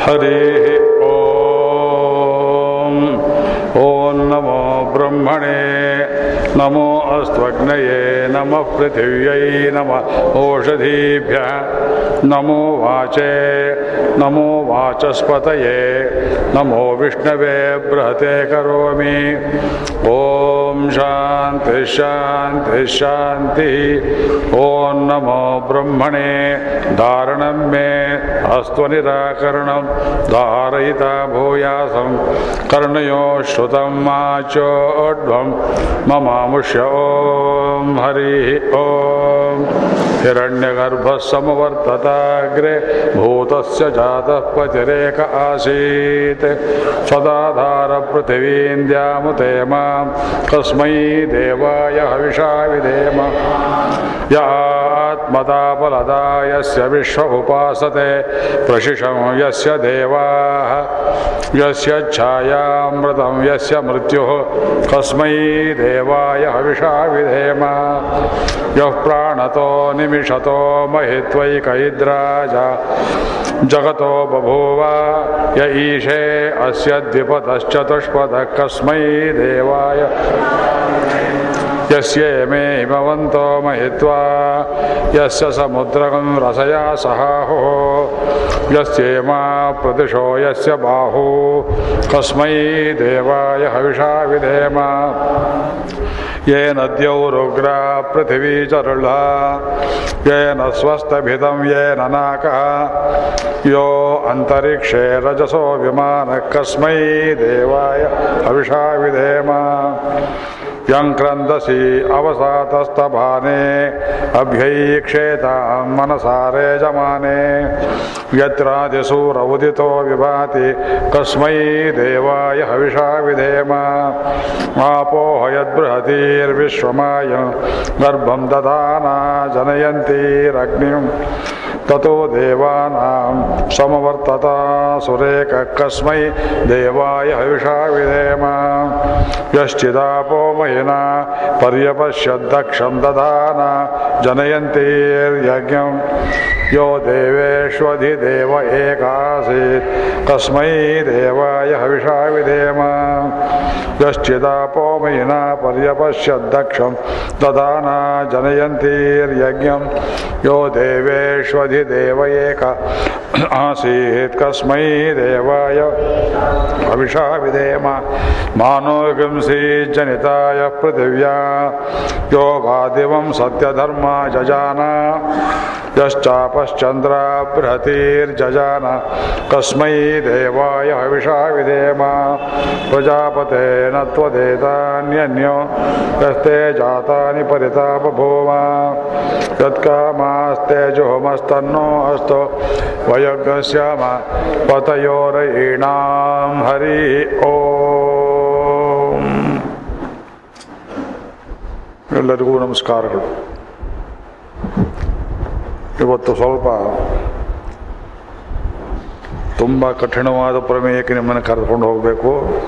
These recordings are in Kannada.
हरि ॐ ॐ नमो ब्रह्मणे नमो अस्त्वग्नये नमः पृथिव्यै नमः ओषधीभ्यः नमो वाचे नमो वाचस्पतये नमो विष्णवे बृहते करोमि ॐ शान्ति शान्ति शान्तिः ॐ नमो ब्रह्मणे धारणं मे अस्तु निराकरणं धारयिता भूयासं कर्णयो श्रुतं माचोड्वं ममामुष्य ॐ हरिः ॐ हिरण्यगर्भः समवर्तताग्रे भूतस्य जातः पतिरेक आसीत् सदाधारपृथिवीं द्यामुते मां कस्मै देवाय हविषा विधेम य आत्मदापलदा यस्य विश्व उपासते प्रशिशं यस्य देवाः यस्य छायामृतं यस्य मृत्युः कस्मै देवाय हविषा विधेम यः प्राणतो निमिषतो महित्वैकैद्राजा जगतो बभूव य ईशे अस्य द्विपदश्चतुष्पदः कस्मै देवाय यस्य मे हिमवन्तो महित्वा यस्य समुद्रं रसया सहाहुः यस्येमा प्रदिशो यस्य बाहू कस्मै देवाय हविषा विधेम येन द्यौरुग्रा पृथिवी चरुळा येन स्वस्तभितं येन नाकः यो अन्तरिक्षे रजसो विमानः कस्मै देवाय हविषा विधेम यं क्रन्दसि अवसातस्तभाने अभ्यैक्षेतां मनसारे जमाने यत्रादिसूर उदितो विभाति कस्मै देवाय हविषा विधेम आपोह यद्बृहतीर्विश्वमाय गर्भं दधाना जनयन्तीरग्निं ततो देवानां समवर्तता सुरेक कस्मै देवाय हविषा विधेम यश्चिदापो महिना पर्यपश्यद्दक्षं दधाना जनयन्तीर्यज्ञं यो देवेष्वधिदेव एकासीत् कस्मै देवाय हविषा विधेम यश्चिदापो महिना पर्यपश्यद्दक्षं दधाना जनयन्तीर्यज्ञं यो देवेष्वधिदेव एक आसीत् कस्मै देवाय हविषा विधेम मानोगंसी जनिताय पृथिव्या यो वादिवं सत्यधर्मा जजान यश्चापश्चन्द्रा बृहतीर्जजान कस्मै देवाय हविषा विधेम प्रजापतेन त्वदेतान्यन्यो यस्ते जातानि परिता बभूव यत्कामास्ते जुहोमस्तन्नो अस्तु वयज्ञस्याम पतयोरयीणां हरि ಓಂ ಎಲ್ಲರಿಗೂ ನಮಸ್ಕಾರಗಳು ಇವತ್ತು ಸ್ವಲ್ಪ ತುಂಬ ಕಠಿಣವಾದ ಪ್ರಮೇಯಕ್ಕೆ ನಿಮ್ಮನ್ನು ಕರೆದುಕೊಂಡು ಹೋಗಬೇಕು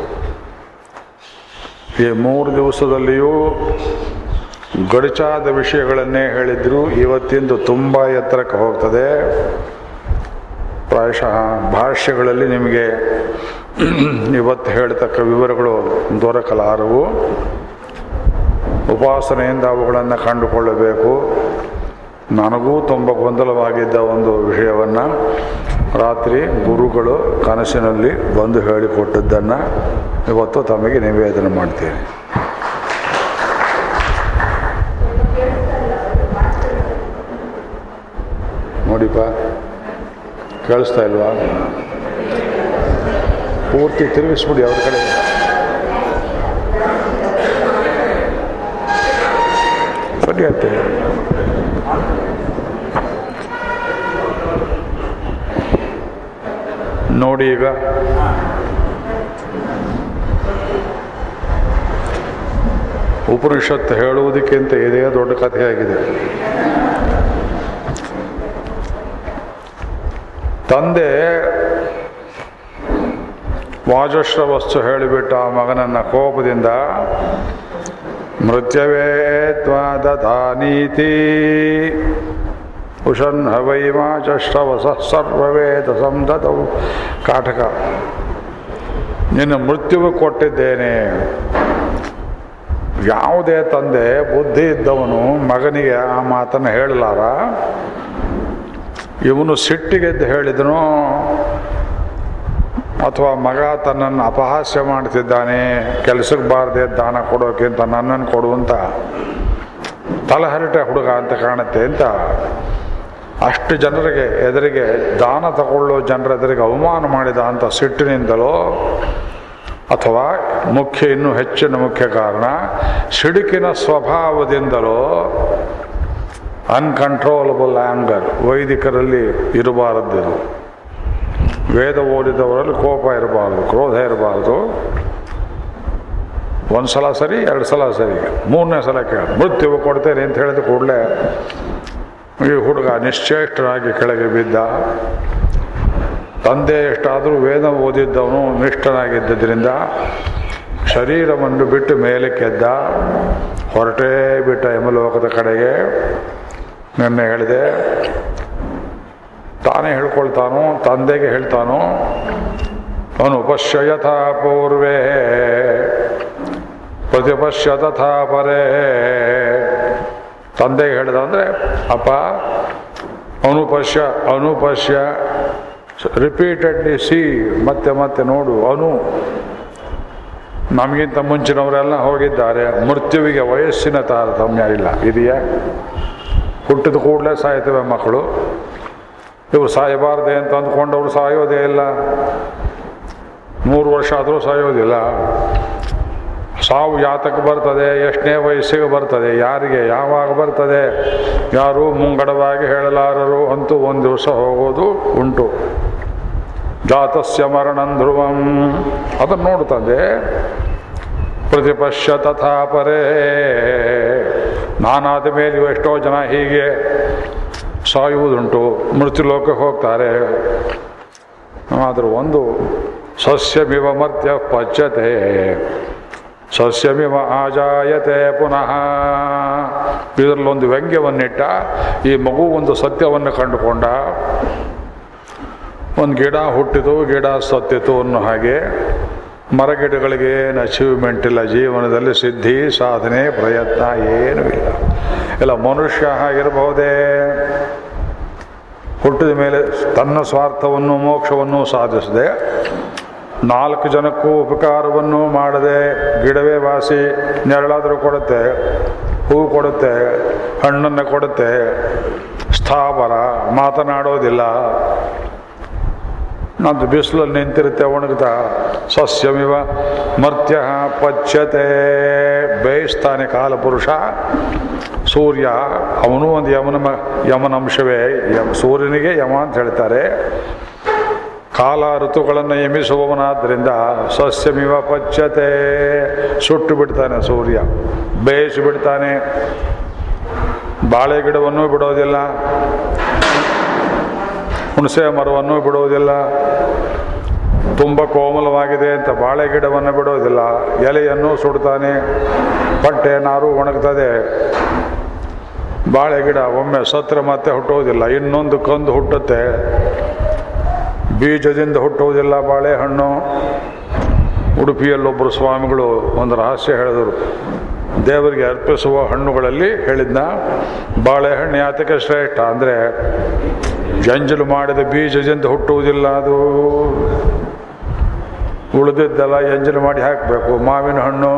ಈ ಮೂರು ದಿವಸದಲ್ಲಿಯೂ ಗಡಚಾದ ವಿಷಯಗಳನ್ನೇ ಹೇಳಿದ್ರು ಇವತ್ತಿಂದು ತುಂಬ ಎತ್ತರಕ್ಕೆ ಹೋಗ್ತದೆ ಪ್ರಾಯಶಃ ಭಾಷ್ಯಗಳಲ್ಲಿ ನಿಮಗೆ ಇವತ್ತು ಹೇಳ್ತಕ್ಕ ವಿವರಗಳು ದೊರಕಲಾರವು ಉಪಾಸನೆಯಿಂದ ಅವುಗಳನ್ನು ಕಂಡುಕೊಳ್ಳಬೇಕು ನನಗೂ ತುಂಬ ಗೊಂದಲವಾಗಿದ್ದ ಒಂದು ವಿಷಯವನ್ನು ರಾತ್ರಿ ಗುರುಗಳು ಕನಸಿನಲ್ಲಿ ಬಂದು ಹೇಳಿಕೊಟ್ಟದ್ದನ್ನು ಇವತ್ತು ತಮಗೆ ನಿವೇದನೆ ಮಾಡ್ತೀನಿ ನೋಡಿಪ್ಪ ಕೇಳಿಸ್ತಾ ಇಲ್ವಾ ಪೂರ್ತಿ ತಿರುಗಿಸ್ಬಿಡಿ ಅವ್ರ ಕಡೆ ಸರಿ ಆಯ್ತು ನೋಡಿ ಈಗ ಉಪನಿಷತ್ತು ಹೇಳುವುದಕ್ಕಿಂತ ಇದೇ ದೊಡ್ಡ ಕಥೆಯಾಗಿದೆ ತಂದೆ ವಾಜಶ್ರವಸ್ತು ಹೇಳಿಬಿಟ್ಟ ಆ ಮಗನನ್ನ ಕೋಪದಿಂದ ಮೃತ್ಯವೇ ತ್ವ ದಧಾನೀತಿ ಉಷನ್ ಹವೈಮಾಚಷ್ಟವಸ ಸರ್ವವೇದ ಸಂದತವು ಕಾಟಕ ನಿನ್ನ ಮೃತ್ಯುವು ಕೊಟ್ಟಿದ್ದೇನೆ ಯಾವುದೇ ತಂದೆ ಬುದ್ಧಿ ಇದ್ದವನು ಮಗನಿಗೆ ಆ ಮಾತನ್ನು ಹೇಳಲಾರ ಇವನು ಸಿಟ್ಟಿಗೆದ್ದು ಹೇಳಿದನು ಅಥವಾ ಮಗ ತನ್ನನ್ನು ಅಪಹಾಸ್ಯ ಮಾಡ್ತಿದ್ದಾನೆ ಕೆಲಸಕ್ಕೆ ಬಾರದೆ ದಾನ ಕೊಡೋಕ್ಕಿಂತ ನನ್ನನ್ನು ಕೊಡು ಅಂತ ತಲಹರಟೆ ಹುಡುಗ ಅಂತ ಕಾಣುತ್ತೆ ಅಂತ ಅಷ್ಟು ಜನರಿಗೆ ಎದುರಿಗೆ ದಾನ ತಗೊಳ್ಳೋ ಜನರ ಎದುರಿಗೆ ಅವಮಾನ ಮಾಡಿದ ಅಂತ ಸಿಟ್ಟಿನಿಂದಲೋ ಅಥವಾ ಮುಖ್ಯ ಇನ್ನೂ ಹೆಚ್ಚಿನ ಮುಖ್ಯ ಕಾರಣ ಸಿಡುಕಿನ ಸ್ವಭಾವದಿಂದಲೋ ಅನ್ಕಂಟ್ರೋಲಬಲ್ ಆಂಗರ್ ವೈದಿಕರಲ್ಲಿ ಇರಬಾರದ್ದು ವೇದ ಓದಿದವರಲ್ಲಿ ಕೋಪ ಇರಬಾರ್ದು ಕ್ರೋಧ ಇರಬಾರ್ದು ಒಂದು ಸಲ ಸರಿ ಎರಡು ಸಲ ಸರಿ ಮೂರನೇ ಸಲ ಕೇಳ ಮೃತ್ಯುವು ಕೊಡ್ತೇನೆ ಅಂತ ಹೇಳಿದ ಕೂಡಲೇ ಈ ಹುಡುಗ ನಿಶ್ಚೇಷ್ಟನಾಗಿ ಕೆಳಗೆ ಬಿದ್ದ ತಂದೆ ಎಷ್ಟಾದರೂ ವೇದ ಓದಿದ್ದವನು ನಿಷ್ಠನಾಗಿದ್ದರಿಂದ ಶರೀರವನ್ನು ಬಿಟ್ಟು ಮೇಲಕ್ಕೆದ್ದ ಹೊರಟೇ ಬಿಟ್ಟ ಯಮಲೋಕದ ಕಡೆಗೆ ನಿನ್ನೆ ಹೇಳಿದೆ ತಾನೇ ಹೇಳ್ಕೊಳ್ತಾನೋ ತಂದೆಗೆ ಹೇಳ್ತಾನೋ ಅವನು ಪಶ್ಯ ಯಥಾ ಪೂರ್ವೇ ಪ್ರತಿಪಶ್ಯ ತಥಾ ಪರೇ ತಂದೆಗೆ ಹೇಳಿದ ಅಂದರೆ ಅಪ್ಪ ಅನುಪಶ್ಯ ಅನುಪಶ್ಯ ರಿಪೀಟೆಡ್ಲಿ ಸಿ ಮತ್ತೆ ಮತ್ತೆ ನೋಡು ಅನು ನಮಗಿಂತ ಮುಂಚಿನವರೆಲ್ಲ ಹೋಗಿದ್ದಾರೆ ಮೃತ್ಯುವಿಗೆ ವಯಸ್ಸಿನ ತಾರತಮ್ಯ ಇಲ್ಲ ಇದೆಯಾ ಹುಟ್ಟಿದ ಕೂಡಲೇ ಸಾಯ್ತವೆ ಮಕ್ಕಳು ಇವರು ಸಾಯಬಾರ್ದೆ ಅಂತ ಅಂದ್ಕೊಂಡವ್ರು ಸಾಯೋದೇ ಇಲ್ಲ ನೂರು ವರ್ಷ ಆದರೂ ಸಾಯೋದಿಲ್ಲ ಸಾವು ಯಾತಕ್ಕೆ ಬರ್ತದೆ ಎಷ್ಟನೇ ವಯಸ್ಸಿಗೆ ಬರ್ತದೆ ಯಾರಿಗೆ ಯಾವಾಗ ಬರ್ತದೆ ಯಾರು ಮುಂಗಡವಾಗಿ ಹೇಳಲಾರರು ಅಂತೂ ಒಂದು ದಿವಸ ಹೋಗೋದು ಉಂಟು ಜಾತಸ್ಯ ಮರಣಂ ಧ್ರುವಂ ಅದನ್ನು ನೋಡ್ತದೆ ಪ್ರತಿಪಶ್ಯ ತಥಾ ಪರೇ ನಾನಾದ ಮೇಲೂ ಎಷ್ಟೋ ಜನ ಹೀಗೆ ಸಾಯುವುದುಂಟು ಮೃತ್ಯುಲೋಕಕ್ಕೆ ಹೋಗ್ತಾರೆ ಆದರೂ ಒಂದು ಸಸ್ಯಮಿವ ಮರ್ತ್ಯ ಪಚ್ಯತೆ ಸಸ್ಯಮಿವ ಆಜಾಯತೆ ಪುನಃ ಇದರಲ್ಲೊಂದು ವ್ಯಂಗ್ಯವನ್ನಿಟ್ಟ ಈ ಮಗು ಒಂದು ಸತ್ಯವನ್ನು ಕಂಡುಕೊಂಡ ಒಂದು ಗಿಡ ಹುಟ್ಟಿತು ಗಿಡ ಸತ್ತಿತು ಅನ್ನೋ ಹಾಗೆ ಮರಗಿಡಗಳಿಗೆ ಏನು ಅಚೀವ್ಮೆಂಟ್ ಇಲ್ಲ ಜೀವನದಲ್ಲಿ ಸಿದ್ಧಿ ಸಾಧನೆ ಪ್ರಯತ್ನ ಏನೂ ಇಲ್ಲ ಇಲ್ಲ ಮನುಷ್ಯ ಆಗಿರಬಹುದೇ ಹುಟ್ಟಿದ ಮೇಲೆ ತನ್ನ ಸ್ವಾರ್ಥವನ್ನು ಮೋಕ್ಷವನ್ನು ಸಾಧಿಸದೆ ನಾಲ್ಕು ಜನಕ್ಕೂ ಉಪಕಾರವನ್ನು ಮಾಡದೆ ಗಿಡವೇ ವಾಸಿ ನೆರಳಾದರೂ ಕೊಡುತ್ತೆ ಹೂ ಕೊಡುತ್ತೆ ಹಣ್ಣನ್ನು ಕೊಡುತ್ತೆ ಸ್ಥಾವರ ಮಾತನಾಡೋದಿಲ್ಲ ನಂದು ಬಿಸಿಲಲ್ಲಿ ನಿಂತಿರುತ್ತೆ ಒಣಗ್ತಾ ಸಸ್ಯಮಿವ ಮರ್ತ್ಯ ಪಚ್ಯತೆ ಬೇಯಿಸ್ತಾನೆ ಕಾಲಪುರುಷ ಸೂರ್ಯ ಅವನು ಒಂದು ಯಮನ ಮ- ಯಮನಂಶವೇ ಯಮ ಸೂರ್ಯನಿಗೆ ಯಮ ಅಂತ ಹೇಳ್ತಾರೆ ಕಾಲ ಋತುಗಳನ್ನು ಯಮಿಸುವವನಾದ್ದರಿಂದ ಸಸ್ಯಮಿವ ಪಚ್ಯತೆ ಸುಟ್ಟು ಬಿಡ್ತಾನೆ ಸೂರ್ಯ ಬೇಯಿಸಿ ಬಿಡ್ತಾನೆ ಬಾಳೆ ಗಿಡವನ್ನು ಬಿಡೋದಿಲ್ಲ ಹುಣಸೆ ಮರವನ್ನು ಬಿಡುವುದಿಲ್ಲ ತುಂಬ ಕೋಮಲವಾಗಿದೆ ಅಂತ ಬಾಳೆ ಗಿಡವನ್ನು ಬಿಡೋದಿಲ್ಲ ಎಲೆಯನ್ನು ಸುಡ್ತಾನೆ ಬಟ್ಟೆ ನಾರು ಒಣಗ್ತದೆ ಬಾಳೆ ಗಿಡ ಒಮ್ಮೆ ಸತ್ರ ಮತ್ತೆ ಹುಟ್ಟುವುದಿಲ್ಲ ಇನ್ನೊಂದು ಕಂದು ಹುಟ್ಟುತ್ತೆ ಬೀಜದಿಂದ ಹುಟ್ಟುವುದಿಲ್ಲ ಬಾಳೆಹಣ್ಣು ಉಡುಪಿಯಲ್ಲೊಬ್ಬರು ಸ್ವಾಮಿಗಳು ಒಂದು ರಹಸ್ಯ ಹೇಳಿದರು ದೇವರಿಗೆ ಅರ್ಪಿಸುವ ಹಣ್ಣುಗಳಲ್ಲಿ ಹೇಳಿದ್ನ ಬಾಳೆಹಣ್ಣು ಯಾತಕ್ಕೆ ಶ್ರೇಷ್ಠ ಅಂದರೆ ಜಂಜಲು ಮಾಡಿದ ಬೀಜದಿಂದ ಹುಟ್ಟುವುದಿಲ್ಲ ಅದು ಉಳಿದಿದ್ದೆಲ್ಲ ಎಂಜಲು ಮಾಡಿ ಹಾಕಬೇಕು ಮಾವಿನ ಹಣ್ಣು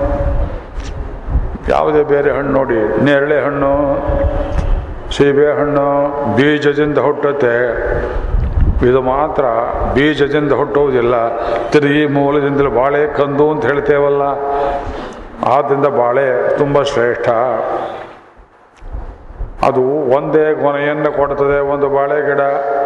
ಯಾವುದೇ ಬೇರೆ ಹಣ್ಣು ನೋಡಿ ನೇರಳೆ ಹಣ್ಣು ಸೀಬೆ ಹಣ್ಣು ಬೀಜದಿಂದ ಹುಟ್ಟುತ್ತೆ ಇದು ಮಾತ್ರ ಬೀಜದಿಂದ ಹುಟ್ಟುವುದಿಲ್ಲ ತಿರುಗಿ ಮೂಲದಿಂದಲೂ ಬಾಳೆ ಕಂದು ಅಂತ ಹೇಳ್ತೇವಲ್ಲ ಆದ್ದರಿಂದ ಬಾಳೆ ತುಂಬ ಶ್ರೇಷ್ಠ ಅದು ಒಂದೇ ಕೊನೆಯನ್ನು ಕೊಡ್ತದೆ ಒಂದು ಬಾಳೆ ಗಿಡ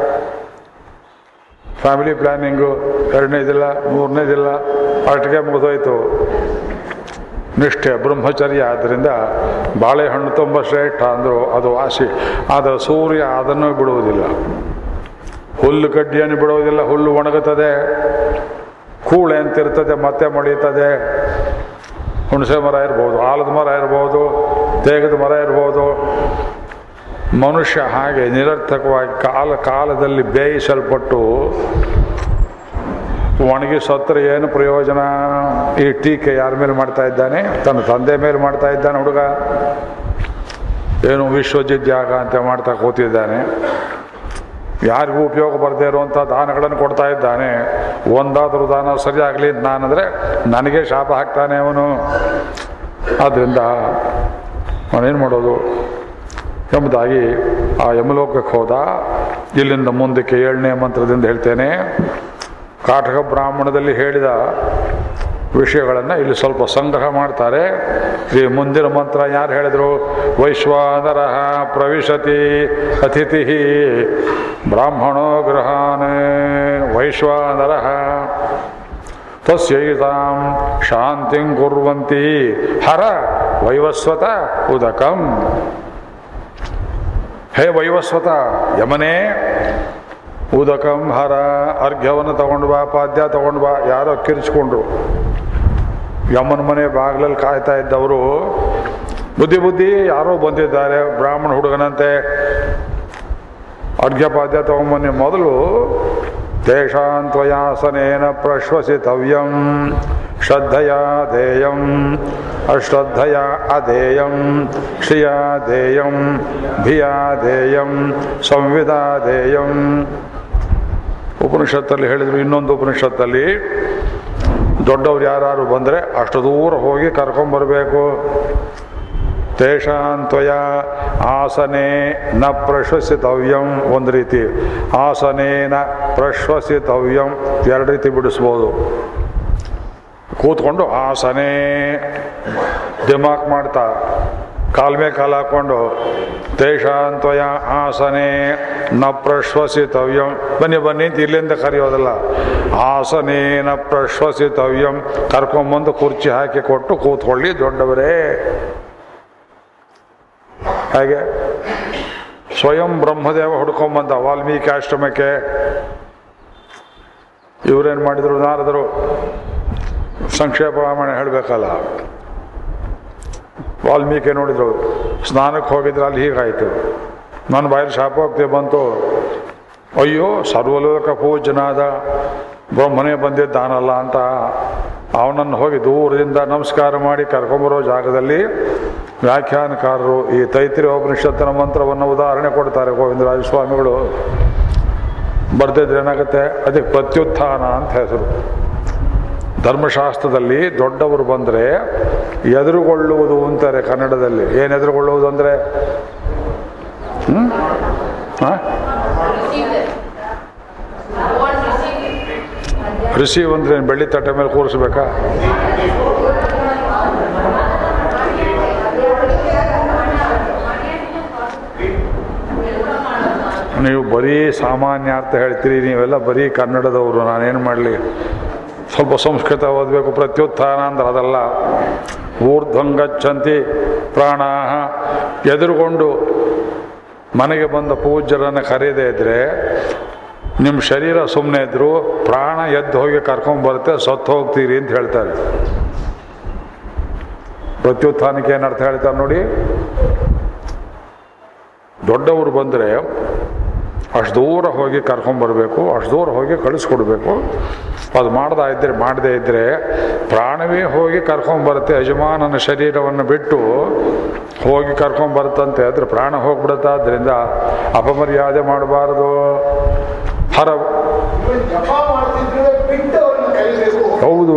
ಫ್ಯಾಮಿಲಿ ಪ್ಲ್ಯಾನಿಂಗು ಎರಡನೇದಿಲ್ಲ ಮೂರನೇದಿಲ್ಲ ಅಷ್ಟಿಗೆ ಮುಗಿದೋಯ್ತು ನಿಷ್ಠೆ ಬ್ರಹ್ಮಚರ್ಯ ಆದ್ದರಿಂದ ಬಾಳೆಹಣ್ಣು ತುಂಬ ಶ್ರೇಷ್ಠ ಅಂದರು ಅದು ವಾಸಿ ಆದರೆ ಸೂರ್ಯ ಅದನ್ನು ಬಿಡುವುದಿಲ್ಲ ಹುಲ್ಲು ಕಡ್ಡಿಯನ್ನು ಬಿಡುವುದಿಲ್ಲ ಹುಲ್ಲು ಒಣಗುತ್ತದೆ ಕೂಳೆ ಅಂತಿರ್ತದೆ ಮತ್ತೆ ಮಡಿಯುತ್ತದೆ ಹುಣಸೆ ಮರ ಇರ್ಬೋದು ಆಲದ ಮರ ಇರ್ಬೋದು ತೇಗದ ಮರ ಇರ್ಬೋದು ಮನುಷ್ಯ ಹಾಗೆ ನಿರರ್ಥಕವಾಗಿ ಕಾಲ ಕಾಲದಲ್ಲಿ ಬೇಯಿಸಲ್ಪಟ್ಟು ಒಣಗಿ ಸತ್ರ ಏನು ಪ್ರಯೋಜನ ಈ ಟೀಕೆ ಯಾರ ಮೇಲೆ ಮಾಡ್ತಾ ಇದ್ದಾನೆ ತನ್ನ ತಂದೆ ಮೇಲೆ ಮಾಡ್ತಾ ಇದ್ದಾನೆ ಹುಡುಗ ಏನು ವಿಶ್ವಜಿತ್ ಯಾಗ ಅಂತ ಮಾಡ್ತಾ ಕೂತಿದ್ದಾನೆ ಯಾರಿಗೂ ಉಪಯೋಗ ಬರದೇ ಇರುವಂಥ ದಾನಗಳನ್ನು ಕೊಡ್ತಾ ಇದ್ದಾನೆ ಒಂದಾದರೂ ದಾನ ಸರಿಯಾಗಲಿ ನಾನಂದರೆ ನನಗೆ ಶಾಪ ಹಾಕ್ತಾನೆ ಅವನು ಆದ್ದರಿಂದ ಅವನೇನು ಮಾಡೋದು ಎಂಬುದಾಗಿ ಆ ಯಮಲೋಕಕ್ಕೆ ಹೋದ ಇಲ್ಲಿಂದ ಮುಂದಕ್ಕೆ ಏಳನೇ ಮಂತ್ರದಿಂದ ಹೇಳ್ತೇನೆ ಕಾಟಕ ಬ್ರಾಹ್ಮಣದಲ್ಲಿ ಹೇಳಿದ ವಿಷಯಗಳನ್ನು ಇಲ್ಲಿ ಸ್ವಲ್ಪ ಸಂಗ್ರಹ ಮಾಡ್ತಾರೆ ಈ ಮುಂದಿನ ಮಂತ್ರ ಯಾರು ಹೇಳಿದರು ವೈಶ್ವಾನರ ಪ್ರವಿಶತಿ ಅತಿಥಿ ಬ್ರಾಹ್ಮಣೋ ಗೃಹಾನ್ ವೈಶ್ವಾನರ ತಸ್ಯೈತಾಂ ಶಾಂತಿಂ ಕುರ್ವಂತಿ ಹರ ವೈವಸ್ವತ ಉದಕಂ ಹೇ ವೈವಸ್ವತ ಯಮನೇ ಉದಕಂ ಹರ ಅರ್ಘ್ಯವನ್ನು ತಗೊಂಡು ಬಾ ಪಾದ್ಯ ತಗೊಂಡು ಬಾ ಯಾರೋ ಕಿರಿಚ್ಕೊಂಡ್ರು ಯಮನ ಮನೆ ಬಾಗಿಲಲ್ಲಿ ಕಾಯ್ತಾ ಇದ್ದವರು ಬುದ್ಧಿ ಬುದ್ಧಿ ಯಾರೋ ಬಂದಿದ್ದಾರೆ ಬ್ರಾಹ್ಮಣ ಹುಡುಗನಂತೆ ಅರ್ಘ್ಯಪಾದ್ಯ ತಗೊಂಬನ್ನಿ ಮೊದಲು ತೇಷಾಂತ್ವಯಾಸನೇನ ಪ್ರಶ್ವಸಿತವ್ಯಂ ಶ್ರದ್ಧೆಯ ಧೇಯಂ ಅಶ್ರದ್ಧೆಯ ಅಧೇಯಂ ಶ್ರಿಯಾ ಧೇಯಂ ಧಿಯಾ ಧೇಯಂ ಸಂವಿಧಾ ಧೇಯಂ ಉಪನಿಷತ್ತಲ್ಲಿ ಹೇಳಿದ್ರು ಇನ್ನೊಂದು ಉಪನಿಷತ್ತಲ್ಲಿ ದೊಡ್ಡವ್ರು ಯಾರು ಬಂದರೆ ಅಷ್ಟು ದೂರ ಹೋಗಿ ಕರ್ಕೊಂಬರ್ಬೇಕು ತೇಷಾಂತ್ವಯ ಆಸನೆ ನ ಪ್ರಶ್ವಸಿತವ್ಯಂ ಒಂದು ರೀತಿ ಆಸನೇನ ಪ್ರಶ್ವಸಿತವ್ಯಂ ಎರಡು ರೀತಿ ಬಿಡಿಸ್ಬೋದು ಕೂತ್ಕೊಂಡು ಆಸನೆ ದಿಮಾಕ್ ಮಾಡ್ತಾ ಕಾಲ್ ಮೇಲೆ ಕಾಲು ಹಾಕ್ಕೊಂಡು ತೇಷಾಂತ್ವಯ ಆಸನೆ ನ ಪ್ರಶ್ವಸಿತವ್ಯಂ ಬನ್ನಿ ಬನ್ನಿ ಅಂತ ಇಲ್ಲಿಂದ ಕರೆಯೋದಲ್ಲ ಆಸನೇನ ಪ್ರಶ್ವಸಿತವ್ಯಂ ಕರ್ಕೊಂಬಂದು ಕುರ್ಚಿ ಹಾಕಿ ಕೊಟ್ಟು ಕೂತ್ಕೊಳ್ಳಿ ದೊಡ್ಡವರೇ ಹಾಗೆ ಸ್ವಯಂ ಬ್ರಹ್ಮದೇವ ಹುಡ್ಕೊಂಬಂದ ವಾಲ್ಮೀಕಿ ಆಶ್ರಮಕ್ಕೆ ಇವರೇನು ಮಾಡಿದರು ನಾರದರು ಸಂಕ್ಷೇಪ ಹೇಳಬೇಕಲ್ಲ ವಾಲ್ಮೀಕಿ ನೋಡಿದ್ರು ಸ್ನಾನಕ್ಕೆ ಹೋಗಿದ್ರೆ ಅಲ್ಲಿ ಹೀಗಾಯಿತು ನನ್ನ ಬಾಯಲ್ಲಿ ಶಾಪೋಕ್ತಿ ಬಂತು ಅಯ್ಯೋ ಸರ್ವಲೋಕ ಪೂಜನಾದ ಬ್ರಹ್ಮನೇ ಬಂದಿದ್ದಾನಲ್ಲ ಅಂತ ಅವನನ್ನು ಹೋಗಿ ದೂರದಿಂದ ನಮಸ್ಕಾರ ಮಾಡಿ ಕರ್ಕೊಂಬರೋ ಜಾಗದಲ್ಲಿ ವ್ಯಾಖ್ಯಾನಕಾರರು ಈ ತೈತ್ರಿ ಉಪನಿಷತ್ತಿನ ಮಂತ್ರವನ್ನು ಉದಾಹರಣೆ ಕೊಡ್ತಾರೆ ಗೋವಿಂದರಾಜ ಸ್ವಾಮಿಗಳು ಬರ್ದಿದ್ರೆ ಏನಾಗುತ್ತೆ ಅದಕ್ಕೆ ಪ್ರತ್ಯುತ್ಥಾನ ಅಂತ ಹೆಸರು ಧರ್ಮಶಾಸ್ತ್ರದಲ್ಲಿ ದೊಡ್ಡವರು ಬಂದರೆ ಎದುರುಗೊಳ್ಳುವುದು ಅಂತಾರೆ ಕನ್ನಡದಲ್ಲಿ ಏನು ಎದುರುಗೊಳ್ಳುವುದು ಅಂದರೆ ಹ್ಞೂ ಹಾಂ ರಿಸೀವ್ ಅಂದ್ರೆ ಏನು ಬೆಳ್ಳಿ ತಟ್ಟೆ ಮೇಲೆ ಕೂರಿಸ್ಬೇಕಾ ನೀವು ಬರೀ ಸಾಮಾನ್ಯ ಅರ್ಥ ಹೇಳ್ತೀರಿ ನೀವೆಲ್ಲ ಬರೀ ಕನ್ನಡದವರು ನಾನೇನು ಮಾಡಲಿ ಸ್ವಲ್ಪ ಸಂಸ್ಕೃತ ಓದಬೇಕು ಪ್ರತ್ಯುತ್ಥಾನ ಅಂದ್ರೆ ಅದಲ್ಲ ಊರ್ಧ್ವಂಗಚ್ಚಂತಿ ಪ್ರಾಣಾಹ ಎದುರುಗೊಂಡು ಮನೆಗೆ ಬಂದ ಪೂಜ್ಯರನ್ನು ಕರೆಯದೇ ಇದ್ದರೆ ನಿಮ್ಮ ಶರೀರ ಸುಮ್ಮನೆ ಇದ್ದರೂ ಪ್ರಾಣ ಎದ್ದು ಹೋಗಿ ಕರ್ಕೊಂಬರುತ್ತೆ ಸತ್ತು ಹೋಗ್ತೀರಿ ಅಂತ ಹೇಳ್ತಾರೆ ಪ್ರತ್ಯುತ್ಥಾನಕ್ಕೆ ಏನು ಅರ್ಥ ಹೇಳ್ತಾರೆ ನೋಡಿ ದೊಡ್ಡವರು ಬಂದರೆ ಅಷ್ಟು ದೂರ ಹೋಗಿ ಕರ್ಕೊಂಬರ್ಬೇಕು ಅಷ್ಟು ದೂರ ಹೋಗಿ ಕಳಿಸ್ಕೊಡ್ಬೇಕು ಅದು ಮಾಡ್ದಾ ಇದ್ದರೆ ಮಾಡದೇ ಇದ್ದರೆ ಪ್ರಾಣವೇ ಹೋಗಿ ಕರ್ಕೊಂಬರುತ್ತೆ ಯಜಮಾನನ ಶರೀರವನ್ನು ಬಿಟ್ಟು ಹೋಗಿ ಕರ್ಕೊಂಬರುತ್ತಂತೆ ಅದ್ರ ಪ್ರಾಣ ಹೋಗ್ಬಿಡುತ್ತೆ ಆದ್ದರಿಂದ ಅಪಮರ್ಯಾದೆ ಮಾಡಬಾರದು ಹರ ಇವ್ರು ಜಪ ಮಾಡ್ತಿದ್ರೆ ಬಿಟ್ಟು ಅವ್ರನ್ನ ಕಲಿಬೇಕು ಹೌದು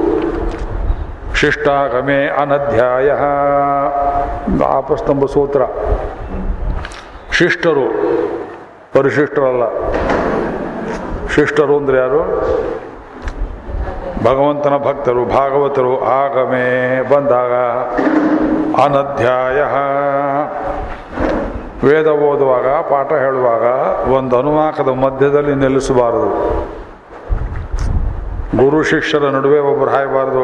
ಶಿಷ್ಟಾಗಮೆ ಅನಧ್ಯಾಯ ಆಪಸ್ತಂಭ ಸೂತ್ರ ಶಿಷ್ಟರು ಪರಿಶಿಷ್ಟರಲ್ಲ ಶಿಷ್ಟರು ಅಂದ್ರೆ ಯಾರು ಭಗವಂತನ ಭಕ್ತರು ಭಾಗವತರು ಆಗಮೆ ಬಂದಾಗ ಅನಧ್ಯಾಯ ವೇದ ಓದುವಾಗ ಪಾಠ ಹೇಳುವಾಗ ಒಂದು ಅನುವಾಕದ ಮಧ್ಯದಲ್ಲಿ ನಿಲ್ಲಿಸಬಾರದು ಗುರು ಶಿಷ್ಯರ ನಡುವೆ ಒಬ್ಬರು ಹಾಯಬಾರದು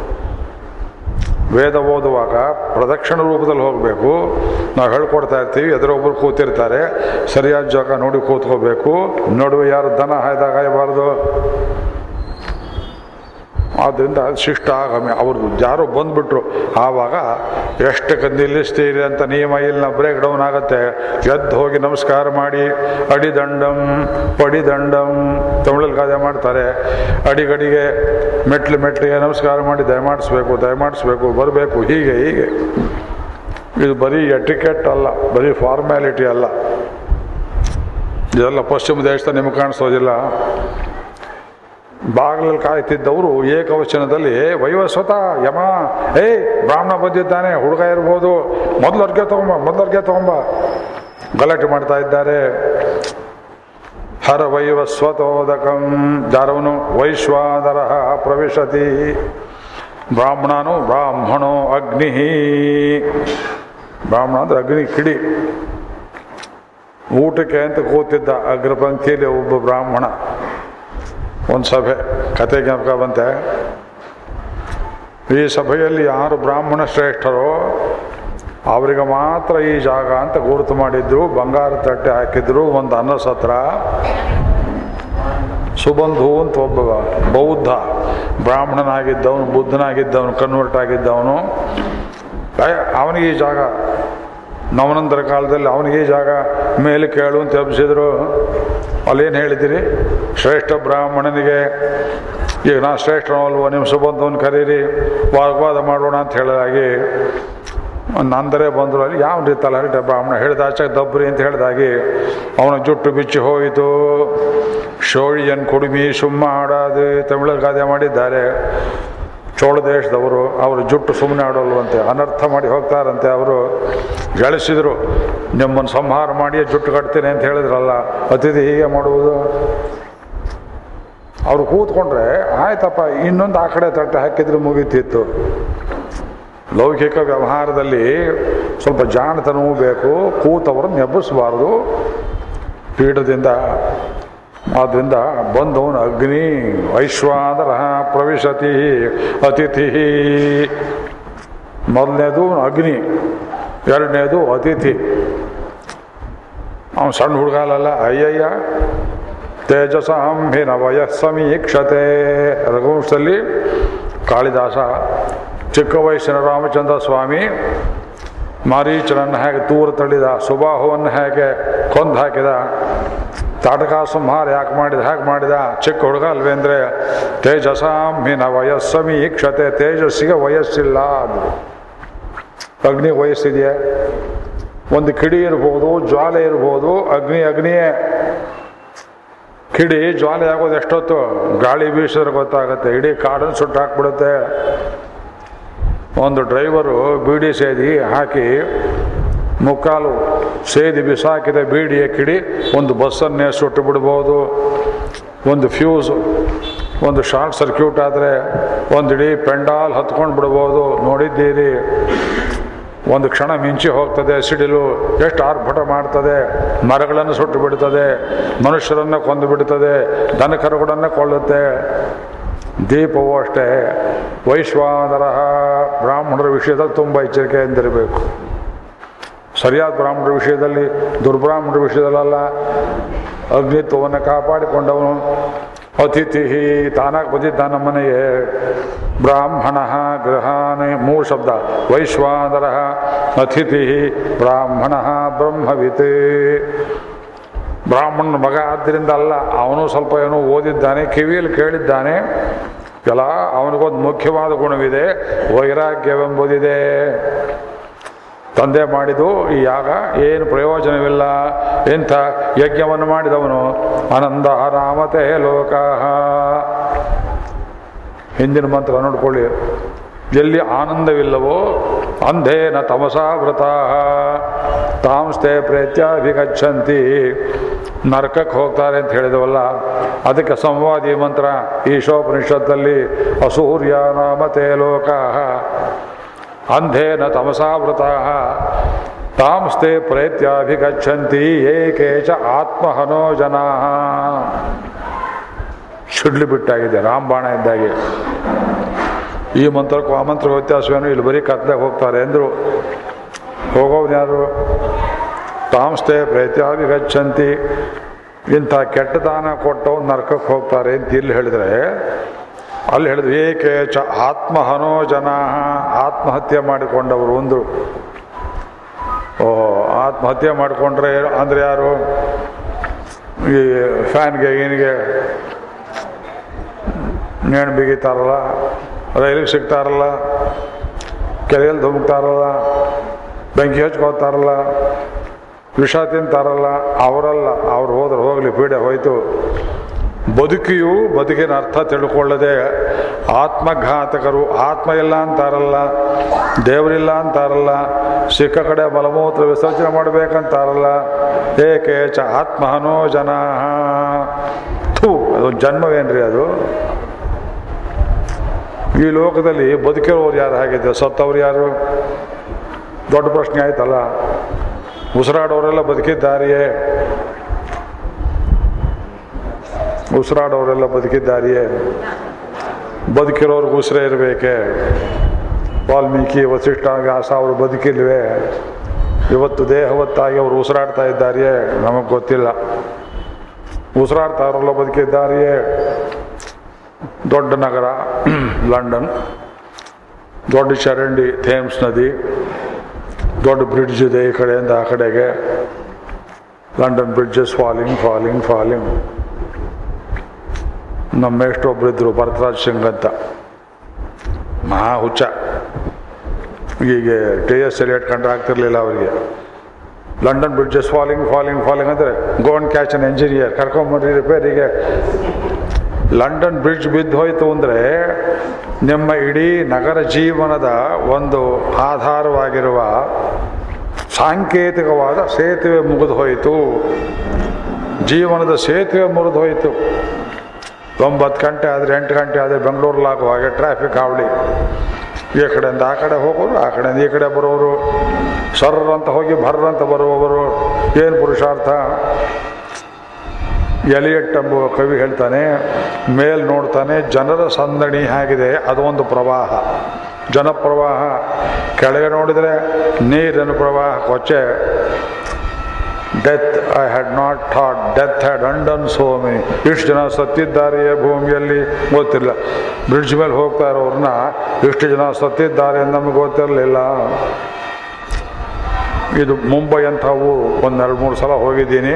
ವೇದ ಓದುವಾಗ ಪ್ರದಕ್ಷಿಣ ರೂಪದಲ್ಲಿ ಹೋಗಬೇಕು ನಾವು ಹೇಳ್ಕೊಡ್ತಾ ಇರ್ತೀವಿ ಎದುರೊಬ್ಬರು ಕೂತಿರ್ತಾರೆ ಸರಿಯಾದ ಜಾಗ ನೋಡಿ ಕೂತ್ಕೋಬೇಕು ನಡುವೆ ಯಾರು ದನ ಹಾಯ್ದಾಗ ಹಾಯಬಾರ್ದು ಆದ್ದರಿಂದ ಶಿಷ್ಟ ಆಗಮೆ ಅವ್ರದ್ದು ಯಾರೋ ಬಂದ್ಬಿಟ್ರು ಆವಾಗ ಎಷ್ಟಕ್ಕೆ ನಿಲ್ಲಿಸ್ತೀರಿ ಅಂತ ನಿಯಮ ಇಲ್ಲ ಬ್ರೇಕ್ ಡೌನ್ ಆಗುತ್ತೆ ಎದ್ದು ಹೋಗಿ ನಮಸ್ಕಾರ ಮಾಡಿ ಅಡಿದಂಡಂ ಪಡಿದಂಡಂ ತಮಿಳಲ್ಲಿ ಗಾದೆ ಮಾಡ್ತಾರೆ ಅಡಿಗಡಿಗೆ ಮೆಟ್ಲು ಮೆಟ್ಲಿಗೆ ನಮಸ್ಕಾರ ಮಾಡಿ ದಯಮಾಡಿಸ್ಬೇಕು ದಯಮಾಡಿಸ್ಬೇಕು ಬರಬೇಕು ಹೀಗೆ ಹೀಗೆ ಇದು ಬರೀ ಎಟಿಕೆಟ್ ಅಲ್ಲ ಬರೀ ಫಾರ್ಮ್ಯಾಲಿಟಿ ಅಲ್ಲ ಇದೆಲ್ಲ ಪಶ್ಚಿಮ ದೇಶದ ನಿಮಗೆ ಕಾಣಿಸೋದಿಲ್ಲ ಬಾಗಿಲಲ್ಲಿ ಕಾಯ್ತಿದ್ದವರು ಏಕವಚನದಲ್ಲಿ ವೈವಸ್ವತ ಯಮ ಏಯ್ ಬ್ರಾಹ್ಮಣ ಬಂದಿದ್ದಾನೆ ಹುಡುಗ ಇರ್ಬೋದು ಮೊದಲು ಅರ್ಗೆ ತಗೊಂಬ ಮೊದಲು ಅರ್ಗೆ ತಗೊಂಬ ಗಲಾಟೆ ಮಾಡ್ತಾ ಇದ್ದಾರೆ ಹರ ವೈವಸ್ವತೋದಕಂ ಜಾರವನು ವೈಶ್ವಾನರ ಪ್ರವಿಶತಿ ಬ್ರಾಹ್ಮಣನು ಬ್ರಾಹ್ಮಣೋ ಅಗ್ನಿ ಬ್ರಾಹ್ಮಣ ಅಂದ್ರೆ ಅಗ್ನಿ ಕಿಡಿ ಊಟಕ್ಕೆ ಅಂತ ಕೂತಿದ್ದ ಅಗ್ರಪಂಕ್ತಿಯಲ್ಲಿ ಒಬ್ಬ ಬ್ರಾಹ್ಮಣ ಒಂದು ಸಭೆ ಕತೆ ಜ್ಞಾಪಕ ಬಂತೆ ಈ ಸಭೆಯಲ್ಲಿ ಯಾರು ಬ್ರಾಹ್ಮಣ ಶ್ರೇಷ್ಠರೋ ಅವರಿಗೆ ಮಾತ್ರ ಈ ಜಾಗ ಅಂತ ಗುರುತು ಮಾಡಿದ್ರು ಬಂಗಾರ ತಟ್ಟೆ ಹಾಕಿದ್ರು ಒಂದು ಅನ್ನ ಸತ್ರ ಸುಬಂಧು ಅಂತ ಒಬ್ಬ ಬೌದ್ಧ ಬ್ರಾಹ್ಮಣನಾಗಿದ್ದವನು ಬುದ್ಧನಾಗಿದ್ದವನು ಕನ್ವರ್ಟ್ ಆಗಿದ್ದವನು ಅಯ್ಯ, ಅವನಿಗೆ ಈ ಜಾಗ ನವನಂತರ ಕಾಲದಲ್ಲಿ ಅವನಿಗೆ ಈ ಜಾಗ ಮೇಲೆ ಕೇಳು ಅಂತ ಎಬ್ಸಿದ್ರು ಅಲ್ಲೇನು ಹೇಳಿದಿರಿ ಶ್ರೇಷ್ಠ ಬ್ರಾಹ್ಮಣನಿಗೆ ಈಗ ನಾ ಶ್ರೇಷ್ಠನಲ್ವ ನಿಮ್ಮ ಸುಬಂಧವನ್ನ ಕರೀರಿ ವಾಗ್ವಾದ ಮಾಡೋಣ ಅಂತ ಹೇಳಿದಾಗಿ ನಂದರೆ ಬಂದರು ಅಲ್ಲಿ ಯಾವ ರೀತಿ ಹರಟೆ ಬ್ರಾಹ್ಮಣ ಹೇಳಿದ ಆಚೆ ದಬ್ರಿ ಅಂತ ಹೇಳಿದಾಗಿ ಅವನ ಜುಟ್ಟು ಬಿಚ್ಚಿ ಹೋಯಿತು ಶೋಳಿಯನ್ ಕುಡುಮಿ ಸುಮ್ಮ ಆಡೋದು ತಮಿಳಲ್ಲಿ ಗಾದೆ ಮಾಡಿದ್ದಾರೆ ಚೋಳ ದೇಶದವರು ಅವರು ಜುಟ್ಟು ಸುಮ್ಮನೆ ಆಡೋಲ್ವಂತೆ ಅನರ್ಥ ಮಾಡಿ ಹೋಗ್ತಾರಂತೆ ಅವರು ಗಳಿಸಿದ್ರು ನಿಮ್ಮನ್ನು ಸಂಹಾರ ಮಾಡಿ ಜುಟ್ಟು ಕಟ್ತೀನಿ ಅಂತ ಹೇಳಿದ್ರಲ್ಲ ಅತಿಥಿ ಹೀಗೆ ಮಾಡುವುದು ಅವರು ಕೂತ್ಕೊಂಡ್ರೆ ಆಯ್ತಪ್ಪ ಇನ್ನೊಂದು ಆ ಕಡೆ ತಟ್ಟೆ ಹಾಕಿದ್ರೆ ಮುಗೀತಿತ್ತು ಲೌಕಿಕ ವ್ಯವಹಾರದಲ್ಲಿ ಸ್ವಲ್ಪ ಜಾಣತನವೂ ಬೇಕು ಕೂತವರನ್ನು ಎಬ್ಬಿಸಬಾರ್ದು ಪೀಠದಿಂದ ಆದ್ದರಿಂದ ಬಂದವನು ಅಗ್ನಿ ಐಶ್ವಾದರ ಪ್ರವಿಶತಿ ಅತಿಥಿ ಮೊದಲನೇದು ಅಗ್ನಿ ಎರಡನೇದು ಅತಿಥಿ ಅವನು ಸಣ್ಣ ಹುಡುಗಾಲಲ್ಲ ಅಯ್ಯಯ್ಯ ತೇಜಸಾಂ ಹಿನ ವಯಸ್ಸಮೀಕ್ಷತೆ ರಘುವಂಶದಲ್ಲಿ ಕಾಳಿದಾಸ ಚಿಕ್ಕ ವಯಸ್ಸಿನ ರಾಮಚಂದ್ರ ಸ್ವಾಮಿ ಮಾರೀಚನನ್ನು ಹೇಗೆ ತೂರ ತಳ್ಳಿದ ಸುಬಾಹುವನ್ನು ಹೇಗೆ ಕೊಂದು ಹಾಕಿದ ತಾಟಕ ಸಂಹಾರ ಯಾಕೆ ಮಾಡಿದ ಹೇಗೆ ಮಾಡಿದ ಚಿಕ್ಕ ಹುಡುಗ ಅಲ್ವೇ ಅಂದರೆ ತೇಜಸಾಂ ಹಿನ ವಯಸ್ಸಮೀಕ್ಷತೆ ತೇಜಸ್ಸಿಗೆ ವಯಸ್ಸಿಲ್ಲ ಅದು ಅಗ್ನಿ ವಯಸ್ಸಿದೆಯೇ ಒಂದು ಕಿಡಿ ಇರ್ಬೋದು ಜ್ವಾಲೆ ಇರ್ಬೋದು ಅಗ್ನಿ ಅಗ್ನಿಯೇ ಕಿಡಿ ಜ್ವಾಲೆ ಆಗೋದು ಎಷ್ಟೊತ್ತು ಗಾಳಿ ಬೀಸಿದ್ರೆ ಗೊತ್ತಾಗುತ್ತೆ ಇಡೀ ಕಾಡನ್ನು ಸುಟ್ಟು ಹಾಕ್ಬಿಡುತ್ತೆ ಒಂದು ಡ್ರೈವರು ಬೀಡಿ ಸೇದಿ ಹಾಕಿ ಮುಕ್ಕಾಲು ಸೇದಿ ಬಿಸಾಕಿದ ಬೀಡಿಯ ಕಿಡಿ ಒಂದು ಬಸ್ಸನ್ನೇ ಸುಟ್ಟು ಬಿಡ್ಬೋದು ಒಂದು ಫ್ಯೂಸ್ ಒಂದು ಶಾರ್ಟ್ ಸರ್ಕ್ಯೂಟ್ ಆದರೆ ಒಂದು ಇಡೀ ಪೆಂಡಾಲ್ ಹತ್ಕೊಂಡು ಬಿಡ್ಬೋದು ನೋಡಿದ್ದೀರಿ ಒಂದು ಕ್ಷಣ ಮಿಂಚಿ ಹೋಗ್ತದೆ ಸಿಡಿಲು ಎಷ್ಟು ಆರ್ಭಟ ಮಾಡ್ತದೆ ಮರಗಳನ್ನು ಸುಟ್ಟು ಬಿಡ್ತದೆ ಮನುಷ್ಯರನ್ನು ಕೊಂದು ಬಿಡ್ತದೆ ದನಕರುಗಳನ್ನು ಕೊಳ್ಳುತ್ತೆ ದೀಪವು ಅಷ್ಟೇ ವೈಶ್ವಾನರ ಬ್ರಾಹ್ಮಣರ ವಿಷಯದಲ್ಲಿ ತುಂಬ ಎಚ್ಚರಿಕೆಯಿಂದಿರಬೇಕು ಸರಿಯಾದ ಬ್ರಾಹ್ಮಣರ ವಿಷಯದಲ್ಲಿ ದುರ್ಬ್ರಾಹ್ಮಣರ ವಿಷಯದಲ್ಲ ಅಗ್ನಿತ್ವವನ್ನು ಕಾಪಾಡಿಕೊಂಡವನು ಅತಿಥಿ ತಾನಾಗಿ ಬಂದಿದ್ದ ನಮ್ಮ ಮನೆಗೆ ಬ್ರಾಹ್ಮಣ ಗೃಹಾನೆ ಮೂರು ಶಬ್ದ ವೈಶ್ವಾನರ ಅತಿಥಿ ಬ್ರಾಹ್ಮಣ ಬ್ರಹ್ಮವಿತ್ ಬ್ರಾಹ್ಮಣನ ಮಗ ಆದ್ದರಿಂದ ಅಲ್ಲ ಅವನು ಸ್ವಲ್ಪ ಏನೋ ಓದಿದ್ದಾನೆ ಕಿವಿಯಲ್ಲಿ ಕೇಳಿದ್ದಾನೆ ಎಲ್ಲ ಅವನಿಗೊಂದು ಮುಖ್ಯವಾದ ಗುಣವಿದೆ ವೈರಾಗ್ಯವೆಂಬುದಿದೆ ತಂದೆ ಮಾಡಿದು ಈ ಯಾಗ ಏನು ಪ್ರಯೋಜನವಿಲ್ಲ ಇಂಥ ಯಜ್ಞವನ್ನು ಮಾಡಿದವನು ಆನಂದ ರಾಮತೆ ಲೋಕ ಹಿಂದಿನ ಮಂತ್ರ ನೋಡ್ಕೊಳ್ಳಿ ಎಲ್ಲಿ ಆನಂದವಿಲ್ಲವೋ ಅಂಧೇನ ತಮಸಾವೃತ ತಾಂಸ್ತೆ ಪ್ರೇತ್ಯಾಭಿಗಚ್ಚಂತಿ ನರಕಕ್ಕೆ ಹೋಗ್ತಾರೆ ಅಂತ ಹೇಳಿದವಲ್ಲ ಅದಕ್ಕೆ ಸಂವಾದಿ ಮಂತ್ರ ಈಶೋಪನಿಷತ್ತಲ್ಲಿ ಅಸೂರ್ಯ ನಾಮತೆ ಲೋಕ ಅಂಧೇನ ತಮಸಾವೃತ ತಾಂಸ್ತೆ ಪ್ರೇತ್ಯಾಭಿಗಚ್ಚಂತಿ ಏಕೇಚ ಆತ್ಮಹನೋ ಜನಾ ಸಿಡ್ಲು ಬಿಟ್ಟಾಗಿದೆ ರಾಮಬಾಣ ಇದ್ದಾಗೆ ಈ ಮಂತ್ರಕ್ಕೂ ಆ ಮಂತ್ರಕ್ಕೂ ವ್ಯತ್ಯಾಸವೇನು ಇಲ್ಲಿ ಬರೀ ಕತ್ಲಾಗ ಹೋಗ್ತಾರೆ ಅಂದರು ಹೋಗೋರು ಯಾರು ತಾಂಸ್ತೆ ಪ್ರೇತ್ಯಾಭಿಗಚ್ಚಂತಿ ಇಂಥ ಕೆಟ್ಟ ದಾನ ಕೊಟ್ಟವು ನರಕಕ್ಕೆ ಹೋಗ್ತಾರೆ ಅಂತ ಇಲ್ಲಿ ಹೇಳಿದ್ರೆ ಅಲ್ಲಿ ಹೇಳಿದ್ರು ಏಕೆ ಚ ಆತ್ಮಹನೋ ಜನ ಆತ್ಮಹತ್ಯೆ ಮಾಡಿಕೊಂಡವರು ಒಂದು ಓ ಆತ್ಮಹತ್ಯೆ ಮಾಡಿಕೊಂಡ್ರೆ ಅಂದ್ರೆ ಯಾರು ಈ ಫ್ಯಾನ್ಗೆ ಏನಿಗೆ ನೇಣು ಬಿಗಿತಾರಲ್ಲ ರೈಲಿಗೆ ಸಿಗ್ತಾರಲ್ಲ ಕೆರೆಯಲ್ಲಿ ಧುಮುಕ್ತಾರಲ್ಲ ಬೆಂಕಿ ಹಚ್ಕೋತಾರಲ್ಲ ವಿಷ ತಿಂತಾರಲ್ಲ ಅವರಲ್ಲ ಅವ್ರು ಹೋದ್ರೆ ಹೋಗಲಿ ಪೀಡೆ ಹೋಯ್ತು ಬದುಕಿಯು ಬದುಕಿನ ಅರ್ಥ ತಿಳ್ಕೊಳ್ಳದೆ ಆತ್ಮಘಾತಕರು ಆತ್ಮ ಇಲ್ಲ ಅಂತಾರಲ್ಲ ದೇವರಿಲ್ಲ ಅಂತಾರಲ್ಲ ಸಿಕ್ಕ ಕಡೆ ಮಲಮೂತ್ರ ವಿಸರ್ಜನೆ ಮಾಡಬೇಕಂತಾರಲ್ಲ ಏಕೆ ಚ ಆತ್ಮಹನೋ ಜನ ಥೂ ಅದು ಜನ್ಮವೇನ್ರಿ ಅದು ಈ ಲೋಕದಲ್ಲಿ ಬದುಕಿರೋರು ಯಾರು ಹಾಗಿದೆ ಸತ್ತವ್ರು ಯಾರು ದೊಡ್ಡ ಪ್ರಶ್ನೆ ಆಯ್ತಲ್ಲ ಉಸಿರಾಡೋರೆಲ್ಲ ಬದುಕಿದ್ದಾರೆಯೇ ಉಸಿರಾಡೋರೆಲ್ಲ ಬದುಕಿದ್ದಾರೆಯೇ ಬದುಕಿರೋರ್ಗೆ ಉಸಿರೇ ಇರಬೇಕೆ ವಾಲ್ಮೀಕಿ ವಸಿಷ್ಠ ವ್ಯಾಸ ಅವರು ಬದುಕಿಲ್ವೇ ಇವತ್ತು ದೇಹವತ್ತಾಗಿ ಅವರು ಉಸಿರಾಡ್ತಾ ಇದ್ದಾರೆಯೇ ನಮಗೆ ಗೊತ್ತಿಲ್ಲ ಉಸಿರಾಡ್ತಾ ಅವರೆಲ್ಲ ಬದುಕಿದ್ದಾರೆಯೇ ದೊಡ್ಡ ನಗರ ಲಂಡನ್ ದೊಡ್ಡ ಚರಂಡಿ ಥೇಮ್ಸ್ ನದಿ ದೊಡ್ಡ ಬ್ರಿಡ್ಜ್ ಇದೆ ಈ ಕಡೆಯಿಂದ ಆ ಕಡೆಗೆ London bridges falling falling falling ನಮ್ಮ ಎಷ್ಟೊಬ್ಬರಿದ್ರು ಭರತರಾಜ್ ಸಿಂಗ್ ಅಂತ ಮಹಾ ಹುಚ್ಚ ಈಗ ಟಿ ಎಸ್ ಎಲಿಯಟ್ ಕಂಡ್ರೆ ಆಗ್ತಿರ್ಲಿಲ್ಲ ಅವರಿಗೆ London bridges falling falling falling ಅಂದರೆ ಗೋನ್ ಕ್ಯಾಚ್ ಅನ್ ಎಂಜಿನಿಯರ್ ಕರ್ಕೊಂಬರ್ರಿ ರಿಪೇರಿಗೆ ಲಂಡನ್ ಬ್ರಿಡ್ಜ್ ಬಿದ್ದು ಹೋಯಿತು ಅಂದರೆ ನಿಮ್ಮ ಇಡೀ ನಗರ ಜೀವನದ ಒಂದು ಆಧಾರವಾಗಿರುವ ಸಾಂಕೇತಿಕವಾದ ಸೇತುವೆ ಮುಗಿದು ಹೋಯಿತು ಜೀವನದ ಸೇತುವೆ ಮುರಿದು ಹೋಯಿತು ಒಂಬತ್ತು ಗಂಟೆ ಆದರೆ ಎಂಟು ಗಂಟೆ ಆದರೆ ಬೆಂಗಳೂರಲ್ಲಾಗುವ ಹಾಗೆ ಟ್ರಾಫಿಕ್ ಹಾವಳಿ ಈ ಕಡೆಯಿಂದ ಆ ಕಡೆ ಹೋಗೋರು ಆ ಕಡೆಯಿಂದ ಈ ಕಡೆ ಬರೋರು ಸರ್ರ ಅಂತ ಹೋಗಿ ಭರ್ರ ಅಂತ ಬರುವವರು ಏನು ಪುರುಷಾರ್ಥ ಎಲಿಯಟ್ ಎಂಬುವ ಕವಿ ಹೇಳ್ತಾನೆ ಮೇಲ್ ನೋಡ್ತಾನೆ ಜನರ ಸಂದಣಿ ಹೇಗಿದೆ ಅದು ಒಂದು ಪ್ರವಾಹ ಜನಪ್ರವಾಹ ಕೆಳಗೆ ನೋಡಿದರೆ ನೀರಿನ ಪ್ರವಾಹ ಕೊಚ್ಚೆ death I had not thought death had undone so many ಇಷ್ಟು ಜನ ಸತ್ತಿದ್ದಾರೆಯೇ ಭೂಮಿಯಲ್ಲಿ ಗೊತ್ತಿಲ್ಲ ಬ್ರಿಡ್ಜ್ ಮೇಲೆ ಹೋಗ್ತಾ ಇರೋರನ್ನ ಇಷ್ಟು ಜನ ಸತ್ತಿದ್ದಾರೆ ಅಂತ ನಮಗೆ ಗೊತ್ತಿರಲಿಲ್ಲ ಇದು ಮುಂಬೈ ಅಂತ ಊರು ಒಂದು ಎರಡು ಮೂರು ಸಲ ಹೋಗಿದ್ದೀನಿ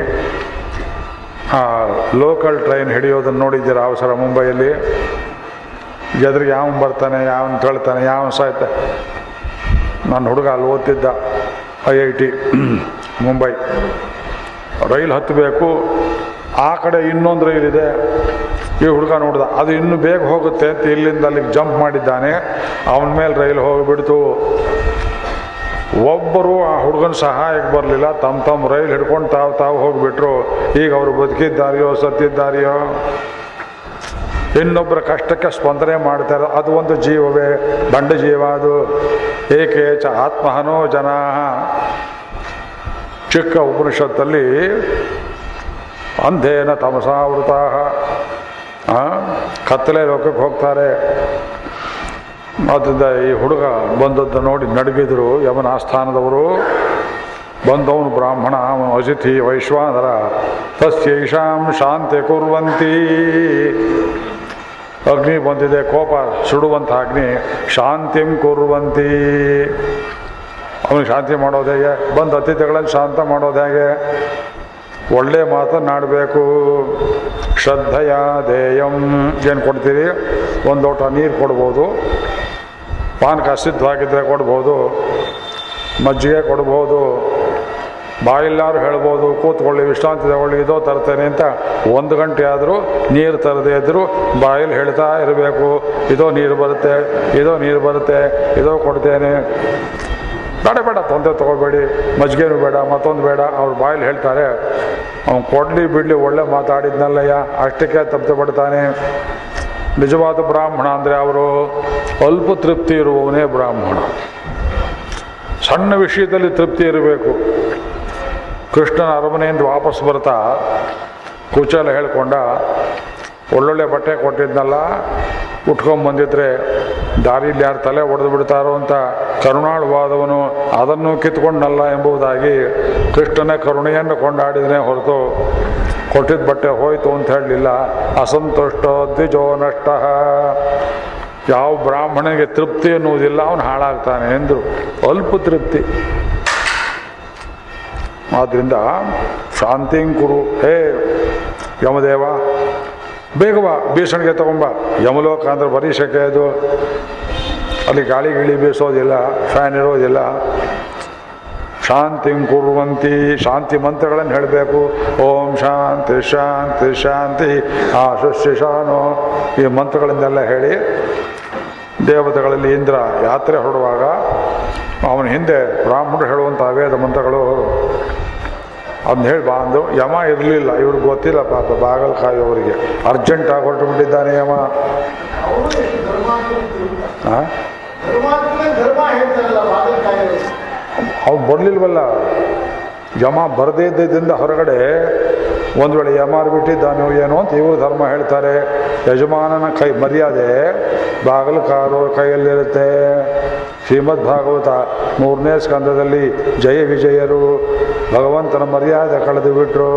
ಲೋಕಲ್ ಟ್ರೈನ್ ಹಿಡಿಯೋದನ್ನು ನೋಡಿದ್ದೀರ ಅವಸರ ಮುಂಬೈಯಲ್ಲಿ ಎದುರಿಗೆ ಯಾವನ್ ಬರ್ತಾನೆ ಯಾವನ್ ತಳ್ತಾನೆ ಯಾವನ್ ಸಾಯ್ತ ನನ್ನ ಹುಡುಗ ಅಲ್ಲಿ ಓದ್ತಿದ್ದ IIT Mumbai rail ಹತ್ತಬೇಕು ಆ ಕಡೆ ಇನ್ನೊಂದು ರೈಲ್ ಇದೆ ಈ ಹುಡುಗ ನೋಡ್ದ ಅದು ಇನ್ನು ಬೇಗ ಹೋಗುತ್ತೆ ಅಂತ ಇಲ್ಲಿಂದ ಅಲ್ಲಿಗೆ ಜಂಪ್ ಮಾಡಿದ್ದಾನೆ ಅವನ ಮೇಲೆ ರೈಲ್ ಹೋಗಿಬಿಡ್ತು ಒಬ್ಬರು ಆ ಹುಡುಗನ ಸಹಾಯಕ್ಕೆ ಬರಲಿಲ್ಲ ತಮ್ಮ ತಮ್ಮ ರೈಲ್ ಹಿಡ್ಕೊಂಡು ತಾವು ತಾವು ಹೋಗಿಬಿಟ್ರು ಈಗ ಅವರು ಬದುಕಿದ್ದಾರೆಯೋ ಸತ್ತಿದ್ದಾರೆಯೋ ಇನ್ನೊಬ್ಬರ ಕಷ್ಟಕ್ಕೆ ಸ್ಪಂದನೆ ಮಾಡ್ತಾರೆ ಅದು ಒಂದು ಜೀವವೇ ಬಂಡ ಜೀವ ಅದು ಏಕೆ ಚ ಆತ್ಮಹನೋ ಜನ ಚಿಕ್ಕ ಉಪನಿಷತ್ತಲ್ಲಿ ಅಂಧೇನ ತಮಸಾವೃತ ಕತ್ತಲೆ ಲೋಕಕ್ಕೆ ಹೋಗ್ತಾರೆ ಆದ್ದರಿಂದ ಈ ಹುಡುಗ ಬಂದದ್ದು ನೋಡಿ ನಡಗಿದ್ರು ಯಮನ ಆಸ್ಥಾನದವರು ಬಂದವನು ಬ್ರಾಹ್ಮಣ ಅವನು ಅತಿಥಿ ವೈಶ್ವಾನರ ತಸ್ಯೈಷಾಂ ಶಾಂತಿ ಕುರ್ವಂತಿ ಅಗ್ನಿ ಬಂದಿದೆ ಕೋಪ ಸುಡುವಂಥ ಅಗ್ನಿ ಶಾಂತಿಂ ಕುರ್ವಂತಿ ಅವನಿಗೆ ಶಾಂತಿ ಮಾಡೋದು ಹೇಗೆ ಬಂದ ಅತಿಥಿಗಳನ್ನು ಶಾಂತ ಮಾಡೋದು ಹೇಗೆ ಒಳ್ಳೆ ಮಾತನ್ನಾಡಬೇಕು ಶ್ರದ್ಧೆಯ ದೇಯಂ ಏನು ಕೊಡ್ತೀರಿ ಒಂದು ಲೋಟ ನೀರು ಕೊಡ್ಬೋದು ಪಾನಕ ಸಿದ್ಧವಾಗಿದ್ದರೆ ಕೊಡ್ಬೋದು ಮಜ್ಜಿಗೆ ಕೊಡ್ಬೋದು ಬಾಯಿಲ್ಲಾರು ಹೇಳ್ಬೋದು ಕೂತ್ಕೊಳ್ಳಿ ವಿಶ್ರಾಂತಿ ತಗೊಳ್ಳಿ ಇದೋ ತರ್ತೇನೆ ಅಂತ ಒಂದು ಗಂಟೆ ಆದರೂ ನೀರು ತರದೇ ಇದ್ದರೂ ಬಾಯಲ್ಲಿ ಹೇಳ್ತಾ ಇರಬೇಕು ಇದೋ ನೀರು ಬರುತ್ತೆ ಇದೋ ನೀರು ಬರುತ್ತೆ ಇದೋ ಕೊಡ್ತೇನೆ ಬೇಡ ಬೇಡ ತೊಂದರೆ ತೊಗೋಬೇಡಿ ಮಜ್ಜಿಗೆನೂ ಬೇಡ ಮತ್ತೊಂದು ಬೇಡ ಅವ್ರು ಬಾಯಲ್ಲಿ ಹೇಳ್ತಾರೆ ಅವ್ನು ಕೊಡಲಿ ಬಿಡಲಿ ಒಳ್ಳೆ ಮಾತಾಡಿದ್ನಲ್ಲಯ್ಯ ಅಷ್ಟಕ್ಕೆ ತಪ್ಪು ಪಡ್ತಾನೆ ನಿಜವಾದ ಬ್ರಾಹ್ಮಣ ಅಂದರೆ ಅವರು ಅಲ್ಪ ತೃಪ್ತಿ ಇರುವವನೇ ಬ್ರಾಹ್ಮಣ ಸಣ್ಣ ವಿಷಯದಲ್ಲಿ ತೃಪ್ತಿ ಇರಬೇಕು ಕೃಷ್ಣನ ಅರಮನೆಯಿಂದ ವಾಪಸ್ ಬರ್ತಾ ಕುಚಲ ಹೇಳ್ಕೊಂಡ ಒಳ್ಳೊಳ್ಳೆ ಬಟ್ಟೆ ಕೊಟ್ಟಿದ್ನಲ್ಲ ಉಟ್ಕೊಂಬಂದಿದ್ರೆ ದಾರಿಲಿ ಯಾರು ತಲೆ ಒಡೆದು ಬಿಡ್ತಾರೋ ಅಂತ ಕರುಣಾಳುವಾದವನು ಅದನ್ನು ಕಿತ್ಕೊಂಡಲ್ಲ ಎಂಬುದಾಗಿ ಕೃಷ್ಣನ ಕರುಣೆಯನ್ನು ಕೊಂಡಾಡಿದನೇ ಹೊರತು ಕೊಟ್ಟಿದ್ದ ಬಟ್ಟೆ ಹೋಯ್ತು ಅಂತ ಹೇಳಲಿಲ್ಲ ಅಸಂತುಷ್ಟ ದ್ವಿಜೋ ನಷ್ಟ ಯಾವ ಬ್ರಾಹ್ಮಣನಿಗೆ ತೃಪ್ತಿ ಎನ್ನುವುದಿಲ್ಲ ಅವನು ಹಾಳಾಗ್ತಾನೆ ಎಂದರು ಅಲ್ಪ ತೃಪ್ತಿ ಆದ್ದರಿಂದ ಶಾಂತಿಂ ಕುರು ಹೇ ಯಮದೇವ ಬೇಗ ಬಾ ಬೀಸಣಿಗೆ ತಗೊಂಬ ಯಮಲೋಕ ಅಂದ್ರೆ ಬರೀ ಶಕೆ ಅದು ಅಲ್ಲಿ ಗಾಳಿ ಗಿಳಿ ಬೀಸೋದಿಲ್ಲ ಫ್ಯಾನ್ ಇರೋದಿಲ್ಲ ಶಾಂತಿಂ ಕುರುವಂತಿ ಶಾಂತಿ ಮಂತ್ರಗಳನ್ನು ಹೇಳಬೇಕು ಓಂ ಶಾಂತಿ ಶಾಂತಿ ಶಾಂತಿ ಆ ಶಾನೋ ಈ ಮಂತ್ರಗಳನ್ನೆಲ್ಲ ಹೇಳಿ ದೇವತೆಗಳಲ್ಲಿ ಇಂದ್ರ ಯಾತ್ರೆ ಹೊರಡುವಾಗ ಅವನ ಹಿಂದೆ ಬ್ರಾಹ್ಮಣರು ಹೇಳುವಂಥ ವೇದ ಮಂತ್ರಗಳು ಅದನ್ನ ಹೇಳಿ ಬಾ ಅಂದರು ಯಮ ಇರಲಿಲ್ಲ ಇವ್ರಿಗೆ ಗೊತ್ತಿಲ್ಲ ಪಾಪ ಬಾಗಲ್ ಕಾಯೋವರಿಗೆ ಅರ್ಜೆಂಟಾಗಿ ಹೊರಟು ಬಿಟ್ಟಿದ್ದಾನೆ ಯಮ ಅವರು ಎಷ್ಟು ಧರ್ಮಾತ್ಮ ಆ? ಧರ್ಮಾತ್ಮನೇ ಧರ್ಮ ಹೇಳ್ತಾರಲ್ಲ ಬಾಗಲಕಾಯಿ ಅವ್ನು ಬರಲಿಲ್ವಲ್ಲ ಯಮ ಬರದೇ ಇದ್ದಿದ್ದರಿಂದ ಹೊರಗಡೆ ಒಂದು ವೇಳೆ ಯಮ ಬಿಟ್ಟಿದ್ದಾನೋ ಏನೋ ಅಂತ ಇವರು ಧರ್ಮ ಹೇಳ್ತಾರೆ ಯಜಮಾನನ ಕೈ ಮರ್ಯಾದೆ ಬಾಗಲಕಾರೋ ಕೈಯಲ್ಲಿರುತ್ತೆ ಶ್ರೀಮದ್ ಭಾಗವತ ಮೂರನೇ ಸ್ಕಂದದಲ್ಲಿ ಜಯ ವಿಜಯರು ಭಗವಂತನ ಮರ್ಯಾದೆ ಕಳೆದು ಬಿಟ್ರು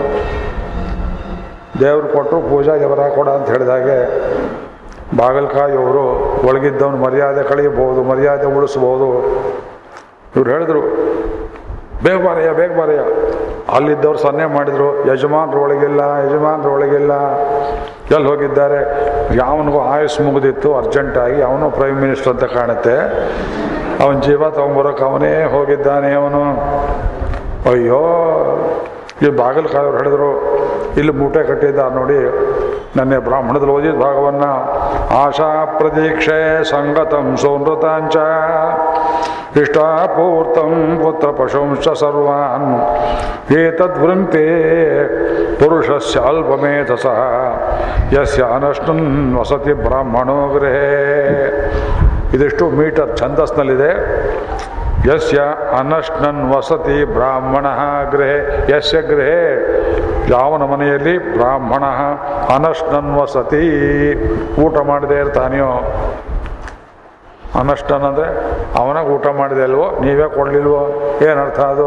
ದೇವ್ರು ಕೊಟ್ಟರು ಪೂಜಾಗೆ ಬರ ಕೊಡ ಅಂತ ಹೇಳಿದಾಗೆ ಬಾಗಲಕಾಯಿಯವರು ಒಳಗಿದ್ದವನು ಮರ್ಯಾದೆ ಕಳೆಯಬಹುದು ಮರ್ಯಾದೆ ಉಳಿಸ್ಬೋದು ಇವ್ರು ಹೇಳಿದ್ರು ಬೇಗ ಬಾರಯ್ಯ ಬೇಗ ಬಾರಯ್ಯ ಅಲ್ಲಿದ್ದವ್ರು ಸನ್ನೆ ಮಾಡಿದ್ರು ಯಜಮಾನ್ರ ಒಳಗಿಲ್ಲ ಯಜಮಾನ್ರ ಒಳಗಿಲ್ಲ ಎಲ್ಲಿ ಹೋಗಿದ್ದಾರೆ ಯಾವನಿಗೂ ಆಯುಸ್ ಮುಗಿದಿತ್ತು ಅರ್ಜೆಂಟಾಗಿ ಅವನು ಪ್ರೈಮ್ ಮಿನಿಸ್ಟರ್ ಅಂತ ಕಾಣುತ್ತೆ ಅವನ ಜೀವ ತಗೊಂಬರೋಕೆ ಅವನೇ ಹೋಗಿದ್ದಾನೆ ಅವನು ಅಯ್ಯೋ ಈ ಬಾಗಲಕಾಯವ್ರು ಹೇಳಿದ್ರು ಇಲ್ಲಿ ಮೂಟೆ ಕಟ್ಟಿದ್ದಾರೆ ನೋಡಿ ನನ್ನೆ ಬ್ರಾಹ್ಮಣದಲ್ಲಿ ಓದಿದ ಭಾಗವನ್ನ ಆಶಾ ಪ್ರತೀಕ್ಷೆ ಸಂಗತಂ ಸೌನೃತಾಂಚ ಇಷ್ಟಾಪೂರ್ತಂ ಪುತ್ರ ಪಶುಂಶ ಸರ್ವಾನ್ ಏತದ್ವೃಂಕ್ತೆ ಪುರುಷಸ್ಯ ಅಲ್ಪಮೇಧಸಃ ಯಸ್ಯ ಅನಷ್ಟನ್ ವಸತಿ ಬ್ರಾಹ್ಮಣೋ ಗೃಹೇ ಇದಿಷ್ಟು ಮೀಟರ್ ಛಂದಸ್ನಲ್ಲಿದೆ ಯಸ್ಯ ಅನಶ್ನನ್ ವಸತಿ ಬ್ರಾಹ್ಮಣ ಗೃಹೆ ಯಸ್ಯ ಗೃಹೆ ಯಾವನ ಮನೆಯಲ್ಲಿ ಬ್ರಾಹ್ಮಣ ಅನಶ್ನನ್ ವಸತಿ ಊಟ ಮಾಡದೇ ಇರ್ತಾನೆಯೋ ಅನಷ್ಟನ್ ಅಂದರೆ ಅವನಾಗ ಊಟ ಮಾಡಿದೆ ಅಲ್ವೋ ನೀವೇ ಕೊಡಲಿಲ್ವೋ ಏನರ್ಥ ಅದು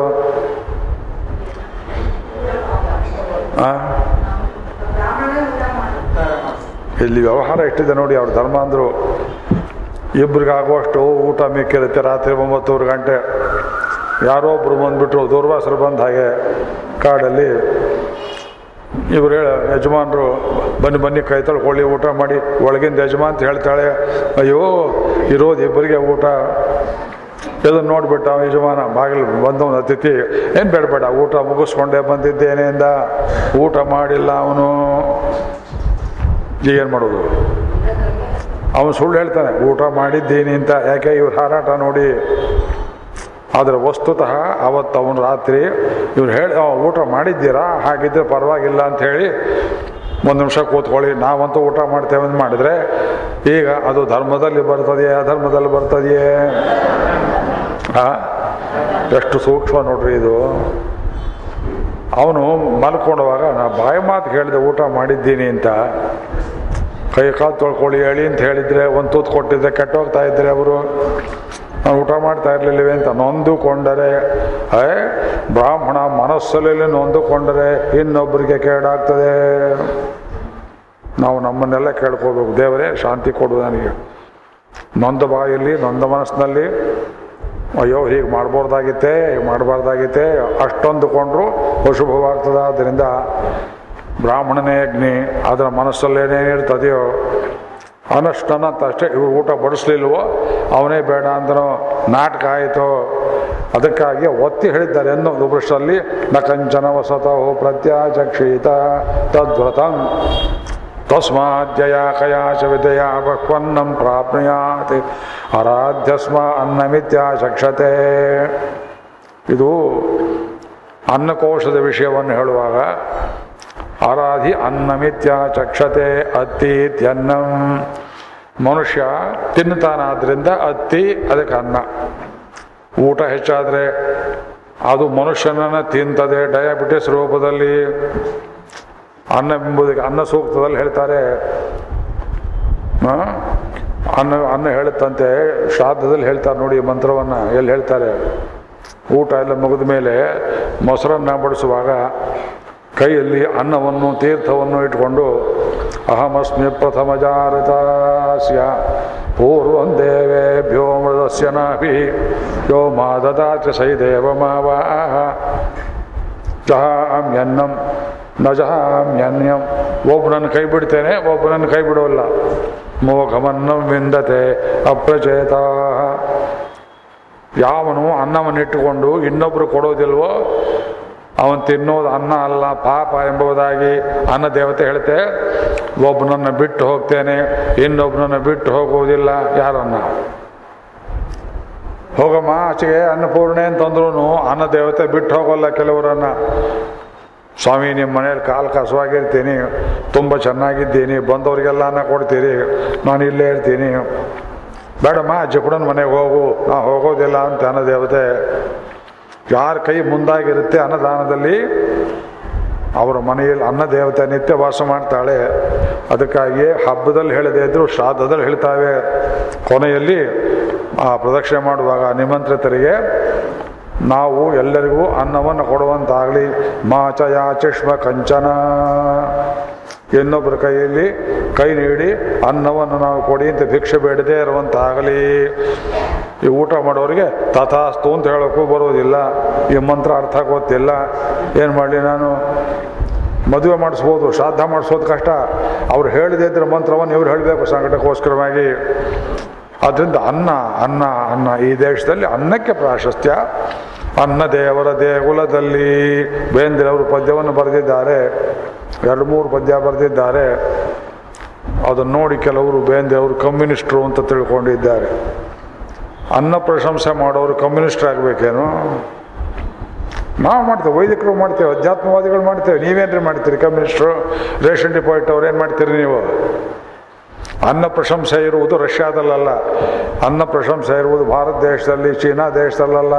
ಆ? ಇಲ್ಲಿ ವ್ಯವಹಾರ ಎಷ್ಟಿದೆ ನೋಡಿ ಅವ್ರ ಧರ್ಮ ಅಂದರು ಇಬ್ರಿಗಾಗುವಷ್ಟು ಊಟ ಮಿಕ್ಕಿರುತ್ತೆ ರಾತ್ರಿ ಒಂಬತ್ತೂವರೆ ಗಂಟೆ ಯಾರೋ ಒಬ್ರು ಬಂದ್ಬಿಟ್ರು ದೂರ್ವಾಸರು ಬಂದ ಹಾಗೆ ಕಾಡಲ್ಲಿ ಇವ್ರು ಹೇಳ ಯಜಮಾನರು ಬನ್ನಿ ಬನ್ನಿ ಕೈ ತೊಳ್ಕೊಳ್ಳಿ ಊಟ ಮಾಡಿ ಒಳಗಿಂದ ಯಜಮಾನ್ ಅಂತ ಹೇಳ್ತಾಳೆ ಅಯ್ಯೋ ಇರೋದು ಇಬ್ಬರಿಗೆ ಊಟ ಇದನ್ನು ನೋಡ್ಬಿಟ್ಟ ಅವ ಯಜಮಾನ ಬಾಗಿಲು ಬಂದವನ ಅತಿಥಿ ಏನು ಬೇಡಬೇಡ ಊಟ ಮುಗಿಸ್ಕೊಂಡೇ ಬಂದಿದ್ದೇನೆ ಎಂದ ಊಟ ಮಾಡಿಲ್ಲ ಅವನು ಏನು ಮಾಡೋದು ಅವನು ಸುಳ್ಳು ಹೇಳ್ತಾನೆ ಊಟ ಮಾಡಿದ್ದೀನಿ ಅಂತ ಯಾಕೆ ಇವ್ರ ಹಾರಾಟ ನೋಡಿ ಆದರೆ ವಸ್ತುತಃ ಅವತ್ತು ಅವನು ರಾತ್ರಿ ಇವ್ರು ಹೇಳಿ "ಆ, ಊಟ ಮಾಡಿದ್ದೀರಾ ಹಾಗಿದ್ರೆ ಪರವಾಗಿಲ್ಲ ಅಂತ ಹೇಳಿ ಒಂದು ನಿಮಿಷ ಕೂತ್ಕೊಳ್ಳಿ ನಾವಂತೂ ಊಟ ಮಾಡ್ತೇವೆ ಅಂತ ಮಾಡಿದರೆ ಈಗ ಅದು ಧರ್ಮದಲ್ಲಿ ಬರ್ತದೆಯೇ ಅಧರ್ಮದಲ್ಲಿ ಬರ್ತದೆಯೇ ಆ? ಎಷ್ಟು ಸೂಕ್ಷ್ಮ ನೋಡ್ರಿ ಇದು ಅವನು ಮಲ್ಕೊಂಡವಾಗ ನಾ ಬಾಯಿ ಮಾತು ಹೇಳಿದೆ ಊಟ ಮಾಡಿದ್ದೀನಿ ಅಂತ ಕೈ ಕಾಲು ತೊಳ್ಕೊಳ್ಳಿ ಹೇಳಿ ಅಂತ ಹೇಳಿದ್ರೆ ಒಂದು ತೂತು ಕೊಟ್ಟಿದ್ದೆ ಕೆಟ್ಟೋಗ್ತಾ ಇದ್ರೆ ಅವರು ನಾನು ಊಟ ಮಾಡ್ತಾ ಇರಲಿಲ್ಲವೇ ಅಂತ ನೊಂದುಕೊಂಡರೆ ಏ ಬ್ರಾಹ್ಮಣ ಮನಸ್ಸಲ್ಲಿ ನೊಂದುಕೊಂಡರೆ ಇನ್ನೊಬ್ಬರಿಗೆ ಕೇಡಾಗ್ತದೆ ನಾವು ನಮ್ಮನ್ನೆಲ್ಲ ಕೇಳ್ಕೋಬೇಕು ದೇವರೇ ಶಾಂತಿ ಕೊಡು ನನಗೆ ನೊಂದ ಬಾಯಲ್ಲಿ ನೊಂದ ಮನಸ್ಸಿನಲ್ಲಿ ಅಯ್ಯೋ ಹೀಗೆ ಮಾಡ್ಬೋದಾಗಿತ್ತೆ ಹೀಗೆ ಮಾಡಬಾರ್ದಾಗಿತ್ತೆ ಅಷ್ಟೊಂದುಕೊಂಡ್ರು ಅಶುಭವಾಗ್ತದ ಆದ್ದರಿಂದ ಬ್ರಾಹ್ಮಣನೇ ಅಗ್ನಿ ಅದರ ಮನಸ್ಸಲ್ಲೇನೇನಿರ್ತದೆಯೋ ಅನಷ್ಟನ ಅಂತ ಅಷ್ಟೇ ಇವ್ರು ಊಟ ಬಡಿಸ್ಲಿಲ್ವೋ ಅವನೇ ಬೇಡ ಅಂದನೋ ನಾಟಕ ಆಯಿತು ಅದಕ್ಕಾಗಿ ಒತ್ತಿ ಹೇಳಿದ್ದಾರೆ ಎನ್ನುವುದು ವೃಷಲ್ಲಿ ನ ಕಂಚನ ವಸತೋ ಪ್ರತ್ಯಾಚಕ್ಷೀತ ತದ್ವ್ರತಂ ತಸ್ಮಾದ್ಯಯ ಕಯಾಚ ವಿದಯ ಬಹ್ವನ್ನಂ ಪ್ರಾಪ್ನುಯಾತ್ ಆರಾಧ್ಯಸ್ಮ ಅನ್ನಮಿತ್ಯಾಚಕ್ಷತೆ ಇದು ಅನ್ನಕೋಶದ ವಿಷಯವನ್ನು ಹೇಳುವಾಗ ಆರಾಧಿ ಅನ್ನಮಿತ್ಯ ಚಕ್ಷತೆ ಅತ್ತೀತ್ಯನ್ನಂ ಮನುಷ್ಯ ತಿನ್ನುತ್ತಾನಾದ್ರಿಂದ ಅತ್ತಿ ಅದಕ್ಕೆ ಅನ್ನ ಊಟ ಹೆಚ್ಚಾದರೆ ಅದು ಮನುಷ್ಯನನ್ನು ತಿಂತದೆ ಡಯಾಬಿಟಿಸ್ ರೂಪದಲ್ಲಿ ಅನ್ನ ಎಂಬುದಕ್ಕೆ ಅನ್ನ ಸೂಕ್ತದಲ್ಲಿ ಹೇಳ್ತಾರೆ ಆ? ಅನ್ನ ಅನ್ನ ಹೇಳುತ್ತಂತೆ ಶ್ರಾದ್ದದಲ್ಲಿ ಹೇಳ್ತಾರೆ ನೋಡಿ ಈ ಮಂತ್ರವನ್ನು ಎಲ್ಲಿ ಹೇಳ್ತಾರೆ ಊಟ ಎಲ್ಲ ಮುಗಿದ ಮೇಲೆ ಮೊಸರನ್ನ ಬಡಿಸುವಾಗ ಕೈಯಲ್ಲಿ ಅನ್ನವನ್ನು ತೀರ್ಥವನ್ನು ಇಟ್ಕೊಂಡು ಅಹಮಸ್ಮಿ ಪ್ರಥಮ ಜಾರತಾಸ್ಯ ಪೂರ್ವಂ ದೇವೇಭ್ಯೋ ಮೃದಸ್ಯ ನಾಭಿ ಯೋ ಮಾ ದದಾತಿ ಸೈ ದೇವ ಮಾವಾಹ ಜಹಾಮ್ಯನ್ನಂ ನ ಜಹಾಮ್ಯನ್ಯಂ ಒಬ್ಬನನ್ನು ಕೈ ಬಿಡ್ತೇನೆ ಒಬ್ಬನನ್ನು ಕೈ ಬಿಡೋಲ್ಲ ಮೋಘಮನ್ನಂ ವಿಂದತೆ ಅಪ್ರಚೇತ ಯಾವನು ಅನ್ನವನ್ನಿಟ್ಟುಕೊಂಡು ಇನ್ನೊಬ್ರು ಕೊಡೋದಿಲ್ವೋ ಅವನು ತಿನ್ನೋದು ಅನ್ನ ಅಲ್ಲ ಪಾಪ ಎಂಬುದಾಗಿ ಅನ್ನ ದೇವತೆ ಹೇಳ್ತೆ ಒಬ್ಬನನ್ನು ಬಿಟ್ಟು ಹೋಗ್ತೇನೆ ಇನ್ನೊಬ್ಬನನ್ನು ಬಿಟ್ಟು ಹೋಗುವುದಿಲ್ಲ ಯಾರನ್ನ ಹೋಗಮ್ಮ ಆಚೆಗೆ ಅನ್ನಪೂರ್ಣೆ ಅಂತಂದ್ರೂ ಅನ್ನ ದೇವತೆ ಬಿಟ್ಟು ಹೋಗೋಲ್ಲ ಕೆಲವರನ್ನ ಸ್ವಾಮಿ ನಿಮ್ಮ ಮನೇಲಿ ಕಾಲು ಕಸವಾಗಿರ್ತೀನಿ ತುಂಬ ಚೆನ್ನಾಗಿದ್ದೀನಿ ಬಂದವರಿಗೆಲ್ಲ ಅನ್ನ ಕೊಡ್ತೀರಿ ನಾನು ಇಲ್ಲೇ ಇರ್ತೀನಿ ಬೇಡಮ್ಮ ಜಪುಡನ ಮನೆಗೆ ಹೋಗು ನಾ ಹೋಗೋದಿಲ್ಲ ಅಂತ ಅನ್ನ ದೇವತೆ ಯಾರ ಕೈ ಮುಂದಾಗಿರುತ್ತೆ ಅನ್ನದಾನದಲ್ಲಿ ಅವರ ಮನೆಯಲ್ಲಿ ಅನ್ನ ದೇವತೆ ನಿತ್ಯ ವಾಸ ಮಾಡ್ತಾಳೆ ಅದಕ್ಕಾಗಿ ಹಬ್ಬದಲ್ಲಿ ಹೇಳದೇ ಇದ್ರು ಶ್ರಾದ್ದದಲ್ಲಿ ಹೇಳ್ತಾವೆ ಕೊನೆಯಲ್ಲಿ ಆ ಪ್ರದಕ್ಷಿಣೆ ಮಾಡುವಾಗ ನಿಮಂತ್ರಿತರಿಗೆ ನಾವು ಎಲ್ಲರಿಗೂ ಅನ್ನವನ್ನು ಕೊಡುವಂತಾಗಲಿ ಮಾಚ ಯಾಚಿಷ್ಮ ಕಂಚನ ಇನ್ನೊಬ್ಬರ ಕೈಯಲ್ಲಿ ಕೈ ನೀಡಿ ಅನ್ನವನ್ನು ನಾವು ಕೊಡಿ ಅಂತ ಭಿಕ್ಷೆ ಬೇಡದೇ ಇರುವಂತಾಗಲಿ ಈ ಊಟ ಮಾಡೋರಿಗೆ ತಥಾಸ್ತು ಅಂತ ಹೇಳೋಕ್ಕೂ ಬರೋದಿಲ್ಲ ಈ ಮಂತ್ರ ಅರ್ಥ ಗೊತ್ತಿಲ್ಲ ಏನು ಮಾಡಲಿ ನಾನು ಮದುವೆ ಮಾಡಿಸ್ಬೋದು ಶ್ರಾದ್ದ ಮಾಡಿಸೋದು ಕಷ್ಟ ಅವ್ರು ಹೇಳಿದೆ ಇದ್ರೆ ಮಂತ್ರವನ್ನು ಇವ್ರು ಹೇಳಬೇಕು ಸಂಕಟಕ್ಕೋಸ್ಕರವಾಗಿ ಅದರಿಂದ ಅನ್ನ ಅನ್ನ ಅನ್ನ ಈ ದೇಶದಲ್ಲಿ ಅನ್ನಕ್ಕೆ ಪ್ರಾಶಸ್ತ್ಯ ಅನ್ನ ದೇವರ ದೇಗುಲದಲ್ಲಿ ಬೇಂದ್ರವರು ಪದ್ಯವನ್ನು ಬರೆದಿದ್ದಾರೆ ಎರಡು ಮೂರು ಪದ್ಯ ಬರೆದಿದ್ದಾರೆ ಅದನ್ನು ನೋಡಿ ಕೆಲವರು ಬೇಂದ್ರವರು ಕಮ್ಯುನಿಸ್ಟ್ರು ಅಂತ ತಿಳ್ಕೊಂಡಿದ್ದಾರೆ ಅನ್ನ ಪ್ರಶಂಸೆ ಮಾಡೋರು ಕಮ್ಯುನಿಸ್ಟ್ ಆಗಬೇಕೇನು ನಾವು ಮಾಡ್ತೇವೆ ವೈದಿಕರು ಮಾಡ್ತೇವೆ ಅಧ್ಯಾತ್ಮವಾದಿಗಳು ಮಾಡ್ತೇವೆ ನೀವೇನ್ರಿ ಮಾಡ್ತೀರಿ ಕಮ್ಯುನಿಸ್ಟ್ರು ರೇಷನ್ ಡಿಪಾಯಿಟ್ ಅವ್ರು ಏನು ಮಾಡ್ತೀರಿ ನೀವು ಅನ್ನ ಪ್ರಶಂಸೆ ಇರುವುದು ರಷ್ಯಾದಲ್ಲಲ್ಲ ಅನ್ನ ಪ್ರಶಂಸೆ ಇರುವುದು ಭಾರತ ದೇಶದಲ್ಲಿ ಚೀನಾ ದೇಶದಲ್ಲಲ್ಲ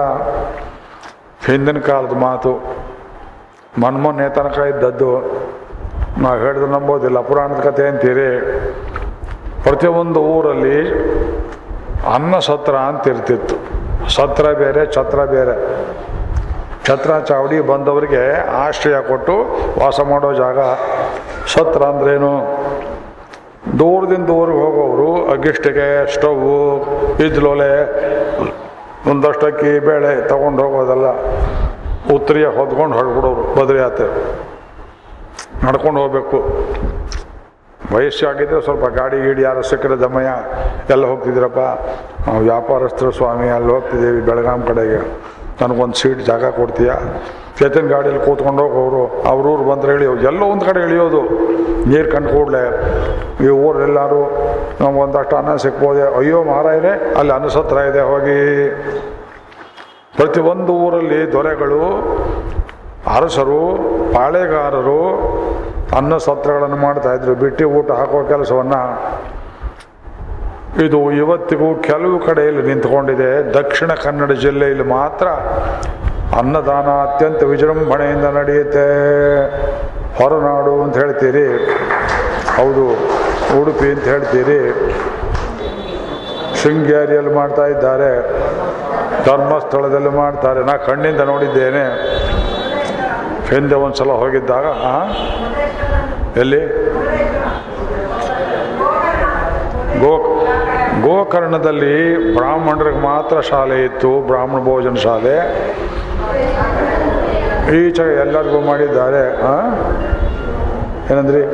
ಹಿಂದಿನ ಕಾಲದ ಮಾತು ಮನ್ಮೊನ್ನೆ ತನಕ ಇದ್ದದ್ದು ನಾವು ಹೇಳಿದ್ರೆ ನಂಬೋದಿಲ್ಲ ಪುರಾಣದ ಕಥೆ ಅಂತೀರಿ ಪ್ರತಿಯೊಂದು ಊರಲ್ಲಿ ಅನ್ನ ಸತ್ರ ಅಂತ ಇರ್ತಿತ್ತು ಸತ್ರ ಬೇರೆ ಛತ್ರ ಬೇರೆ ಛತ್ರ ಚಾವಡಿ ಬಂದವರಿಗೆ ಆಶ್ರಯ ಕೊಟ್ಟು ವಾಸ ಮಾಡೋ ಜಾಗ ಸತ್ರ ಅಂದ್ರೇನು ದೂರದಿಂದ ಊರಿಗೆ ಹೋಗೋರು ಅಗ್ಗಿಷ್ಟಿಗೆ ಸ್ಟವ್ವು ಇದ್ಲೊಲೆ ಒಂದಷ್ಟು ಅಕ್ಕಿ ಬೇಳೆ ತಗೊಂಡು ಹೋಗೋದಲ್ಲ ಉತ್ತರಿಯ ಹೊದ್ಕೊಂಡು ಹೊರಡ್ಬಿಡೋರು ಬದ್ರಿ ಯಾತ್ರೆ ನಡ್ಕೊಂಡು ಹೋಗ್ಬೇಕು ವಯಸ್ಸಾಗಿದ್ದರೆ ಸ್ವಲ್ಪ ಗಾಡಿ ಗೀಡಿ ಯಾರು ಸಿಕ್ಕರೆ ದಮಯ ಎಲ್ಲ ಹೋಗ್ತಿದ್ದೀರಪ್ಪ ನಾವು ವ್ಯಾಪಾರಸ್ಥರು ಸ್ವಾಮಿ ಅಲ್ಲಿ ಹೋಗ್ತಿದ್ದೀವಿ ಬೆಳಗಾಂ ಕಡೆಗೆ ನನಗೊಂದು ಸೀಟ್ ಜಾಗ ಕೊಡ್ತೀಯಾ ಚೇತನ್ ಗಾಡಿಯಲ್ಲಿ ಕೂತ್ಕೊಂಡು ಹೋಗೋರು ಅವ್ರ ಊರು ಬಂದ್ರೆ ಇಳಿಯೋದು ಎಲ್ಲೋ ಒಂದು ಕಡೆ ಇಳಿಯೋದು ನೀರು ಕಂಡು ಕೂಡಲೇ ಈ ಊರೆಲ್ಲರೂ ನಮ್ಗೆ ಒಂದಷ್ಟು ಅನ್ನ ಸಿಕ್ಬೋದೆ ಅಯ್ಯೋ ಮಾರಾಯರೇ ಅಲ್ಲಿ ಅನ್ನಸತ್ರ ಇದೆ ಹೋಗಿ ಪ್ರತಿಯೊಂದು ಊರಲ್ಲಿ ದೊರೆಗಳು ಅರಸರು ಪಾಳೆಗಾರರು ಅನ್ನ ಸತ್ರಗಳನ್ನು ಮಾಡ್ತಾ ಇದ್ರು ಬಿಟ್ಟಿ ಊಟ ಹಾಕೋ ಕೆಲಸವನ್ನ ಇದು ಇವತ್ತಿಗೂ ಕೆಲವು ಕಡೆಯಲ್ಲಿ ನಿಂತ್ಕೊಂಡಿದೆ ದಕ್ಷಿಣ ಕನ್ನಡ ಜಿಲ್ಲೆಯಲ್ಲಿ ಮಾತ್ರ ಅನ್ನದಾನ ಅತ್ಯಂತ ವಿಜೃಂಭಣೆಯಿಂದ ನಡೆಯುತ್ತೆ ಹೊರನಾಡು ಅಂತ ಹೇಳ್ತೀರಿ ಹೌದು ಉಡುಪಿ ಅಂತ ಹೇಳ್ತೀರಿ ಶೃಂಗೇರಿಯಲ್ಲಿ ಮಾಡ್ತಾ ಇದ್ದಾರೆ ಧರ್ಮಸ್ಥಳದಲ್ಲಿ ಮಾಡ್ತಾರೆ ನಾ ಕಣ್ಣಿಂದ ನೋಡಿದ್ದೇನೆ ಹಿಂದೆ ಒಂದ್ಸಲ ಹೋಗಿದ್ದಾಗ ಆ? ಎಲ್ಲಿ ಗೋ ಗೋಕರ್ಣದಲ್ಲಿ ಬ್ರಾಹ್ಮಣರಿಗೆ ಮಾತ್ರ ಶಾಲೆ ಇತ್ತು ಬ್ರಾಹ್ಮಣ ಭೋಜನ ಶಾಲೆ ಈಚೆಗೆ ಎಲ್ಲರಿಗೂ ಮಾಡಿದ್ದಾರೆ ಆ? ಏನಂದ್ರಿ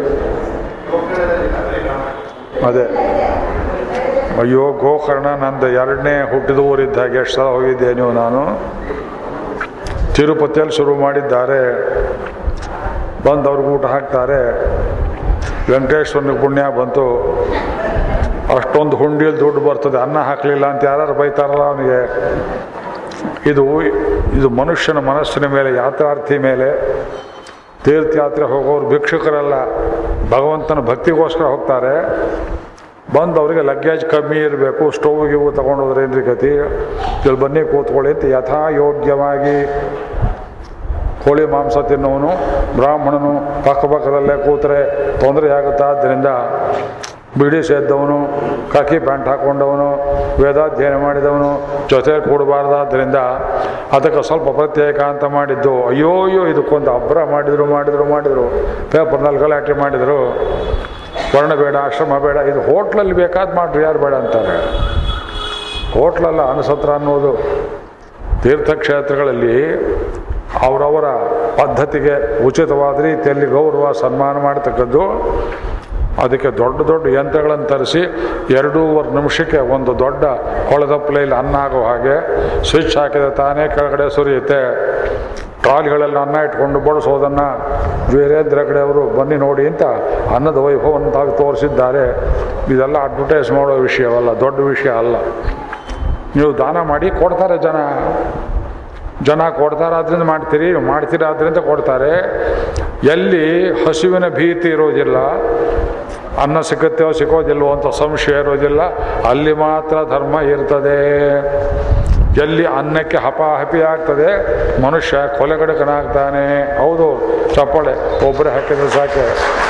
ಅದೇ ಅಯ್ಯೋ ಗೋಕರ್ಣ ನಂದು ಎರಡನೇ ಹುಟ್ಟಿದ ಊರಿದ್ದಾಗ ಎಷ್ಟು ಸಲ ಹೋಗಿದ್ದೆ ನೀವು ನಾನು ತಿರುಪತಿಯಲ್ಲಿ ಶುರು ಮಾಡಿದ್ದಾರೆ ಬಂದು ಅವ್ರಿಗೆ ಊಟ ಹಾಕ್ತಾರೆ ವೆಂಕಟೇಶ್ವರನಿಗೆ ಪುಣ್ಯ ಬಂತು ಅಷ್ಟೊಂದು ಹುಂಡಿಯಲ್ಲಿ ದುಡ್ಡು ಬರ್ತದೆ ಅನ್ನ ಹಾಕಲಿಲ್ಲ ಅಂತ ಯಾರು ಬೈತಾರಲ್ಲ ಅವನಿಗೆ ಇದು ಇದು ಮನುಷ್ಯನ ಮನಸ್ಸಿನ ಮೇಲೆ ಯಾತ್ರಾರ್ಥಿ ಮೇಲೆ ತೀರ್ಥಯಾತ್ರೆ ಹೋಗೋರು ಭಿಕ್ಷುಕರಲ್ಲ ಭಗವಂತನ ಭಕ್ತಿಗೋಸ್ಕರ ಹೋಗ್ತಾರೆ ಬಂದು ಅವರಿಗೆ ಲಗ್ಗೇಜ್ ಕಮ್ಮಿ ಇರಬೇಕು ಸ್ಟವ್ ಗಿವ್ ತಗೊಂಡೋದ್ರೆ ಏನ್ರಿ ಗತಿ ಇಲ್ಲಿ ಬನ್ನಿ ಕೂತ್ಕೊಳ್ಳಿ ಅಂತ ಯಥಾಯೋಗ್ಯವಾಗಿ ಕೋಳಿ ಮಾಂಸ ತಿನ್ನೋನು ಬ್ರಾಹ್ಮಣನು ಪಕ್ಕಪಕ್ಕದಲ್ಲೇ ಕೂತ್ರೆ ತೊಂದರೆ ಆಗುತ್ತೆ ಆದ್ದರಿಂದ ಬಿಡಿ ಸೇದ್ದವನು ಕಾಕಿ ಪ್ಯಾಂಟ್ ಹಾಕ್ಕೊಂಡವನು ವೇದಾಧ್ಯಯನ ಮಾಡಿದವನು ಜೊತೆ ಕೂಡಬಾರ್ದಾದ್ರಿಂದ ಅದಕ್ಕೆ ಸ್ವಲ್ಪ ಪ್ರತ್ಯೇಕ ಅಂತ ಮಾಡಿದ್ದು ಅಯ್ಯೋ ಅಯ್ಯೋ ಇದಕ್ಕೊಂದು ಅಬ್ರ ಮಾಡಿದರು ಮಾಡಿದರು ಮಾಡಿದರು ಪೇಪರ್ನಲ್ಲಿ ಗಲಾಟೆ ಮಾಡಿದರು ವರ್ಣ ಬೇಡ ಆಶ್ರಮ ಬೇಡ ಇದು ಹೋಟ್ಲಲ್ಲಿ ಬೇಕಾದ್ ಮಾಡ್ರಿ ಯಾರು ಬೇಡ ಅಂತಾರೆ ಹೋಟ್ಲಲ್ಲ ಅನಸತ್ರ ಅನ್ನೋದು ತೀರ್ಥಕ್ಷೇತ್ರಗಳಲ್ಲಿ ಅವರವರ ಪದ್ಧತಿಗೆ ಉಚಿತವಾದ ರೀತಿಯಲ್ಲಿ ಗೌರವ ಸನ್ಮಾನ ಮಾಡ್ತಕ್ಕದ್ದು ಅದಕ್ಕೆ ದೊಡ್ಡ ದೊಡ್ಡ ಯಂತ್ರಗಳನ್ನು ತರಿಸಿ ಎರಡೂವರೆ ನಿಮಿಷಕ್ಕೆ ಒಂದು ದೊಡ್ಡ ಕೊಳದಪ್ಪಲೆಯಲ್ಲಿ ಅನ್ನ ಆಗೋ ಹಾಗೆ ಸ್ವಿಚ್ ಹಾಕಿದ ತಾನೇ ಕೆಳಗಡೆ ಸುರಿಯುತ್ತೆ ಟ್ರಾಲಿಗಳಲ್ಲಿ ಅನ್ನ ಇಟ್ಕೊಂಡು ಬಡಿಸೋದನ್ನು ವೀರೇಂದ್ರ ಕಡೆ ಅವರು ಬನ್ನಿ ನೋಡಿ ಅಂತ ಅನ್ನದ ವೈಭವವನ್ನು ತಾವು ತೋರಿಸಿದ್ದಾರೆ ಇದೆಲ್ಲ ಅಡ್ವರ್ಟೈಸ್ ಮಾಡೋ ವಿಷಯವಲ್ಲ ದೊಡ್ಡ ವಿಷಯ ಅಲ್ಲ ನೀವು ದಾನ ಮಾಡಿ ಕೊಡ್ತಾರೆ ಜನ ಜನ ಕೊಡ್ತಾರೆ ಆದ್ರಿಂದ ಮಾಡ್ತೀರಿ ಮಾಡ್ತೀರಿ ಆದ್ರಿಂದ ಕೊಡ್ತಾರೆ ಎಲ್ಲಿ ಹಸುವಿನ ಭೀತಿ ಇರೋದಿಲ್ಲ ಅನ್ನ ಸಿಕ್ಕತ್ತೋ ಸಿಕ್ಕೋದಿಲ್ವೋ ಅಂತ ಸಂಶಯ ಇರೋದಿಲ್ಲ ಅಲ್ಲಿ ಮಾತ್ರ ಧರ್ಮ ಇರ್ತದೆ ಎಲ್ಲಿ ಅನ್ನಕ್ಕೆ ಹಪಾಹಪಿ ಆಗ್ತದೆ ಮನುಷ್ಯ ಕೊಲೆಗಡಕನಾಗ್ತಾನೆ ಹೌದು ಚಪ್ಪಾಳೆ ಒಬ್ಬರೇ ಹಾಕಿದ್ರೆ ಸಾಕೆ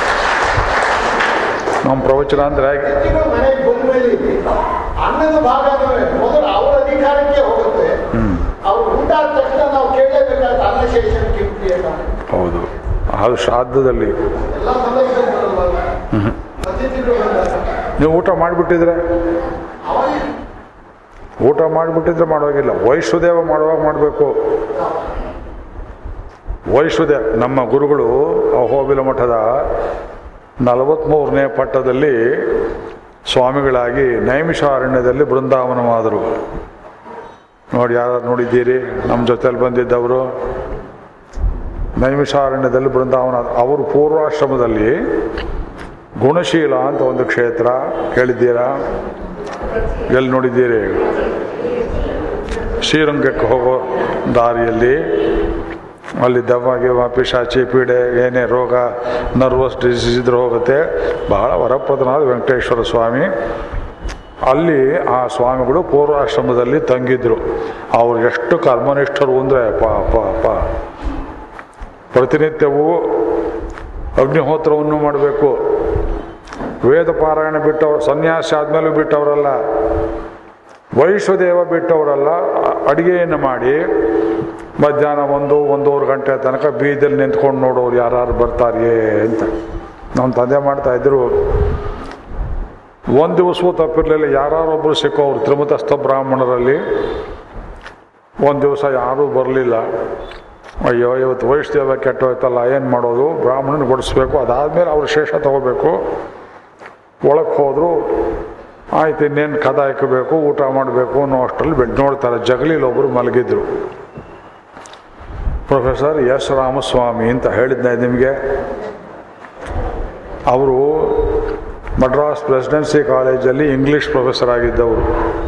ನಮ್ಮ ಪ್ರವಚನ ಅಂದರೆ ವ್ಯಕ್ತಿಗಳು ಮನೆಗೆ ಬಂದ ಮೇಲೆ ಅನ್ನದ ಭಾಗ ಮೊದಲು ಅವರ ಅಧಿಕಾರಕ್ಕೆ ಹೋಗುತ್ತೆ ಅವ್ರು ಊಟ ಆದ ತಕ್ಷಣ ನಾವು ಕೇಳಲೇಬೇಕಾದ ಅನ್ನ ಶೇಷನ್ ಕಿಂಪ್ತಿ ಅಂತ ಹೌದು ಅದು ಶ್ರಾದ್ದದಲ್ಲಿ ಎಲ್ಲ ಸಂದರ್ಭದಲ್ಲಿ ಬರಲ್ವಲ್ಲ ಅತಿಥಿಗಳು ಬಂದಾಗ ನೀವು ಊಟ ಮಾಡಿಬಿಟ್ಟಿದ್ರೆ ಅವಾಗ ಊಟ ಮಾಡಿಬಿಟ್ಟಿದ್ರೆ ಮಾಡೋಗಿಲ್ಲ ವೈಶ್ವದೇವ ಮಾಡುವಾಗ ಮಾಡಬೇಕು ವೈಶ್ವದೇವ ನಮ್ಮ ಗುರುಗಳು ಅಹೋಬಿಲ ಮಠದ ನಲವತ್ತ್ಮೂರನೇ ಪಟ್ಟದಲ್ಲಿ ಸ್ವಾಮಿಗಳಾಗಿ ನೈಮಿಷಾರಣ್ಯದಲ್ಲಿ ಬೃಂದಾವನವಾದರು ನೋಡಿ ಯಾರು ನೋಡಿದ್ದೀರಿ ನಮ್ಮ ಜೊತೆಲಿ ಬಂದಿದ್ದವರು ನೈಮಿಷಾರಣ್ಯದಲ್ಲಿ ಬೃಂದಾವನ ಅವರು ಪೂರ್ವಾಶ್ರಮದಲ್ಲಿ ಗುಣಶೀಲ ಅಂತ ಒಂದು ಕ್ಷೇತ್ರ ಕೇಳಿದ್ದೀರಾ ಎಲ್ಲಿ ನೋಡಿದ್ದೀರಿ ಶ್ರೀರಂಗಕ್ಕೆ ಹೋಗೋ ದಾರಿಯಲ್ಲಿ ಅಲ್ಲಿ ದೆವ್ವ ಗಿವ್ವ ಪಿಶಾಚಿ ಪೀಡೆ ಏನೇ ರೋಗ ನರ್ವಸ್ ಡಿಸೀಸ್ ಇದ್ರೆ ಹೋಗುತ್ತೆ ಬಹಳ ವರಪ್ರದನಾದ ವೆಂಕಟೇಶ್ವರ ಸ್ವಾಮಿ ಅಲ್ಲಿ ಆ ಸ್ವಾಮಿಗಳು ಪೂರ್ವಾಶ್ರಮದಲ್ಲಿ ತಂಗಿದ್ರು ಅವ್ರು ಎಷ್ಟು ಕರ್ಮನಿಷ್ಠರು ಅಂದರೆ ಪಾ ಪಾ ಪಾ ಪ್ರತಿನಿತ್ಯವೂ ಅಗ್ನಿಹೋತ್ರವನ್ನು ಮಾಡಬೇಕು ವೇದ ಪಾರಾಯಣ ಬಿಟ್ಟವ್ರು ಸನ್ಯಾಸಿ ಆದಮೇಲೂ ಬಿಟ್ಟವರಲ್ಲ ವೈಶ್ವದೇವ ಬಿಟ್ಟವರಲ್ಲ ಅ- ಅಡಿಗೆಯನ್ನು ಮಾಡಿ ಮಧ್ಯಾಹ್ನ ಒಂದು ಒಂದೂವರೆ ಗಂಟೆ ತನಕ ಬೀದಿಯಲ್ಲಿ ನಿಂತ್ಕೊಂಡು ನೋಡೋರು ಯಾರು ಬರ್ತಾರಿಯೇ ಅಂತ ನಮ್ಮ ತಂದೆ ಮಾಡ್ತಾ ಇದ್ರು ಒಂದು ದಿವಸವೂ ತಪ್ಪಿರಲಿಲ್ಲ ಯಾರೊಬ್ಬರು ಸಿಕ್ಕೋರು ತ್ರಿಮತಸ್ಥ ಬ್ರಾಹ್ಮಣರಲ್ಲಿ ಒಂದು ದಿವಸ ಯಾರೂ ಬರಲಿಲ್ಲ ಅಯ್ಯೋ ಇವತ್ತು ವೈಷ್ಣವ ಕೆಟ್ಟೋಯ್ತಲ್ಲ ಏನು ಮಾಡೋದು ಬ್ರಾಹ್ಮಣನ ಬಡಿಸ್ಬೇಕು ಅದಾದಮೇಲೆ ಅವ್ರು ಶೇಷ ತಗೋಬೇಕು ಒಳಗೆ ಹೋದರು ಆಯ್ತು ಇನ್ನೇನು ಕದ ಹಾಕಬೇಕು ಊಟ ಮಾಡಬೇಕು ಅನ್ನೋ ಅಷ್ಟರಲ್ಲಿ ಬೆಡ್ ನೋಡ್ತಾರೆ ಜಗಲೀಲಿ ಒಬ್ಬರು ಮಲಗಿದ್ರು ಪ್ರೊಫೆಸರ್ ಎಸ್ ರಾಮಸ್ವಾಮಿ ಅಂತ ಹೇಳಿದ್ದೆ ನಿಮಗೆ ಅವರು ಮಡ್ರಾಸ್ ಪ್ರೆಸಿಡೆನ್ಸಿ ಕಾಲೇಜಲ್ಲಿ ಇಂಗ್ಲೀಷ್ ಪ್ರೊಫೆಸರ್ ಆಗಿದ್ದವರು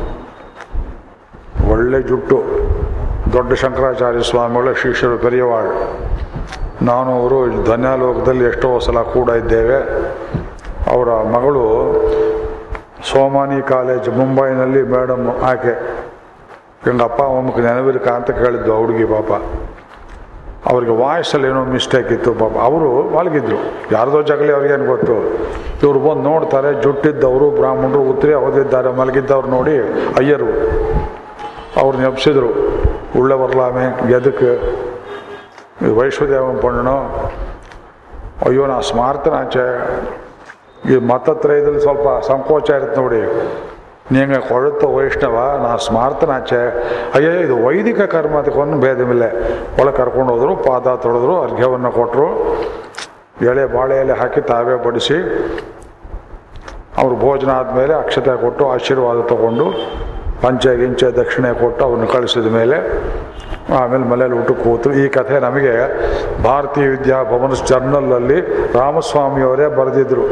ಒಳ್ಳೆ ಜುಟ್ಟು ದೊಡ್ಡ ಶಂಕರಾಚಾರ್ಯ ಸ್ವಾಮಿಗಳ ಶಿಷ್ಯರು ಪೆರಿಯವಾಳ್ ನಾನು ಅವರು ಧನ್ಯಾಲೋಕದಲ್ಲಿ ಎಷ್ಟೋ ಸಲ ಕೂಡ ಇದ್ದೇವೆ ಅವರ ಮಗಳು ಸೋಮಾನಿ ಕಾಲೇಜ್ ಮುಂಬೈನಲ್ಲಿ ಮೇಡಮ್ ಆಕೆ ಹಿಂಗೆ ಅಪ್ಪ ಅಮ್ಮಕ್ಕೆ ನೆನವಿರ್ಕ ಅಂತ ಕೇಳಿದ್ದು ಹುಡುಗಿ ಪಾಪ ಅವ್ರಿಗೆ ವಾಯ್ಸಲ್ಲಿ ಏನೋ ಮಿಸ್ಟೇಕ್ ಇತ್ತು ಪಾಪ ಅವರು ಮಲಗಿದ್ರು ಯಾರ್ದೋ ಜಗಲಿ ಅವ್ರಿಗೇನು ಗೊತ್ತು ಇವ್ರು ಬಂದು ನೋಡ್ತಾರೆ ಜುಟ್ಟಿದ್ದವರು ಬ್ರಾಹ್ಮಣರು ಉತ್ತರಿ ಓದಿದ್ದಾರೆ ಮಲಗಿದ್ದವ್ರು ನೋಡಿ ಅಯ್ಯರು ಅವ್ರು ನೆಪ್ಸಿದ್ರು ಉಳ್ಳೆ ಬರ್ಲಾಮೆ ಎದಕ್ಕೆ ಇದು ವೈಶ್ವದೇವನ್ ಪಣ್ಣು ಅಯ್ಯೋ ನಾ ಸ್ಮಾರ್ತನಾಚೆ ಈ ಮತತ್ರಯದಲ್ಲಿ ಸ್ವಲ್ಪ ಸಂಕೋಚ ಇರುತ್ತೆ ನೋಡಿ ನೀಂಗೆ ಕೊಳುತ್ತ ವೈಷ್ಣವ ನಾ ಸ್ಮಾರ್ತನಾಚೆ ಅಯ್ಯೋ ಇದು ವೈದಿಕ ಕರ್ಮ ಅದಕ್ಕೊಂದು ಭೇದಮಿಲ್ಲ ಒಳಗೆ ಕರ್ಕೊಂಡು ಹೋದ್ರು ಪಾದ ತೊಳೆದ್ರು ಅರ್ಘ್ಯವನ್ನು ಕೊಟ್ಟರು ಎಳೆ ಬಾಳೆ ಎಲೆ ಹಾಕಿ ತಾವೇ ಬಡಿಸಿ ಅವ್ರು ಭೋಜನ ಆದಮೇಲೆ ಅಕ್ಷತೆ ಕೊಟ್ಟು ಆಶೀರ್ವಾದ ತಗೊಂಡು ಪಂಚೆ ಗಿಂಚೆ ದಕ್ಷಿಣೆ ಕೊಟ್ಟು ಅವ್ರನ್ನ ಕಳಿಸಿದ ಮೇಲೆ ಆಮೇಲೆ ಮನೇಲಿ ಊಟ ಕೂತು ಈ ಕಥೆ ನಮಗೆ ಭಾರತೀಯ ವಿದ್ಯಾಭವನ ಜರ್ನಲಲ್ಲಿ ರಾಮಸ್ವಾಮಿಯವರೇ ಬರೆದಿದ್ರು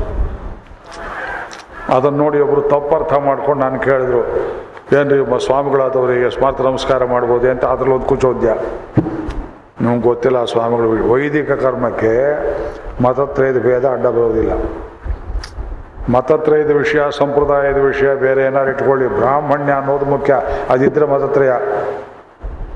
ಅದನ್ನು ನೋಡಿ ಒಬ್ಬರು ತಪ್ಪರ್ಥ ಮಾಡ್ಕೊಂಡು ನಾನು ಕೇಳಿದ್ರು ಏನ್ರಿ ಮ- ಸ್ವಾಮಿಗಳಾದವರಿಗೆ ಸ್ಮಾರ್ಥ ನಮಸ್ಕಾರ ಮಾಡ್ಬೋದು ಅಂತ ಅದ್ರಲ್ಲಿ ಒಂದು ಕುಚೋದ್ಯ ನಿಮ್ಗೆ ಗೊತ್ತಿಲ್ಲ ಆ ಸ್ವಾಮಿಗಳು ವೈದಿಕ ಕರ್ಮಕ್ಕೆ ಮತತ್ರಯದ ಭೇದ ಅಡ್ಡ ಬರೋದಿಲ್ಲ ಮತತ್ರಯದ ವಿಷಯ ಸಂಪ್ರದಾಯದ ವಿಷಯ ಬೇರೆ ಏನಾರು ಇಟ್ಕೊಳ್ಳಿ ಬ್ರಾಹ್ಮಣ್ಯ ಅನ್ನೋದು ಮುಖ್ಯ ಅದಿದ್ರೆ ಮತತ್ರಯ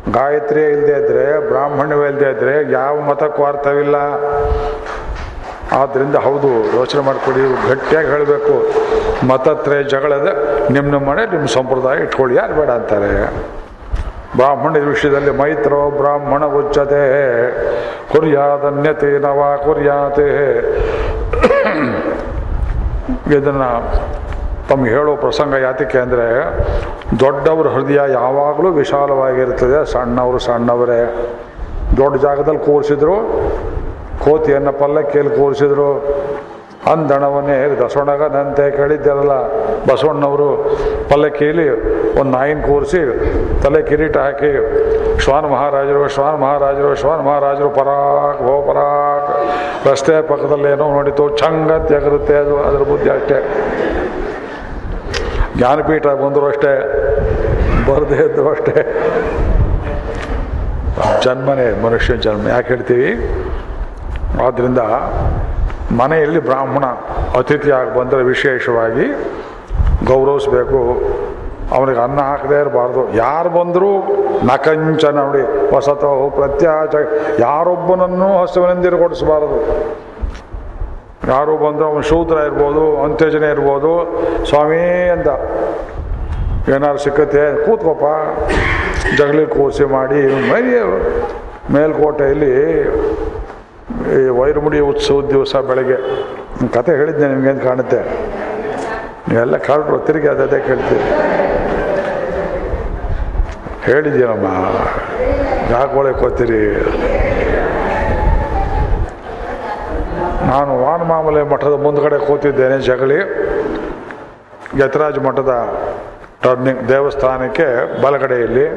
ಗಾಯತ್ರಿಯೇ ಇಲ್ಲದೆ ಇದ್ರೆ ಬ್ರಾಹ್ಮಣ್ಯವೇ ಇಲ್ಲದೆ ಇದ್ರೆ ಯಾವ ಮತಕ್ಕೂ ಅರ್ಥವಿಲ್ಲ ಆದ್ದರಿಂದ ಹೌದು ಯೋಚನೆ ಮಾಡ್ಕೊಳ್ಳಿ ಗಟ್ಟಿಯಾಗಿ ಹೇಳಬೇಕು ಮತತ್ರಯ ಜಗಳದ ನಿಮ್ಮ ನಿಮ್ಮ ಮನೆ ನಿಮ್ಮ ಸಂಪ್ರದಾಯ ಇಟ್ಕೊಳ್ಳಿ ಯಾರು ಬೇಡ ಅಂತಾರೆ ಬ್ರಾಹ್ಮಣದ ವಿಷಯದಲ್ಲಿ ಮೈತ್ರೋ ಬ್ರಾಹ್ಮಣ ಉಚ್ಚತೆ ಕುರ್ಯಾದನ್ಯತೆ ನವ ಕುರ್ಯಾತೆ ಇದನ್ನು ತಮಗೆ ಹೇಳೋ ಪ್ರಸಂಗ ಯಾತಕ್ಕೆ ಅಂದರೆ ದೊಡ್ಡವ್ರ ಹೃದಯ ಯಾವಾಗಲೂ ವಿಶಾಲವಾಗಿರ್ತದೆ ಸಣ್ಣವರು ಸಣ್ಣವರೇ ದೊಡ್ಡ ಜಾಗದಲ್ಲಿ ಕೂರಿಸಿದ್ರು ಕೋತಿಯನ್ನು ಪಲ್ಲಕ್ಕಿಯಲ್ಲಿ ಕೂರಿಸಿದ್ರು ಅಂದಣವನ್ನೇ ಹೇಳಿ ದಸವಣಗನಂತೆ ಕೇಳಿದ್ದಾರಲ್ಲ ಬಸವಣ್ಣವರು ಪಲ್ಲಕ್ಕಿಯಲ್ಲಿ ಒಂದು ನಾಯಿನ ಕೂರಿಸಿ ತಲೆ ಕಿರೀಟ ಹಾಕಿ ಶ್ವಾನ ಮಹಾರಾಜರು ಶ್ವಾನ ಮಹಾರಾಜರು ಶ್ವಾನ ಮಹಾರಾಜರು ಪರಾಕ್ ಭೋ ಪರಾಕ್ ರಸ್ತೆ ಪಕ್ಕದಲ್ಲಿ ಏನೋ ನೋಡಿತು ಚಂಗತ್ ಎಗರುತ್ತೆ ಅದು ಅದರ ಬುದ್ಧಿ ಅಷ್ಟೇ ಜ್ಞಾನಪೀಠ ಬಂದರು ಅಷ್ಟೇ ಬರದೇ ಇದ್ರು ಅಷ್ಟೇ ಜನ್ಮನೇ ಮನುಷ್ಯನ ಜನ್ಮ ಯಾಕೆ ಹೇಳ್ತೀವಿ ಆದ್ದರಿಂದ ಮನೆಯಲ್ಲಿ ಬ್ರಾಹ್ಮಣ ಅತಿಥಿಯಾಗಿ ಬಂದರೆ ವಿಶೇಷವಾಗಿ ಗೌರವಿಸ್ಬೇಕು ಅವನಿಗೆ ಅನ್ನ ಹಾಕದೇ ಇರಬಾರ್ದು ಯಾರು ಬಂದರೂ ನಕಂಚನ ನೋಡಿ ಹೊಸತೋ ಪ್ರತ್ಯಾಚ ಯಾರೊಬ್ಬನನ್ನೂ ಹಸುವಿನಿಂದಿರು ಕೊಡಿಸಬಾರದು ಯಾರು ಬಂದರೂ ಅವನು ಶೂದ್ರ ಇರ್ಬೋದು ಅಂತ್ಯಜನೆ ಇರ್ಬೋದು ಸ್ವಾಮಿ ಅಂತ ಏನಾದ್ರು ಸಿಕ್ಕತ್ತೆ ಕೂತ್ಕೋಪ ಜಗಲಿ ಕೂಸಿ ಮಾಡಿ ಮೈ ಮೇಲ್ಕೋಟೆಯಲ್ಲಿ ಈ ವೈರಮುಡಿ ಉತ್ಸವದ ದಿವಸ ಬೆಳಗ್ಗೆ ಒಂದ್ ಕತೆ ಹೇಳಿದ್ದೆ ನಿಮ್ಗೇನು ಕಾಣುತ್ತೆ ನೀವೆಲ್ಲ ಕಾಡ್ರು ತಿರುಗಿ ಅದೇ ಕೇಳ್ತೀರಿ ಹೇಳಿದ್ದೀನಮ್ಮ ಯಾಕೆ ಕೋತೀರಿ ನಾನು ವಾನಮಾಮಲೆ ಮಠದ ಮುಂದ್ಗಡೆ ಕೂತಿದ್ದೇನೆ ಜಗಳಿ ಯತರಾಜ ಮಠದ ಟರ್ನಿಂಗ್ ದೇವಸ್ಥಾನಕ್ಕೆ ಬಲಗಡೆಯಲ್ಲಿ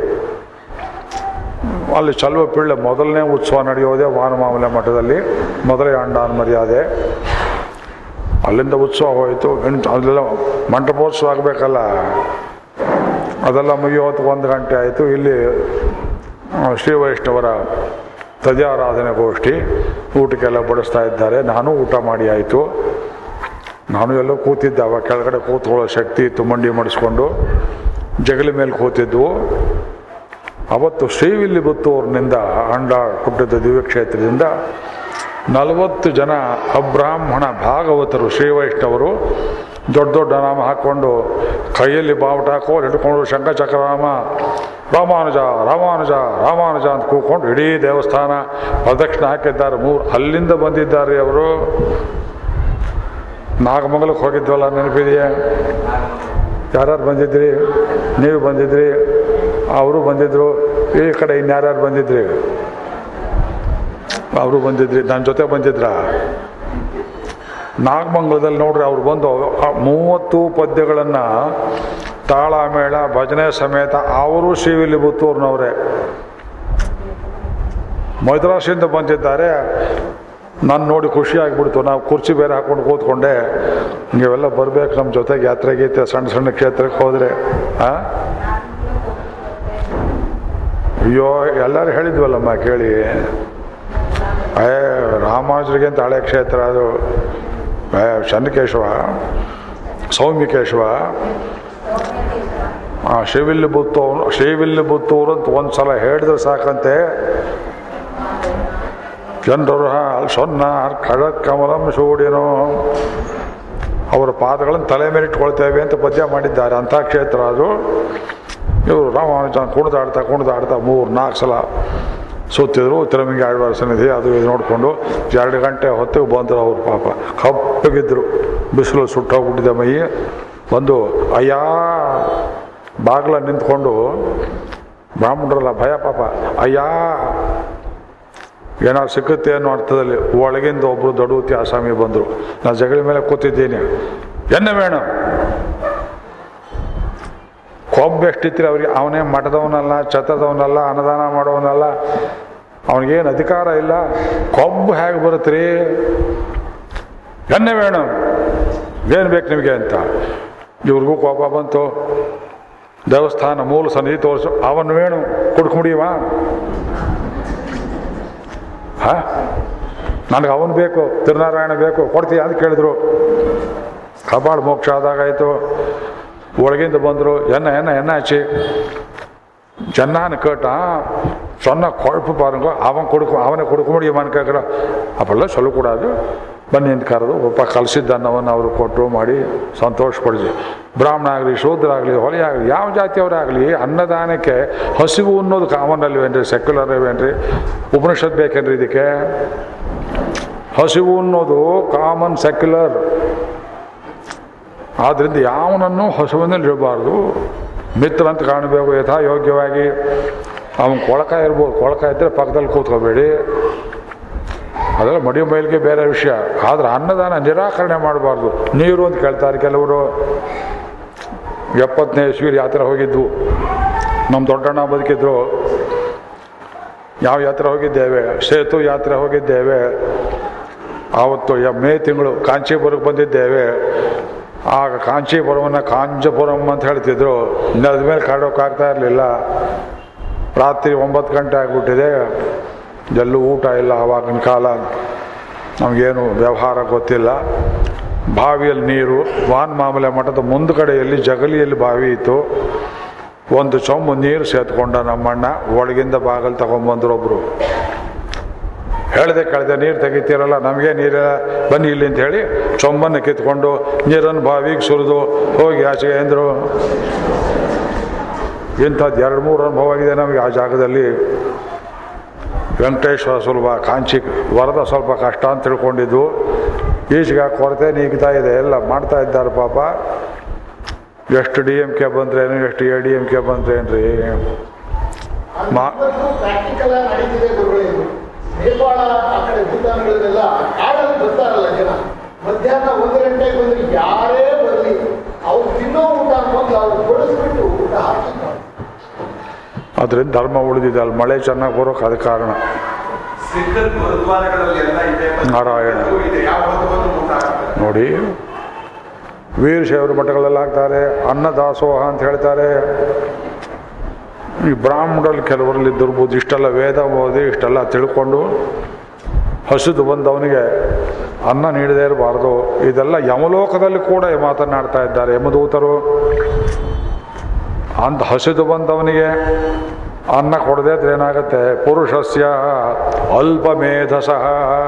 ಅಲ್ಲಿ ಚಲುವ ಪಿಳ್ಳೆ ಮೊದಲನೇ ಉತ್ಸವ ನಡೆಯೋದೆ ವಾನಮಾಮಲೆ ಮಠದಲ್ಲಿ ಮೊದಲೇ ಅಂಡಾನ್ ಮರ್ಯಾದೆ ಅಲ್ಲಿಂದ ಉತ್ಸವ ಹೋಯಿತು ಇನ್ನು ಅಲ್ಲೆಲ್ಲ ಮಂಟಪೋತ್ಸವ ಆಗಬೇಕಲ್ಲ ಅದೆಲ್ಲ ಮುಗಿಯೋತ್ತು ಒಂದು ಗಂಟೆ ಆಯಿತು ಇಲ್ಲಿ ಆ, ಶ್ರೀ ವೈಷ್ಣವರ ತದ್ಯಾರಾಧನೆ ಗೋಷ್ಠಿ ಊಟಕ್ಕೆಲ್ಲ ಬಡಿಸ್ತಾ ಇದ್ದಾರೆ ನಾನು ಊಟ ಮಾಡಿ ಆಯಿತು ನಾನು ಎಲ್ಲೋ ಕೂತಿದ್ದೆ ಅವಾಗ ಕೆಳಗಡೆ ಕೂತ್ಕೊಳ್ಳೋ ಶಕ್ತಿ ಇತ್ತು ಮಂಡಿ ಮಾಡಿಸ್ಕೊಂಡು ಜಗಲಿ ಮೇಲೆ ಕೂತಿದ್ವು ಅವತ್ತು ಶ್ರೀವಿಲ್ಲಿಪುತ್ತೂರಿನಿಂದ ಅಂಡ ಹುಟ್ಟಿದ ದಿವ್ಯಕ್ಷೇತ್ರದಿಂದ ನಲವತ್ತು ಜನ ಅಬ್ರಾಹ್ಮಣ ಭಾಗವತರು ಶ್ರೀ ವೈಷ್ಣವರು ದೊಡ್ಡ ದೊಡ್ಡ ನಾಮ ಹಾಕ್ಕೊಂಡು ಕೈಯಲ್ಲಿ ಬಾವುಟ ಕೋಲ್ ಹಿಡ್ಕೊಂಡು ಶಂಖಚಕ್ರನಾಮ ರಾಮಾನುಜ ರಾಮಾನುಜ ರಾಮಾನುಜ ಅಂತ ಕೂತ್ಕೊಂಡು ಇಡೀ ದೇವಸ್ಥಾನ ಪ್ರದಕ್ಷಿಣೆ ಹಾಕಿದ್ದಾರೆ ಮೂರು ಅಲ್ಲಿಂದ ಬಂದಿದ್ದಾರೆ ಅವರು ನಾಗಮಂಗಲಕ್ಕೆ ಹೋಗಿದ್ವಲ್ಲ ನೆನಪಿದೆಯೇ ಯಾರ್ಯಾರು ಬಂದಿದ್ರಿ ನೀವು ಬಂದಿದ್ರಿ ಅವರು ಬಂದಿದ್ರು ಈ ಕಡೆ ಇನ್ಯಾರ್ಯಾರು ಬಂದಿದ್ರಿ ಅವರು ಬಂದಿದ್ರಿ ನನ್ನ ಜೊತೆ ಬಂದಿದ್ರ ನಾಗಮಂಗಲದಲ್ಲಿ ನೋಡ್ರಿ ಅವ್ರು ಬಂದು ಆ ಮೂವತ್ತು ಪದ್ಯಗಳನ್ನು ತಾಳ ಮೇಳ ಭಜನೆ ಸಮೇತ ಅವರು ಶ್ರೀವಿಲ್ಲಿಪುತ್ತೂರಿನವರೇ ಮದ್ರಾಸಿಂದ ಬಂದಿದ್ದಾರೆ ನಾನು ನೋಡಿ ಖುಷಿ ಆಗಿಬಿಡ್ತು ನಾವು ಕುರ್ಚಿ ಬೇರೆ ಹಾಕೊಂಡು ಕೂತ್ಕೊಂಡೆ ನೀವೆಲ್ಲ ಬರ್ಬೇಕು ನಮ್ಮ ಜೊತೆಗೆ ಯಾತ್ರೆ ಗೀತೆ ಸಣ್ಣ ಸಣ್ಣ ಕ್ಷೇತ್ರಕ್ಕೆ ಹೋದರೆ ಆ ಅಯ್ಯೋ ಎಲ್ಲರೂ ಹೇಳಿದ್ವಲ್ಲಮ್ಮ ಕೇಳಿ ಏ ರಾಮಾನುಜರಿಗೆ ಅಂತ ಹಳೆ ಕ್ಷೇತ್ರ ಅದು ಏ ಚನ್ನಕೇಶವ ಸೌಮ್ಯಕೇಶವ ಆ ಶ್ರೀವಿಲ್ಲಿ ಬುತ್ತೂರು ಶ್ರೀವಿಲ್ಲಿ ಬುತ್ತೂರು ಅಂತ ಒಂದು ಸಲ ಹೇಳಿದ್ರೆ ಸಾಕಂತೆ ಜನರು ಅಲ್ಲಿ ಸೊನ್ನ ಖಡಕ್ ಕಮಲಂ ಶೂಡಿನೋ ಅವರ ಪಾದಗಳನ್ನು ತಲೆ ಮೇಲೆ ಇಟ್ಕೊಳ್ತೇವೆ ಅಂತ ಪದ್ಯ ಮಾಡಿದ್ದಾರೆ ಅಂಥ ಕ್ಷೇತ್ರ ಅದು ಇವರು ರಾಮಾನುಜ ಕುಣಿದಾಡ್ತಾ ಕುಣಿದಾಡ್ತಾ ಮೂರು ನಾಲ್ಕು ಸಲ ಸುತ್ತಿದ್ರು ತಿರುಮಿಂಗಿ ಆಳ್ವಾರ ಸನ್ನಿಧಿ ಅದು ಇದು ನೋಡಿಕೊಂಡು ಎರಡು ಗಂಟೆ ಹೊತ್ತಿಗೆ ಬಂದರು ಅವ್ರು ಪಾಪ ಕಪ್ಪಗಿದ್ರು ಬಿಸಿಲು ಸುಟ್ಟೋಗ್ಬಿಟ್ಟಿದೆ ಮೈ ಬಂದು ಅಯ್ಯ ಬಾಗ್ಲ ನಿಂತ್ಕೊಂಡು ಬ್ರಾಹ್ಮಣರಲ್ಲ ಭಯ ಪಾಪ ಅಯ್ಯ ಏನಾದ್ರು ಸಿಕ್ಕುತ್ತೆ ಅನ್ನೋ ಅರ್ಥದಲ್ಲಿ ಒಳಗಿಂದ ಒಬ್ಬರು ದೊಡ್ಡೂತಿ ಆಸಾಮಿ ಬಂದರು ನಾನು ಜಗಳ ಮೇಲೆ ಕೂತಿದ್ದೀನಿ ಎನ್ನ ಬೇಣ ಕೊಬ್ಬು ಎಷ್ಟಿತ್ತು ಅವ್ರಿಗೆ ಅವನೇ ಮಠದವನಲ್ಲ ಛತ್ರದವನಲ್ಲ ಅನ್ನದಾನ ಮಾಡೋವನಲ್ಲ ಅವನಿಗೇನು ಅಧಿಕಾರ ಇಲ್ಲ ಕೊಬ್ಬು ಹೇಗೆ ಬರುತ್ತ್ರಿ ಎನ್ನೆ ಬೇಣ ಏನು ಬೇಕು ನಿಮಗೆ ಅಂತ ಇವ್ರಿಗೂ ಕೋಪ ಬಂತು ದೇವಸ್ಥಾನ ಮೂಲ ಸನ್ನಿಧಿ ತೋರಿಸು ಅವನು ವೇಣು ಕುಡ್ಕೊಂಬಿಡಿವ ಹಾ ನನಗೆ ಅವನು ಬೇಕು ತಿರುನಾರಾಯಣ ಬೇಕು ಕೊಡ್ತೀಯ ಅಂತ ಕೇಳಿದ್ರು ಕಪಾಳ ಮೋಕ್ಷ ಆದಾಗಾಯಿತು ಒಳಗಿಂದ ಬಂದರು ಎನ್ನ ಎನ್ನ ಎನ್ನ ಹಚ್ಚಿ ಚೆನ್ನಾನ ಕೇಟ சொன்ன குழப்பு பாருங்க அவன் கொடுக்கும் அவனை கொடுக்க முடியுமான்னு கேட்குறான் அப்பெல்லாம் சொல்லக்கூடாது ಬನ್ನಿ ಅಂತ ಕರೆದು ಒಬ್ಬ ಕಲಸಿದ್ದ ಅನ್ನವನ್ನು ಅವರು ಕೊಟ್ಟು ಮಾಡಿ ಸಂತೋಷಪಡಿಸಿ ಬ್ರಾಹ್ಮಣ ಆಗಲಿ ಶೂದ್ರ ಆಗಲಿ ಹೊಲೆ ಆಗಲಿ ಯಾವ ಜಾತಿಯವರಾಗಲಿ ಅನ್ನದಾನಕ್ಕೆ ಹಸಿವು ಅನ್ನೋದು ಕಾಮನ್ ಅಲ್ವೇನ್ರಿ ಸೆಕ್ಯುಲರ್ ಅಲ್ವೇನ್ರಿ ಉಪನಿಷತ್ ಬೇಕೇನ್ರಿ ಇದಕ್ಕೆ ಹಸಿವು ಅನ್ನೋದು ಕಾಮನ್ ಸೆಕ್ಯುಲರ್ ಆದ್ದರಿಂದ ಯಾವನನ್ನು ಹಸುವಿನಲ್ಲಿ ಇರಬಾರ್ದು ಮಿತ್ರ ಅಂತ ಕಾಣಬೇಕು ಯಥಾ ಯೋಗ್ಯವಾಗಿ ಅವನು ಕೊಳಕ ಇರ್ಬೋದು ಕೊಳಕ ಇದ್ದರೆ ಪಕ್ಕದಲ್ಲಿ ಕೂತ್ಕೋಬೇಡಿ ಅದೆಲ್ಲ ಮಡಿ ಮೈಲಿಗೆ ಬೇರೆ ವಿಷಯ ಆದರೆ ಅನ್ನದಾನ ನಿರಾಕರಣೆ ಮಾಡಬಾರ್ದು ನೀರು ಅಂತ ಕೇಳ್ತಾರೆ ಕೆಲವರು ಎಪ್ಪತ್ತನೇ ಇಸ್ವಿಲಿ ಯಾತ್ರೆ ಹೋಗಿದ್ವು ನಮ್ಮ ದೊಡ್ಡಣ್ಣ ಬದುಕಿದ್ರು ಯಾವ ಯಾತ್ರೆ ಹೋಗಿದ್ದೇವೆ ಸೇತು ಯಾತ್ರೆ ಹೋಗಿದ್ದೇವೆ ಆವತ್ತು ಯ- ಮೇ ತಿಂಗಳು ಕಾಂಚೀಪುರಕ್ಕೆ ಬಂದಿದ್ದೇವೆ ಆಗ ಕಾಂಚೀಪುರವನ್ನು ಕಾಂಚಪುರಂ ಅಂತ ಹೇಳ್ತಿದ್ರು ನೆಲದ ಮೇಲೆ ಕಾಡೋಕ್ಕಾಗ್ತಾ ಇರಲಿಲ್ಲ ರಾತ್ರಿ ಒಂಬತ್ತು ಗಂಟೆ ಆಗಿಬಿಟ್ಟಿದೆ ಎಲ್ಲೂ ಊಟ ಇಲ್ಲ ಆವಾಗಿನ ಕಾಲ ನಮಗೇನು ವ್ಯವಹಾರ ಗೊತ್ತಿಲ್ಲ ಬಾವಿಯಲ್ಲಿ ನೀರು ವಾನ್ ಮಾಮೂಲೆ ಮಠದ ಮುಂದ್ಗಡೆಯಲ್ಲಿ ಜಗಲಿಯಲ್ಲಿ ಬಾವಿ ಇತ್ತು ಒಂದು ಚೊಂಬು ನೀರು ಸೇತ್ಕೊಂಡ ನಮ್ಮಣ್ಣ ಒಳಗಿಂದ ಬಾಗಲ್ ತಗೊಂಬಂದ್ರು ಒಬ್ರು ಹೇಳ್ದೆ ಕೇಳ್ದೆ ನೀರು ತೆಗಿತೀರಲ್ಲ ನಮಗೆ ನೀರಿಲ್ಲ ಬನ್ನಿ ಇಲ್ಲಿ ಅಂತ ಹೇಳಿ ಚೊಂಬನ್ನು ಕಿತ್ಕೊಂಡು ನೀರನ್ನು ಬಾವಿಗೆ ಸುರಿದು ಹೋಗಿ ಆಚೆಗೆ ಅಂದರು ಇಂಥದ್ದು ಎರಡು ಮೂರು ಅನುಭವ ಆಗಿದೆ ನಮಗೆ ಆ ಜಾಗದಲ್ಲಿ ವೆಂಕಟೇಶ್ವರ ಸುಲಭ ಕಾಂಚಿ ವರದ ಸ್ವಲ್ಪ ಕಷ್ಟ ಅಂತ ತಿಳ್ಕೊಂಡಿದ್ದು ಈಚೆಗೆ ಆ ಕೊರತೆ ನೀಗ್ತಾ ಇದೆ ಎಲ್ಲ ಮಾಡ್ತಾ ಇದ್ದಾರೆ ಪಾಪ ಎಷ್ಟು ಡಿ ಎಮ್ ಕೆ ಬಂದ್ರೇನು ಎಷ್ಟು ಎ ಡಿ ಎಮ್ ಕೆ ಬಂದ್ರೇನ್ರಿ ಮಾ- ಪ್ರಾಕ್ಟಿಕಲ್ ಆಗಿ ನಡೀತಿದೆ ಗುರುಗಳೇ ಇದು ನೇಪಾಳ ಆ ಕಡೆ ಭೂತಾನ್ಗಳಲ್ಲೆಲ್ಲ ಕಾಡಲ್ಲಿ ಬರ್ತಾರಲ್ಲ ಜನ ಮಧ್ಯಾಹ್ನ ಒಂದು ಗಂಟೆಗೆ ಬಂದ್ರೆ ಯಾರೇ ಬರಲಿ ಅವ್ರು ತಿನ್ನೋ ಊಟ ಮೊದಲು ಅವ್ರು ಬಡಿಸ್ಬಿಟ್ಟು ಊಟ ಹಾಕಿದ್ರು ಅದರಿಂದ ಧರ್ಮ ಉಳಿದಿದೆ ಅಲ್ಲಿ ಮಳೆ ಚೆನ್ನಾಗಿ ಬರೋಕೆ ಅದು ಕಾರಣ ಸಿದ್ಧ ಗುರುದ್ವಾರಗಳಲ್ಲಿ ಎಲ್ಲ ಇದೆ ನಾರಾಯಣ. ಇದೆ ಯಾವ ಹೊತ್ತು ಊಟ ಆಗ್ತದೆ ನೋಡಿ ವೀರಶೈವರ ಮಠಗಳೆಲ್ಲ ಹಾಕ್ತಾರೆ ಅನ್ನದಾಸೋಹ ಅಂತ ಹೇಳ್ತಾರೆ ಈ ಬ್ರಾಹ್ಮಣರಲ್ಲಿ ಕೆಲವರಲ್ಲಿ ದುರ್ಬುದ್ಧಿ ಇಷ್ಟೆಲ್ಲ ವೇದ ಓದಿ ಇಷ್ಟೆಲ್ಲ ತಿಳ್ಕೊಂಡು ಹಸಿದು ಬಂದವನಿಗೆ ಅನ್ನ ನೀಡದೇ ಇರಬಾರ್ದು ಇದೆಲ್ಲ ಯಮಲೋಕದಲ್ಲಿ ಕೂಡ ಮಾತನಾಡ್ತಾ ಇದ್ದಾರೆ ಯಮದೂತರು ಅಂತ ಹಸಿದು ಬಂದವನಿಗೆ ಅನ್ನ ಕೊಡದೇ ಇದ್ರೆ ಏನಾಗುತ್ತೆ ಪುರುಷಸ್ಯ ಅಲ್ಪ ಮೇಧಸಃ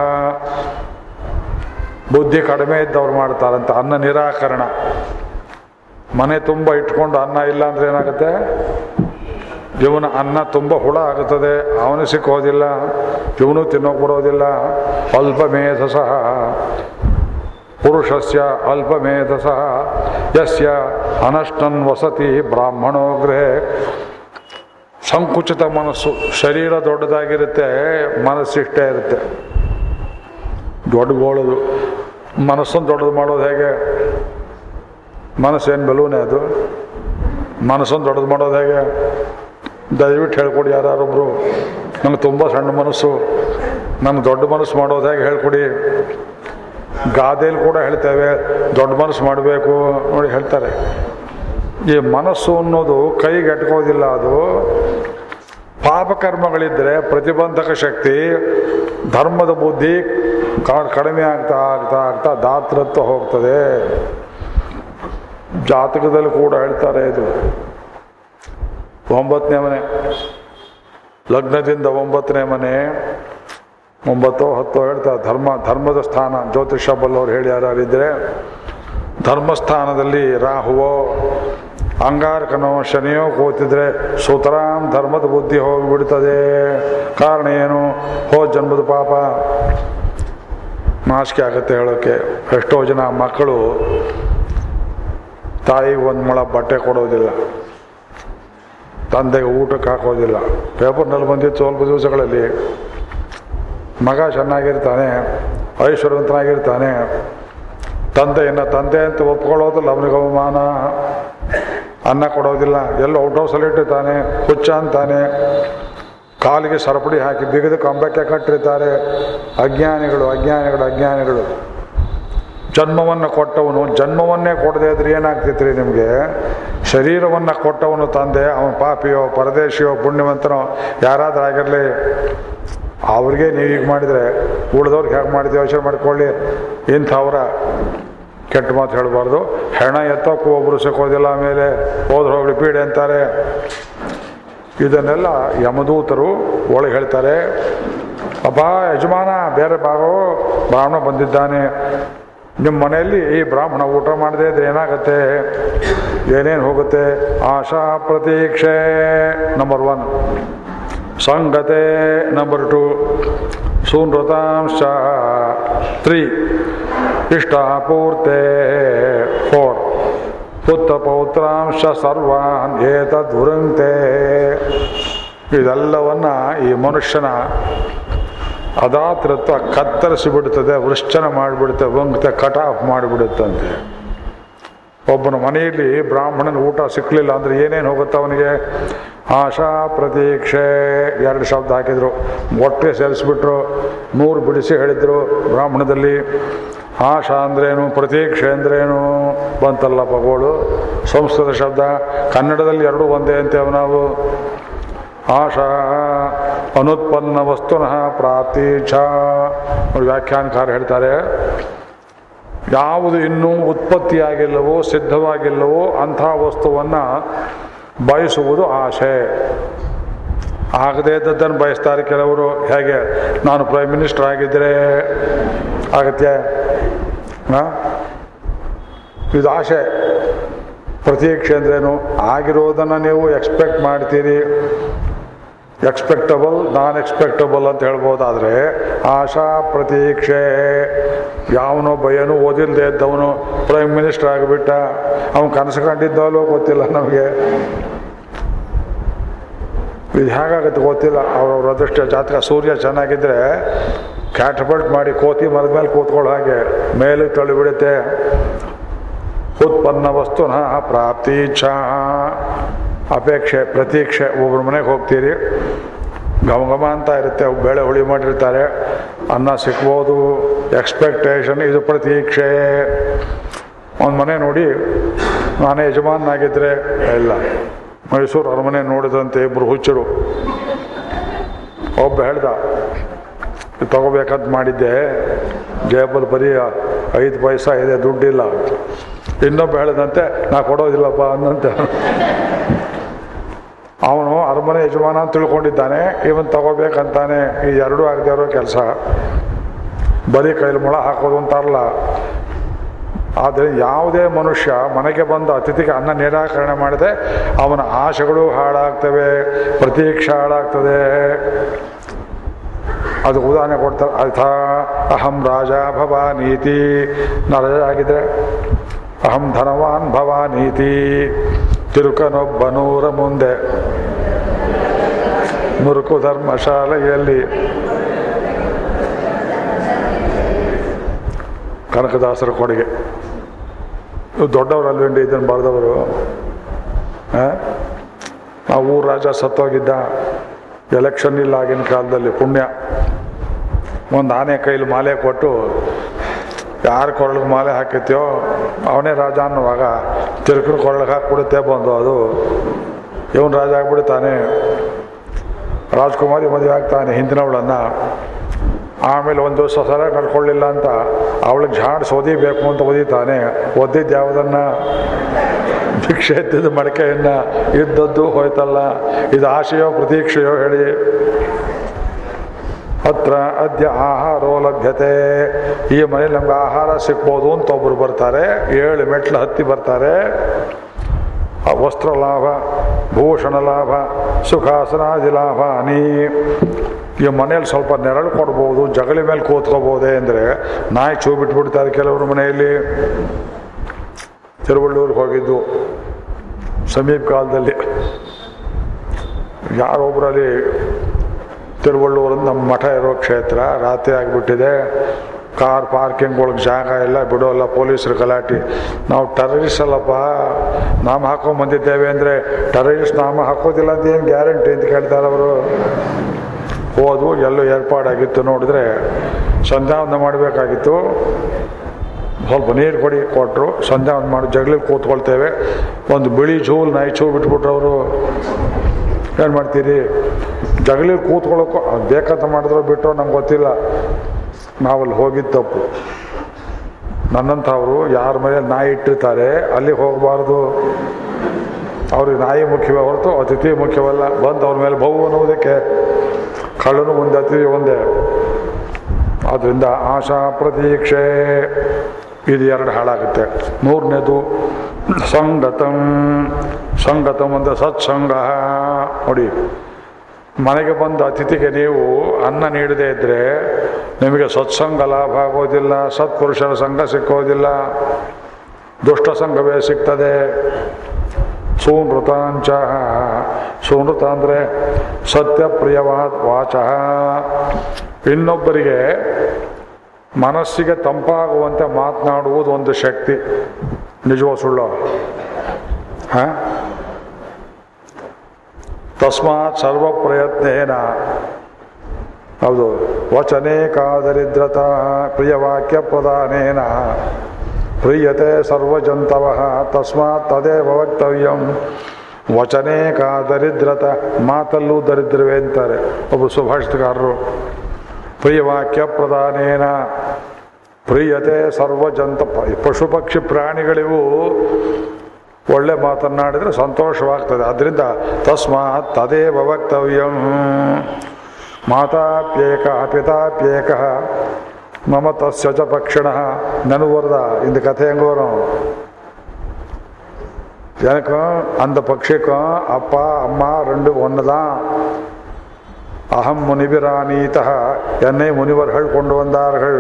ಬುದ್ಧಿ ಕಡಿಮೆ ಇದ್ದವ್ರು ಮಾಡ್ತಾರಂತ ಅನ್ನ ನಿರಾಕರಣ ಮನೆ ತುಂಬ ಇಟ್ಕೊಂಡು ಅನ್ನ ಇಲ್ಲ ಅಂದ್ರೆ ಏನಾಗುತ್ತೆ ಇವನ ಅನ್ನ ತುಂಬ ಹುಳ ಆಗುತ್ತದೆ ಅವನು ಸಿಕ್ಕೋದಿಲ್ಲ ಇವನು ತಿನ್ನೋಕೆ ಬರೋದಿಲ್ಲ ಅಲ್ಪ ಮೇಧಸಃ ಪುರುಷಸ್ಯ ಅಲ್ಪ ಮೇಧಸಃ ಯಸ್ಯ ಅನಷ್ಟನ್ ವಸತಿ ಬ್ರಾಹ್ಮಣೋ ಗೃಹೆ ಸಂಕುಚಿತ ಮನಸ್ಸು ಶರೀರ ದೊಡ್ಡದಾಗಿರುತ್ತೆ ಮನಸ್ಸಿಷ್ಟೇ ಇರುತ್ತೆ ದೊಡ್ಡಗೋಳದು ಮನಸ್ಸನ್ನು ದೊಡ್ಡದು ಮಾಡೋದು ಹೇಗೆ ಮನಸ್ಸೇನು ಬೆಲೂನೇ ಅದು ಮನಸ್ಸನ್ನು ದೊಡ್ಡದು ಮಾಡೋದು ಹೇಗೆ ದಯವಿಟ್ಟು ಹೇಳ್ಕೊಡಿ ಯಾರೊಬ್ರು ನಂಗೆ ತುಂಬ ಸಣ್ಣ ಮನಸ್ಸು ನನ್ನ ದೊಡ್ಡ ಮನಸ್ಸು ಮಾಡೋದು ಹೇಗೆ ಹೇಳ್ಕೊಡಿ ಗಾದೆಯಲ್ಲಿ ಕೂಡ ಹೇಳ್ತೇವೆ ದೊಡ್ಡ ಮನಸ್ಸು ಮಾಡಬೇಕು ನೋಡಿ ಹೇಳ್ತಾರೆ ಈ ಮನಸ್ಸು ಅನ್ನೋದು ಕೈಗೆ ಎಟ್ಕೋದಿಲ್ಲ ಅದು ಪಾಪಕರ್ಮಗಳಿದ್ದರೆ ಪ್ರತಿಬಂಧಕ ಶಕ್ತಿ ಧರ್ಮದ ಬುದ್ಧಿ ಕ- ಕಡಿಮೆ ಆಗ್ತಾ ಆಗ್ತಾ ಆಗ್ತಾ ದಾತೃತ್ವ ಹೋಗ್ತದೆ ಜಾತಕದಲ್ಲಿ ಕೂಡ ಹೇಳ್ತಾರೆ ಇದು ಒಂಬತ್ತನೇ ಮನೆ ಲಗ್ನದಿಂದ ಒಂಬತ್ತನೇ ಮನೆ ಒಂಬತ್ತು ಹತ್ತು ಹೇಳ್ತಾರೆ ಧರ್ಮ ಧರ್ಮದ ಸ್ಥಾನ ಜ್ಯೋತಿಷ ಬಲ್ಲವ್ರು ಹೇಳಿ ಯಾರಿದ್ರೆ ಧರ್ಮಸ್ಥಾನದಲ್ಲಿ ರಾಹುವೋ ಅಂಗಾರಕನೋ ಶನಿಯೋ ಕೂತಿದ್ರೆ ಸುತರಾಮ್ ಧರ್ಮದ ಬುದ್ಧಿ ಹೋಗಿಬಿಡ್ತದೆ ಕಾರಣ ಏನು ಹೋ ಜನ್ಮದ ಪಾಪ ನಾಚಿಕೆ ಆಗುತ್ತೆ ಹೇಳೋಕ್ಕೆ ಎಷ್ಟೋ ಜನ ಮಕ್ಕಳು ತಾಯಿಗೆ ಒಂದು ಮೊಳ ಬಟ್ಟೆ ಕೊಡೋದಿಲ್ಲ ತಂದೆಗೆ ಊಟಕ್ಕೆ ಹಾಕೋದಿಲ್ಲ ಪೇಪರ್ನಲ್ಲಿ ಬಂದಿತ್ತು ಸ್ವಲ್ಪ ದಿವಸಗಳಲ್ಲಿ ಮಗ ಚೆನ್ನಾಗಿರ್ತಾನೆ ಐಶ್ವರ್ಯವಂತನಾಗಿರ್ತಾನೆ ತಂದೆಯನ್ನು ತಂದೆ ಅಂತ ಒಪ್ಕೊಳ್ಳೋದಿಲ್ಲ ಅವನಿಗೆ ಅವಮಾನ ಅನ್ನ ಕೊಡೋದಿಲ್ಲ ಎಲ್ಲ ಔಟ್ ಹೌಸಲ್ಲಿ ಇಟ್ಟಿರ್ತಾನೆ ಹುಚ್ಚ ಅಂತಾನೆ ಕಾಲಿಗೆ ಸರಪಡಿ ಹಾಕಿ ಬಿಗಿದು ಕಂಬಕ್ಕೆ ಕಟ್ಟಿರ್ತಾರೆ ಅಜ್ಞಾನಿಗಳು ಅಜ್ಞಾನಿಗಳು ಅಜ್ಞಾನಿಗಳು ಜನ್ಮವನ್ನು ಕೊಟ್ಟವನು ಜನ್ಮವನ್ನೇ ಕೊಡದೆ ಇದ್ರೆ ಏನಾಗ್ತಿತ್ತು ನಿಮಗೆ ಶರೀರವನ್ನು ಕೊಟ್ಟವನು ತಂದೆ ಅವನ ಪಾಪಿಯೋ ಪರದೇಶಿಯೋ ಪುಣ್ಯವಂತನೋ ಯಾರಾದ್ರೂ ಆಗಿರಲಿ ಅವ್ರಿಗೆ ನೀವು ಈಗ ಮಾಡಿದರೆ ಉಳಿದವ್ರಿಗೆ ಹೇಗೆ ಮಾಡಿದ್ವಿ ಯೋಚನೆ ಮಾಡ್ಕೊಳ್ಳಿ ಇಂಥವ್ರ ಕೆಟ್ಟ ಮಾತು ಹೇಳಬಾರ್ದು ಹೆಣ ಎತ್ತೋಕ್ಕೂ ಒಬ್ಬರು ಸಿಕ್ಕೋದಿಲ್ಲ ಆಮೇಲೆ ಹೋದ್ರೆ ಹೋಗ್ಲಿ ಪೀಡೆ ಅಂತಾರೆ ಇದನ್ನೆಲ್ಲ ಯಮದೂತರು ಒಳಗೆ ಹೇಳ್ತಾರೆ ಅಪ್ಪ ಯಜಮಾನ ಬೇರೆ ಬಾರೋ ಬ್ರಾಹ್ಮಣ ಬಂದಿದ್ದಾನೆ ನಿಮ್ಮ ಮನೆಯಲ್ಲಿ ಈ ಬ್ರಾಹ್ಮಣ ಊಟ ಮಾಡದೆ ಇದ್ರೆ ಏನಾಗತ್ತೆ ಏನೇನು ಹೋಗುತ್ತೆ ಆಶಾ ಪ್ರತೀಕ್ಷೆ ನಂಬರ್ ಒನ್ ಸಂಗತೆ ನಂಬರ್ ಟು ಸೂನೃತಾಂಶ ತ್ರೀ ಇಷ್ಟಾಪೂರ್ತೆ ಫೋರ್ ಪುತ್ರ ಪೌತ್ರಾಂಶ ಸರ್ವಾನ್ ಏತದ್ವೃಂಕ್ತೆ ಇದೆಲ್ಲವನ್ನ ಈ ಮನುಷ್ಯನ ಅದಾತೃತ್ವ ಕತ್ತರಿಸಿ ಬಿಡುತ್ತದೆ ವೃಶ್ಚನ ಮಾಡಿಬಿಡುತ್ತೆ ವಂಕ್ತೆ ಕಟ್ ಆಫ್ ಮಾಡಿಬಿಡುತ್ತಂತೆ ಒಬ್ಬನ ಮನೆಯಲ್ಲಿ ಬ್ರಾಹ್ಮಣನ ಊಟ ಸಿಕ್ಕಲಿಲ್ಲ ಅಂದರೆ ಏನೇನು ಹೋಗುತ್ತೆ ಅವನಿಗೆ ಆಶಾ ಪ್ರತೀಕ್ಷೆ ಎರಡು ಶಬ್ದ ಹಾಕಿದರು ಒಟ್ಟಿಗೆ ಸೇರಿಸ್ಬಿಟ್ರು ನೂರು ಬಿಡಿಸಿ ಹೇಳಿದರು ಬ್ರಾಹ್ಮಣದಲ್ಲಿ ಆಶಾ ಅಂದ್ರೇನು ಪ್ರತೀಕ್ಷೆ ಅಂದ್ರೇನು ಬಂತಲ್ಲ ಪಗೋಳು ಸಂಸ್ಕೃತ ಶಬ್ದ ಕನ್ನಡದಲ್ಲಿ ಎರಡೂ ಒಂದೇ ಅಂತೇವೆ ನಾವು ಆಶಾ ಅನುತ್ಪನ್ನ ವಸ್ತುನಃ ಪ್ರಾಪ್ತಿ ಛ ನೋಡಿ ವ್ಯಾಖ್ಯಾನಕಾರ ಹೇಳ್ತಾರೆ ಯಾವುದು ಇನ್ನೂ ಉತ್ಪತ್ತಿಯಾಗಿಲ್ಲವೋ ಸಿದ್ಧವಾಗಿಲ್ಲವೋ ಅಂಥ ವಸ್ತುವನ್ನು ಬಯಸುವುದು ಆಸೆ ಆಗದೇ ಇದ್ದದ್ದನ್ನು ಬಯಸ್ತಾರೆ ಕೆಲವರು ಹೇಗೆ ನಾನು ಪ್ರೈಮ್ ಮಿನಿಸ್ಟರ್ ಆಗಿದ್ದರೆ ಆಗತ್ತೆ ಹಾ? ಇದು ಆಸೆ ಪ್ರತೀಕ್ಷೆ ಅಂದ್ರೇನು ಆಗಿರೋದನ್ನು ನೀವು ಎಕ್ಸ್ಪೆಕ್ಟ್ ಮಾಡ್ತೀರಿ ಎಕ್ಸ್ಪೆಕ್ಟಬಲ್ ನಾನ್ ಎಕ್ಸ್ಪೆಕ್ಟಬಲ್ ಅಂತ ಹೇಳ್ಬೋದಾದ್ರೆ ಆಶಾ ಪ್ರತೀಕ್ಷೆ ಯಾವನೋ ಭಯನೂ ಓದಿಲ್ಲದೆ ಇದ್ದವನು ಪ್ರೈಮ್ ಮಿನಿಸ್ಟರ್ ಆಗಿಬಿಟ್ಟ ಅವನು ಕನಸು ಕಂಡಿದ್ದವಲ್ಲೋ ಗೊತ್ತಿಲ್ಲ ನಮಗೆ ಇದು ಹೇಗಾಗುತ್ತೆ ಗೊತ್ತಿಲ್ಲ ಅವ್ರವ್ರ ಅದೃಷ್ಟ ಜಾತಕ ಸೂರ್ಯ ಚೆನ್ನಾಗಿದ್ದರೆ ಕ್ಯಾಟಪಲ್ಟ್ ಮಾಡಿ ಕೋತಿ ಮರದ ಮೇಲೆ ಕೂತ್ಕೊಳ್ಳೋ ಹಾಗೆ ಮೇಲೆ ತಳ್ಳಿಬಿಡುತ್ತೆ ಉತ್ಪನ್ನ ವಸ್ತುನ ಪ್ರಾಪ್ತಿ ಛ ಅಪೇಕ್ಷೆ ಪ್ರತೀಕ್ಷೆ ಒಬ್ಬರ ಮನೆಗೆ ಹೋಗ್ತೀರಿ ಘಮ ಘಮ ಅಂತ ಇರುತ್ತೆ ಅವು ಬೇಳೆ ಹುಳಿ ಮಾಡಿರ್ತಾರೆ ಅನ್ನ ಸಿಕ್ಬೋದು ಎಕ್ಸ್ಪೆಕ್ಟೇಷನ್ ಇದು ಪ್ರತೀಕ್ಷೆ ಒಂದು ಮನೆ ನೋಡಿ ನಾನೇ ಯಜಮಾನಾಗಿದ್ದರೆ ಇಲ್ಲ ಮೈಸೂರು ಅರಮನೆ ನೋಡಿದಂತೆ ಇಬ್ಬರು ಹುಚ್ಚರು ಒಬ್ಬ ಹೇಳ್ದ ಇದು ತಗೋಬೇಕಂತ ಮಾಡಿದ್ದೆ ಜೇಬಲ್ಲಿ ಬರೀ ಐದು ಪೈಸಾ ಇದೆ ದುಡ್ಡಿಲ್ಲ ಇನ್ನೊಬ್ಬ ಹೇಳಿದಂತೆ ನಾ ಕೊಡೋದಿಲ್ಲಪ್ಪ ಅನ್ನಂತೆ ಅವನು ಅರಮನೆ ಯಜಮಾನ ಅಂತ ತಿಳ್ಕೊಂಡಿದ್ದಾನೆ ಇವನ್ ತಗೋಬೇಕಂತಾನೆ ಈ ಎರಡೂ ಆಗದೆ ಇರೋ ಕೆಲಸ ಬರೀ ಕೈಲಿ ಮೊಳ ಹಾಕೋದು ಅಂತಾರಲ್ಲ ಆದರೆ ಯಾವುದೇ ಮನುಷ್ಯ ಮನೆಗೆ ಬಂದು ಅತಿಥಿಗೆ ಅನ್ನ ನಿರಾಕರಣೆ ಮಾಡಿದೆ ಅವನ ಆಶೆಗಳು ಹಾಳಾಗ್ತವೆ ಪ್ರತೀಕ್ಷೆ ಹಾಳಾಗ್ತದೆ ಅದು ಉದಾಹರಣೆ ಕೊಡ್ತಾರೆ ಅರ್ಥ ಅಹಂ ರಾಜ ಭವಾನೀತಿ ನಾ ರಾಜ ಆಗಿದ್ರೆ ಅಹಂ ಧನವಾನ್ ಭವಾನೀತಿ ತಿರುಕನೊಬ್ಬನೂರ ಮುಂದೆ ಮುರುಕು ಧರ್ಮಶಾಲೆಯಲ್ಲಿ ಕನಕದಾಸರ ಕೊಡುಗೆ ಇವ್ರು ದೊಡ್ಡವರಲ್ವೇಂಡಿ ಇದನ್ನು ಬರೆದವರು ಆ ಊರು ರಾಜ ಸತ್ತೋಗಿದ್ದ ಎಲೆಕ್ಷನ್ ಇಲ್ಲ ಆಗಿನ ಕಾಲದಲ್ಲಿ ಪುಣ್ಯ ಒಂದು ಆನೆ ಕೈಲಿ ಮಾಲೆ ಕೊಟ್ಟು ಯಾರ ಕೊರಳಿಗೆ ಮಾಲೆ ಹಾಕಿತ್ಯೋ ಅವನೇ ರಾಜ ಅನ್ನುವಾಗ ತಿರುಕನ ಕೊರಳಿಗೆ ಹಾಕ್ಬಿಡುತ್ತೆ ಬಂದು ಅದು ಇವನು ರಾಜ ಆಗ್ಬಿಡ್ತಾನೆ ರಾಜ್ಕುಮಾರಿ ಮದುವೆ ಆಗ್ತಾನೆ ಹಿಂದಿನವಳನ್ನು ಆಮೇಲೆ ಒಂದು ದಿವಸ ಸರಿಯಾಗಿ ನಡ್ಕೊಳ್ಳಿಲ್ಲ ಅಂತ ಅವಳಿಗೆ ಝಾಡ್ಸ್ ಓದಿಬೇಕು ಅಂತ ಓದಿತಾನೆ ಓದಿದ್ದು ಯಾವುದನ್ನು ಭಿಕ್ಷೆ ಎತ್ತಿದ ಮಡಕೆಯನ್ನು ಇದ್ದದ್ದು ಹೋಯ್ತಲ್ಲ ಇದು ಆಶೆಯೋ ಪ್ರತೀಕ್ಷೆಯೋ ಹೇಳಿ ಹತ್ರ ಅದ್ಯ ಆಹಾರೋ ಲಭ್ಯತೆ ಈ ಮನೇಲಿ ನಮ್ಗೆ ಆಹಾರ ಸಿಗ್ಬೋದು ಅಂತ ಒಬ್ಬರು ಬರ್ತಾರೆ ಏಳು ಮೆಟ್ಲು ಹತ್ತಿ ಬರ್ತಾರೆ ಆ ವಸ್ತ್ರ ಲಾಭ ಭೂಷಣ ಲಾಭ ಸುಖಾಸನಾದಿ ಲಾಭ ನೀ ಈ ಮನೇಲಿ ಸ್ವಲ್ಪ ನೆರಳು ಕೊಡ್ಬೋದು ಜಗಲಿ ಮೇಲೆ ಕೂತ್ಕೋಬೋದೇ ಅಂದರೆ ನಾಯಿ ಚೂ ಬಿಟ್ಬಿಡ್ತಾರೆ ಕೆಲವರು ಮನೆಯಲ್ಲಿ ತಿರುವಳ್ಳೂರಿಗೆ ಹೋಗಿದ್ದು ಸಮೀಪ ಕಾಲದಲ್ಲಿ ಯಾರೊಬ್ಬರಲ್ಲಿ ತಿರುವಳ್ಳೂರಿಂದ ನಮ್ಮ ಮಠ ಇರೋ ಕ್ಷೇತ್ರ ರಾತ್ರಿ ಆಗಿಬಿಟ್ಟಿದೆ ಕಾರ್ ಪಾರ್ಕಿಂಗ್ ಒಳಗೆ ಜಾಗ ಇಲ್ಲ ಬಿಡೋಲ್ಲ ಪೊಲೀಸರು ಗಲಾಟೆ ನಾವು ಟೆರರಿಸ್ಟ್ ಅಲ್ಲಪ್ಪ ನಾಮ ಹಾಕೊಂಡ್ ಬಂದಿದ್ದೇವೆ ಅಂದರೆ ಟೆರರಿಸ್ಟ್ ನಾಮ ಹಾಕೋದಿಲ್ಲ ಅಂತ ಏನು ಗ್ಯಾರಂಟಿ ಅಂತ ಕೇಳ್ತಾರೆ ಅವರು ಹೋದ್ವು ಎಲ್ಲೋ ಏರ್ಪಾಡಾಗಿತ್ತು ನೋಡಿದ್ರೆ ಸಂಧ್ಯಾವಂದನೆ ಮಾಡಬೇಕಾಗಿತ್ತು ಸ್ವಲ್ಪ ನೀರು ಕೊಡಿ ಕೊಟ್ಟರು ಸಂಧ್ಯಾವಂದನೆ ಮಾಡಿ ಜಗಳಕ್ಕೆ ಕೂತ್ಕೊಳ್ತೇವೆ ಒಂದು ಬಿಳಿ ಚೂಲ್ ನಾಯಿ ಚೂ ಬಿಟ್ಬಿಟ್ರು ಅವರು ಏನು ಮಾಡ್ತೀರಿ ಜಗಲಿ ಕೂತ್ಕೊಳ್ಳೋಕ್ಕೂ ಅದು ಬೇಕಂತ ಮಾಡಿದ್ರು ಬಿಟ್ಟರು ನಂಗೆ ಗೊತ್ತಿಲ್ಲ ನಾವಲ್ಲಿ ಹೋಗಿದ್ದು ತಪ್ಪು ನನ್ನಂಥವ್ರು ಯಾರ ಮನೇಲಿ ನಾಯಿ ಇಟ್ಟಿರ್ತಾರೆ ಅಲ್ಲಿ ಹೋಗಬಾರ್ದು ಅವ್ರಿಗೆ ನಾಯಿ ಮುಖ್ಯವೇ ಹೊರತು ಅತಿಥಿ ಮುಖ್ಯವಲ್ಲ ಬಂದು ಅವ್ರ ಮೇಲೆ ಬಹು ಅನ್ನೋದಕ್ಕೆ ಕಳ್ಳನು ಮುಂದೆ ಅತಿಥಿ ಒಂದೇ ಆದ್ದರಿಂದ ಆಶಾ ಪ್ರತೀಕ್ಷೆ ಇದು ಎರಡು ಹಾಳಾಗುತ್ತೆ ಮೂರನೇದು ಸಂಗತಂ ಸಂಗತಂ ಅಂದರೆ ಸತ್ಸಂಗ ನೋಡಿ ಮನೆಗೆ ಬಂದ ಅತಿಥಿಗೆ ನೀವು ಅನ್ನ ನೀಡದೇ ಇದ್ದರೆ ನಿಮಗೆ ಸತ್ಸಂಗ ಲಾಭ ಆಗೋದಿಲ್ಲ ಸತ್ಪುರುಷರ ಸಂಘ ಸಿಕ್ಕೋದಿಲ್ಲ ದುಷ್ಟ ಸಂಘವೇ ಸಿಗ್ತದೆ ಸೂನೃತಾಂಚ ಸೂನೃತ ಅಂದರೆ ಸತ್ಯಪ್ರಿಯವಾದ ವಾಚ ಇನ್ನೊಬ್ಬರಿಗೆ ಮನಸ್ಸಿಗೆ ತಂಪಾಗುವಂತೆ ಮಾತನಾಡುವುದು ಒಂದು ಶಕ್ತಿ ನಿಜವೋ ಸುಳ್ಳು ಹಾ ತಸ್ಮಾತ್ ಸರ್ವ ಪ್ರಯತ್ನೇನ ಹೌದು ವಚನೇ ಕಾದರಿದ್ರತ ಪ್ರಿಯವಾಕ್ಯ ಪ್ರದಾನೇನ ಪ್ರಿಯತೆ ಸರ್ವಜಂತವ ತಸ್ಮಾತ್ ತದೇವ ವಕ್ತವ್ಯಂ ವಚನೇ ಕಾದರಿದ್ರತ ಮಾತಲ್ಲೂ ದರಿದ್ರವೇ ಅಂತಾರೆ ಒಬ್ಬ ಸುಭಾಷಿತಗಾರರು ಪ್ರಿಯವಾಕ್ಯ ಪ್ರದಾನೇನ ಪ್ರಿಯತೆ ಸರ್ವಜಂತ ಪಶು ಪಕ್ಷಿ ಪ್ರಾಣಿಗಳಿಗೂ ಒಳ್ಳೆ ಮಾತನ್ನಾಡಿದರೆ ಸಂತೋಷವಾಗ್ತದೆ ಅದರಿಂದ ತಸ್ಮಾತ್ ತದೇವ ವಕ್ತವ್ಯಂ ಮಾತಾಪ್ಯೇಕ ಪಿತಾಪ್ಯೇಕ ಮಮ ತಸ್ಯ ಚ ಪಕ್ಷಿಣ ನನಗೆ ವರದ இந்த கதை எங்கே வரும் எனக்கும் அந்த பட்சிக்கும் அப்பா அம்மா ரெண்டு ஒன்று தான் அகம் முனிபிரானீதா என்னை முனிவர்கள் கொண்டு வந்தார்கள்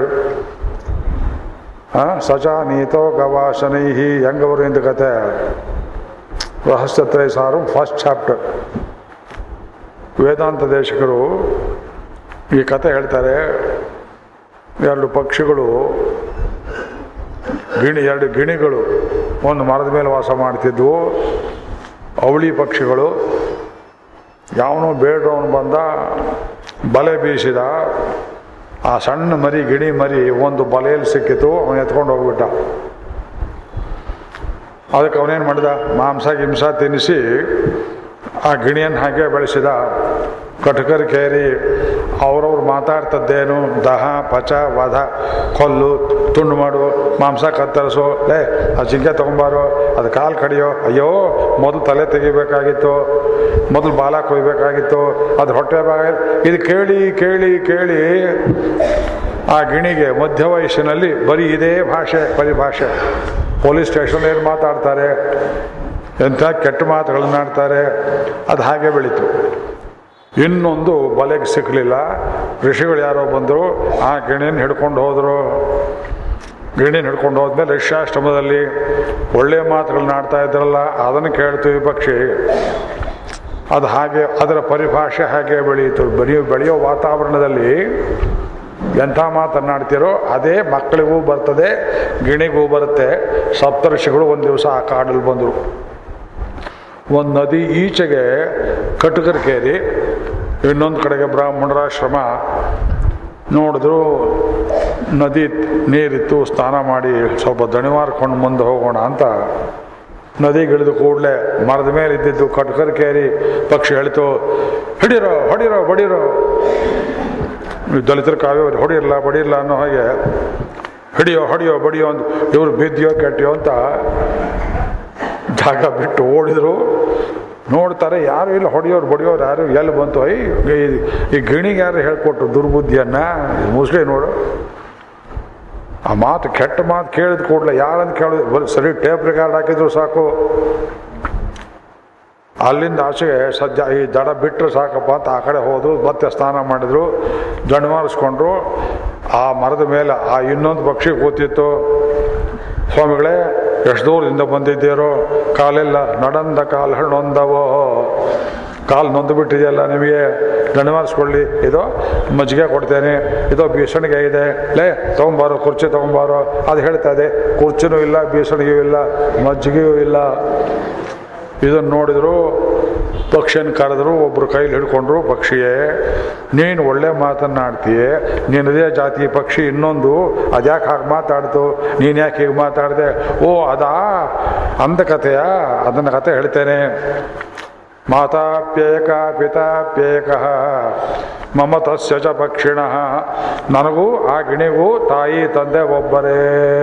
ಆ, ಸಚಾ ನೀತೋ ಗವಾಸನೈಹಿ ಹೆಂಗೆ ಬರು ಇಂದ ಕತೆ ರಹಸ್ಯತ್ರಯ ಸಾರು ಫಸ್ಟ್ ಚಾಪ್ಟರ್ ವೇದಾಂತ ದೇಶಕರು ಈ ಕತೆ ಹೇಳ್ತಾರೆ ಎರಡು ಪಕ್ಷಿಗಳು ಗಿಣಿ ಎರಡು ಗಿಣಿಗಳು ಒಂದು ಮರದ ಮೇಲೆ ವಾಸ ಮಾಡ್ತಿದ್ವು ಅವಳಿ ಪಕ್ಷಿಗಳು ಯಾವನೋ ಬೇಡ್ರವನು ಬಂದ ಬಲೆ ಬೀಸಿದ ಆ ಸಣ್ಣ ಮರಿ ಗಿಣಿ ಮರಿ ಒಂದು ಬಲೆಯಲ್ಲಿ ಸಿಕ್ಕಿತು ಅವನು ಎತ್ಕೊಂಡು ಹೋಗ್ಬಿಟ್ಟ ಅದಕ್ಕೆ ಅವನೇನು ಮಾಡಿದ ಮಾಂಸ ಗಿಂಸ ತಿನ್ನಿಸಿ ಆ ಗಿಣಿಯನ್ನು ಹಾಗೆ ಬೆಳೆಸಿದ ಕಟಕರ್ ಕೇರಿ ಅವ್ರವ್ರು ಮಾತಾಡ್ತದ್ದೇನು ದಹ ಪಚ ವಧ ಕೊಲ್ಲು ತುಂಡು ಮಾಡು ಮಾಂಸ ಕತ್ತರಿಸು ಲೇ ಆ ಜಿಂಕೆ ತೊಗೊಂಬಾರೋ ಅದು ಕಾಲು ಕಡಿಯೋ ಅಯ್ಯೋ ಮೊದಲು ತಲೆ ತೆಗಿಬೇಕಾಗಿತ್ತು ಮೊದಲು ಬಾಲ ಕೊಯ್ಬೇಕಾಗಿತ್ತು ಅದು ಹೊಟ್ಟೆ ಭಾಗ ಇದು ಕೇಳಿ ಕೇಳಿ ಕೇಳಿ ಆ ಗಿಣಿಗೆ ಮಧ್ಯ ವಯಸ್ಸಿನಲ್ಲಿ ಬರೀ ಇದೇ ಭಾಷೆ ಪರಿಭಾಷೆ ಪೊಲೀಸ್ ಸ್ಟೇಷನ್ ಏನು ಮಾತಾಡ್ತಾರೆ ಎಂಥ ಕೆಟ್ಟ ಮಾತುಗಳನ್ನ ಆಡ್ತಾರೆ ಅದು ಹಾಗೆ ಬೆಳೀತು ಇನ್ನೊಂದು ಬಲೆಗೆ ಸಿಕ್ಕಲಿಲ್ಲ ಋಷಿಗಳು ಯಾರೋ ಬಂದರು ಆ ಗಿಣಿಯನ್ನು ಹಿಡ್ಕೊಂಡು ಹೋದರು ಗಿಣಿನ ಹಿಡ್ಕೊಂಡು ಹೋದ್ಮೇಲೆ ಋಷ್ಯಾಶ್ರಮದಲ್ಲಿ ಒಳ್ಳೆಯ ಮಾತುಗಳನ್ನ ಆಡ್ತಾ ಇದ್ರಲ್ಲ ಅದನ್ನು ಕೇಳ್ತು ಈ ಪಕ್ಷಿ ಅದು ಹಾಗೆ ಅದರ ಪರಿಭಾಷೆ ಹಾಗೆ ಬೆಳೆಯಿತು ಬೆಳೆಯೋ ಬೆಳೆಯೋ ವಾತಾವರಣದಲ್ಲಿ ಎಂಥ ಮಾತನ್ನಾಡ್ತೀರೋ ಅದೇ ಮಕ್ಕಳಿಗೂ ಬರ್ತದೆ ಗಿಣಿಗೂ ಬರುತ್ತೆ ಸಪ್ತರ್ಷಿಗಳು ಒಂದು ದಿವಸ ಆ ಕಾಡಲ್ಲಿ ಬಂದರು ಒಂದು ನದಿ ಈಚೆಗೆ ಕಟುಕರ ಕೇರಿ ಇನ್ನೊಂದು ಕಡೆಗೆ ಬ್ರಾಹ್ಮಣರಾಶ್ರಮ ನೋಡಿದ್ರು ನದಿ ನೀರಿತ್ತು ಸ್ನಾನ ಮಾಡಿ ಸ್ವಲ್ಪ ದಣಿವಾರ್ಕೊಂಡು ಮುಂದೆ ಹೋಗೋಣ ಅಂತ ನದಿಗಿಳಿದು ಕೂಡಲೇ ಮರದ ಮೇಲೆ ಇದ್ದಿದ್ದು ಕಟ್ಕರ್ ಕೇರಿ ಪಕ್ಷಿ ಹೇಳ್ತು ಹಿಡಿರೋ ಹೊಡಿರೋ ಬಡಿರೋ ಈ ದಲಿತರ ಕಾವ್ಯ ಹೊಡಿರಲ್ಲ ಬಡಿರಲ್ಲ ಅನ್ನೋ ಹಾಗೆ ಹಿಡಿಯೋ ಹೊಡಿಯೋ ಬಡಿಯೋ ಅಂತ ಇವರು ಬಿದ್ದಿಯೋ ಕೆಟ್ಟಿಯೋ ಅಂತ ಜಾಗ ಬಿಟ್ಟು ಓಡಿದ್ರು ನೋಡ್ತಾರೆ ಯಾರು ಇಲ್ಲ ಹೊಡೆಯೋರು ಬಡಿಯೋರು ಯಾರು ಎಲ್ಲಿ ಬಂತು ಐ ಈ- ಈ ಗಿಣಿಗೆ ಯಾರು ಹೇಳ್ಕೊಟ್ರು ದುರ್ಬುದ್ಧಿಯನ್ನ ಮುಸ್ಲಿ ನೋಡು ಆ ಮಾತು ಕೆಟ್ಟ ಮಾತು ಕೇಳಿದ ಕೂಡಲೇ ಯಾರಂತ ಕೇಳಿದ್ರು ಬರೀ ಸರಿ ಟೇಪ್ ರೆಕಾರ್ಡ್ ಹಾಕಿದ್ರು ಸಾಕು ಅಲ್ಲಿಂದ ಆಚೆಗೆ ಸದ್ಯ ಈ ದಡ ಬಿಟ್ಟರೆ ಸಾಕಪ್ಪ ಅಂತ ಆ ಕಡೆ ಹೋದ್ರು ಮತ್ತೆ ಸ್ನಾನ ಮಾಡಿದ್ರು ದಣಿವಾರಿಸ್ಕೊಂಡ್ರು ಆ ಮರದ ಮೇಲೆ ಆ ಇನ್ನೊಂದು ಪಕ್ಷಿ ಕೂತಿತ್ತು ಸ್ವಾಮಿಗಳೇ ಎಷ್ಟು ದೂರದಿಂದ ಬಂದಿದ್ದೀರೋ ಕಾಲೆಲ್ಲ ನಡಂದ ಕಾಲು ಹಣ್ಣೊಂದವೋ ಕಾಲು ನೊಂದು ಬಿಟ್ಟಿದೆಯಲ್ಲ ನಿಮಗೆ ದಣಿವಾರಿಸ್ಕೊಳ್ಳಿ ಇದು ಮಜ್ಜಿಗೆ ಕೊಡ್ತೇನೆ ಇದೋ ಬೀಸಣಿಗೆ ಇದೆ ಲೇ ತೊಗೊಂಬಾರೋ ಕುರ್ಚಿ ತೊಗೊಂಬಾರೋ ಅದು ಹೇಳ್ತಾ ಇದೆ ಕುರ್ಚಿನೂ ಇಲ್ಲ ಬೀಸಣಿಗೆಯೂ ಇಲ್ಲ ಮಜ್ಜಿಗೆಯೂ ಇಲ್ಲ ಇದನ್ನು ನೋಡಿದ್ರು ಪಕ್ಷಿಯನ್ನು ಕರೆದ್ರು ಒಬ್ಬರು ಕೈಲಿ ಹಿಡ್ಕೊಂಡ್ರು ಪಕ್ಷಿಯೇ ನೀನು ಒಳ್ಳೆ ಮಾತನ್ನಾಡ್ತೀಯೇ ನಿನ್ನದೇ ಜಾತಿ ಪಕ್ಷಿ ಇನ್ನೊಂದು ಅದ್ಯಾಕೆ ಹಾಗೆ ಮಾತಾಡ್ತು ನೀನು ಯಾಕೆ ಹೀಗೆ ಮಾತಾಡಿದೆ ಓ ಅದಾ ಅಂದ ಕಥೆಯಾ ಅದನ್ನು ಕತೆ ಹೇಳ್ತೇನೆ ಮಾತಾಪ್ಯೇಕ ಪಿತಾಪ್ಯೇಕ ಮಮ ತಸ್ಯ ಚ ಪಕ್ಷಿಣ ನನಗೂ ಆ ಗಿಣಿಗೂ ತಾಯಿ ತಂದೆ ಒಬ್ಬರೇ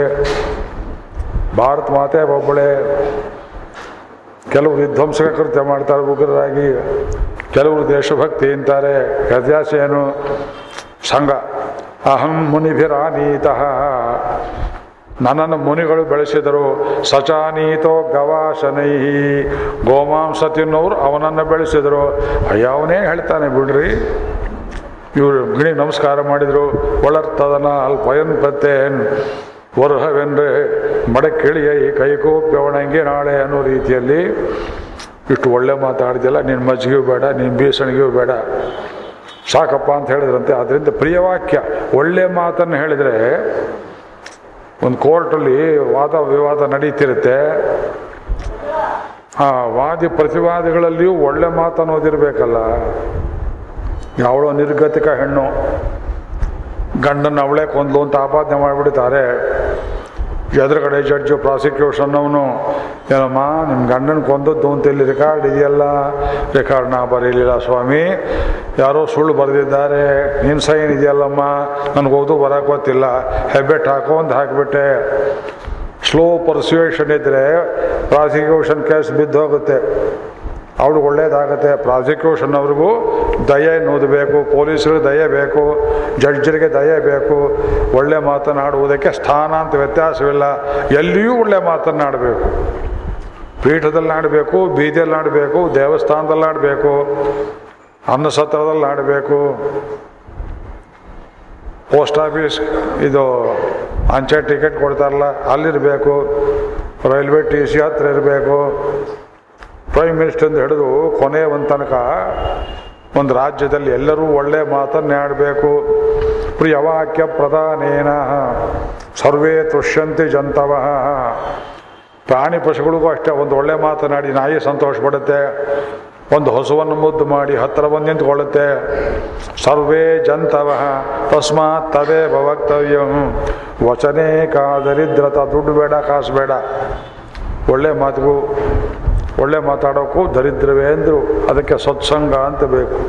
ಭಾರತ ಮಾತೆ ಒಬ್ಬಳೇ ಕೆಲವರು ವಿಧ್ವಂಸಕ ಕೃತ್ಯ ಮಾಡ್ತಾರೆ ಉಗ್ರರಾಗಿ ಕೆಲವರು ದೇಶಭಕ್ತಿ ಅಂತಾರೆ ವ್ಯತ್ಯಾಸ ಏನು ಸಂಘ ಅಹಂ ಮುನಿಭಿರಾನೀತಃ ನನ್ನನ್ನು ಮುನಿಗಳು ಬೆಳೆಸಿದರು ಸಚಾನೀತೋ ಗವಾಶನೈ ಗೋಮಾಂಸ ತಿನ್ನೋರು ಅವನನ್ನು ಬೆಳೆಸಿದರು ಅಯ್ಯ ಅವನೇ ಹೇಳ್ತಾನೆ ಬಿಡ್ರಿ ಇವರು ಗಿಣಿ ನಮಸ್ಕಾರ ಮಾಡಿದರು ಒಳರ್ತದನ ಅಲ್ಪಯನ್ ಪ್ರತ್ಯೇನ್ ವರುಹವೆಂದ್ರೆ ಮಡಕ್ಕಿಳಿಯೈ ಕೈಕೋಪ್ಯವಣಂಗೆ ನಾಳೆ ಅನ್ನೋ ರೀತಿಯಲ್ಲಿ ಇಷ್ಟು ಒಳ್ಳೆ ಮಾತಾಡಿದೆಲ್ಲ ನಿನ್ನ ಮಜ್ಜಿಗೆಯೂ ಬೇಡ ನಿನ್ನ ಬೀಸಣಿಗೆಯೂ ಬೇಡ ಸಾಕಪ್ಪ ಅಂತ ಹೇಳಿದ್ರಂತೆ ಅದರಿಂದ ಪ್ರಿಯವಾಕ್ಯ ಒಳ್ಳೆ ಮಾತನ್ನು ಹೇಳಿದರೆ ಒಂದು ಕೋರ್ಟಲ್ಲಿ ವಾದ ವಿವಾದ ನಡೀತಿರುತ್ತೆ ಆ ವಾದಿ ಪ್ರತಿವಾದಿಗಳಲ್ಲಿಯೂ ಒಳ್ಳೆ ಮಾತು ಅನ್ನೋದಿರಬೇಕಲ್ಲ ಯಾವಳೋ ನಿರ್ಗತಿಕ ಹೆಣ್ಣು ಗಂಡನ ಅವಳೇ ಕೊಂದ್ಲು ಅಂತ ಆಪಾದನೆ ಮಾಡಿಬಿಡ್ತಾರೆ ಎದುರುಗಡೆ ಜಡ್ಜು ಪ್ರಾಸಿಕ್ಯೂಷನ್ ಅವನು ಏನಮ್ಮ ನಿಮ್ಮ ಗಂಡನ ಕೊಂದದ್ದು ಅಂತ ಇಲ್ಲಿ ರೆಕಾರ್ಡ್ ಇದೆಯಲ್ಲ ರೆಕಾರ್ಡ್ ನಾ ಬರೀಲಿಲ್ಲ ಸ್ವಾಮಿ ಯಾರೋ ಸುಳ್ಳು ಬರೆದಿದ್ದಾರೆ ನಿನ್ನ ಸೈನ್ ಇದೆಯಲ್ಲಮ್ಮ ನನಗೆ ಓದು ಬರೋಕೆ ಗೊತ್ತಿಲ್ಲ ಹೆಬ್ಬೆಟ್ ಹಾಕೋ ಅಂತ ಹಾಕಿಬಿಟ್ಟೆ ಸ್ಲೋ ಪರ್ಸ್ಯೂಷನ್ ಇದ್ದರೆ ಪ್ರಾಸಿಕ್ಯೂಷನ್ ಕೇಸ್ ಬಿದ್ದು ಹೋಗುತ್ತೆ ಅವ್ರಿಗೆ ಒಳ್ಳೇದಾಗತ್ತೆ ಪ್ರಾಸಿಕ್ಯೂಷನ್ ಅವ್ರಿಗೂ ದಯೆ ಅನ್ನೋದು ಬೇಕು ಪೊಲೀಸರಿಗೆ ದಯೆ ಬೇಕು ಜಡ್ಜರಿಗೆ ದಯೆ ಬೇಕು ಒಳ್ಳೆ ಮಾತನಾಡುವುದಕ್ಕೆ ಸ್ಥಾನ ಅಂತ ವ್ಯತ್ಯಾಸವಿಲ್ಲ ಎಲ್ಲಿಯೂ ಒಳ್ಳೆ ಮಾತನ್ನಾಡಬೇಕು ಪೀಠದಲ್ಲಿ ಆಡಬೇಕು ಬೀದಿಯಲ್ಲಿ ಆಡಬೇಕು ದೇವಸ್ಥಾನದಲ್ಲಿ ಆಡಬೇಕು ಅನ್ನಸತ್ರದಲ್ಲಿ ಆಡಬೇಕು ಪೋಸ್ಟ್ ಆಫೀಸ್ ಇದು ಅಂಚೆ ಟಿಕೆಟ್ ಕೊಡ್ತಾರಲ್ಲ ಅಲ್ಲಿರಬೇಕು ರೈಲ್ವೆ ಟಿ ಸಿ ಹತ್ರ ಇರಬೇಕು ಪ್ರೈಮ್ ಮಿನಿಸ್ಟರ್ ಹಿಡಿದು ಕೊನೆ ಒಂದು ತನಕ ಒಂದು ರಾಜ್ಯದಲ್ಲಿ ಎಲ್ಲರೂ ಒಳ್ಳೆ ಮಾತನ್ನೇ ಆಡಬೇಕು ಪ್ರಿಯವಾಕ್ಯ ಪ್ರಧಾನೇನ ಸರ್ವೇ ತುಷ್ಯಂತಿ ಜಂತವ ಪ್ರಾಣಿ ಪಶುಗಳಿಗೂ ಅಷ್ಟೇ ಒಂದು ಒಳ್ಳೆ ಮಾತನಾಡಿ ನಾಯಿ ಸಂತೋಷ ಪಡುತ್ತೆ ಒಂದು ಹಸುವನ್ನು ಮುದ್ದು ಮಾಡಿ ಹತ್ತಿರ ಬಂದು ನಿಂತ್ಕೊಳ್ಳುತ್ತೆ ಸರ್ವೇ ಜಂತವ ತಸ್ಮಾತ್ ತದೇ ಭವಕ್ತವ್ಯಂ ವಚನೇ ಕಾದರಿದ್ರತ ದುಡ್ಡು ಬೇಡ ಕಾಸು ಬೇಡ ಒಳ್ಳೆ ಮಾತಿಗೂ ಒಳ್ಳೆ ಮಾತಾಡೋಕ್ಕೂ ದರಿದ್ರವೇ ಅಂದರು ಅದಕ್ಕೆ ಸತ್ಸಂಗ ಅಂತ ಬೇಕು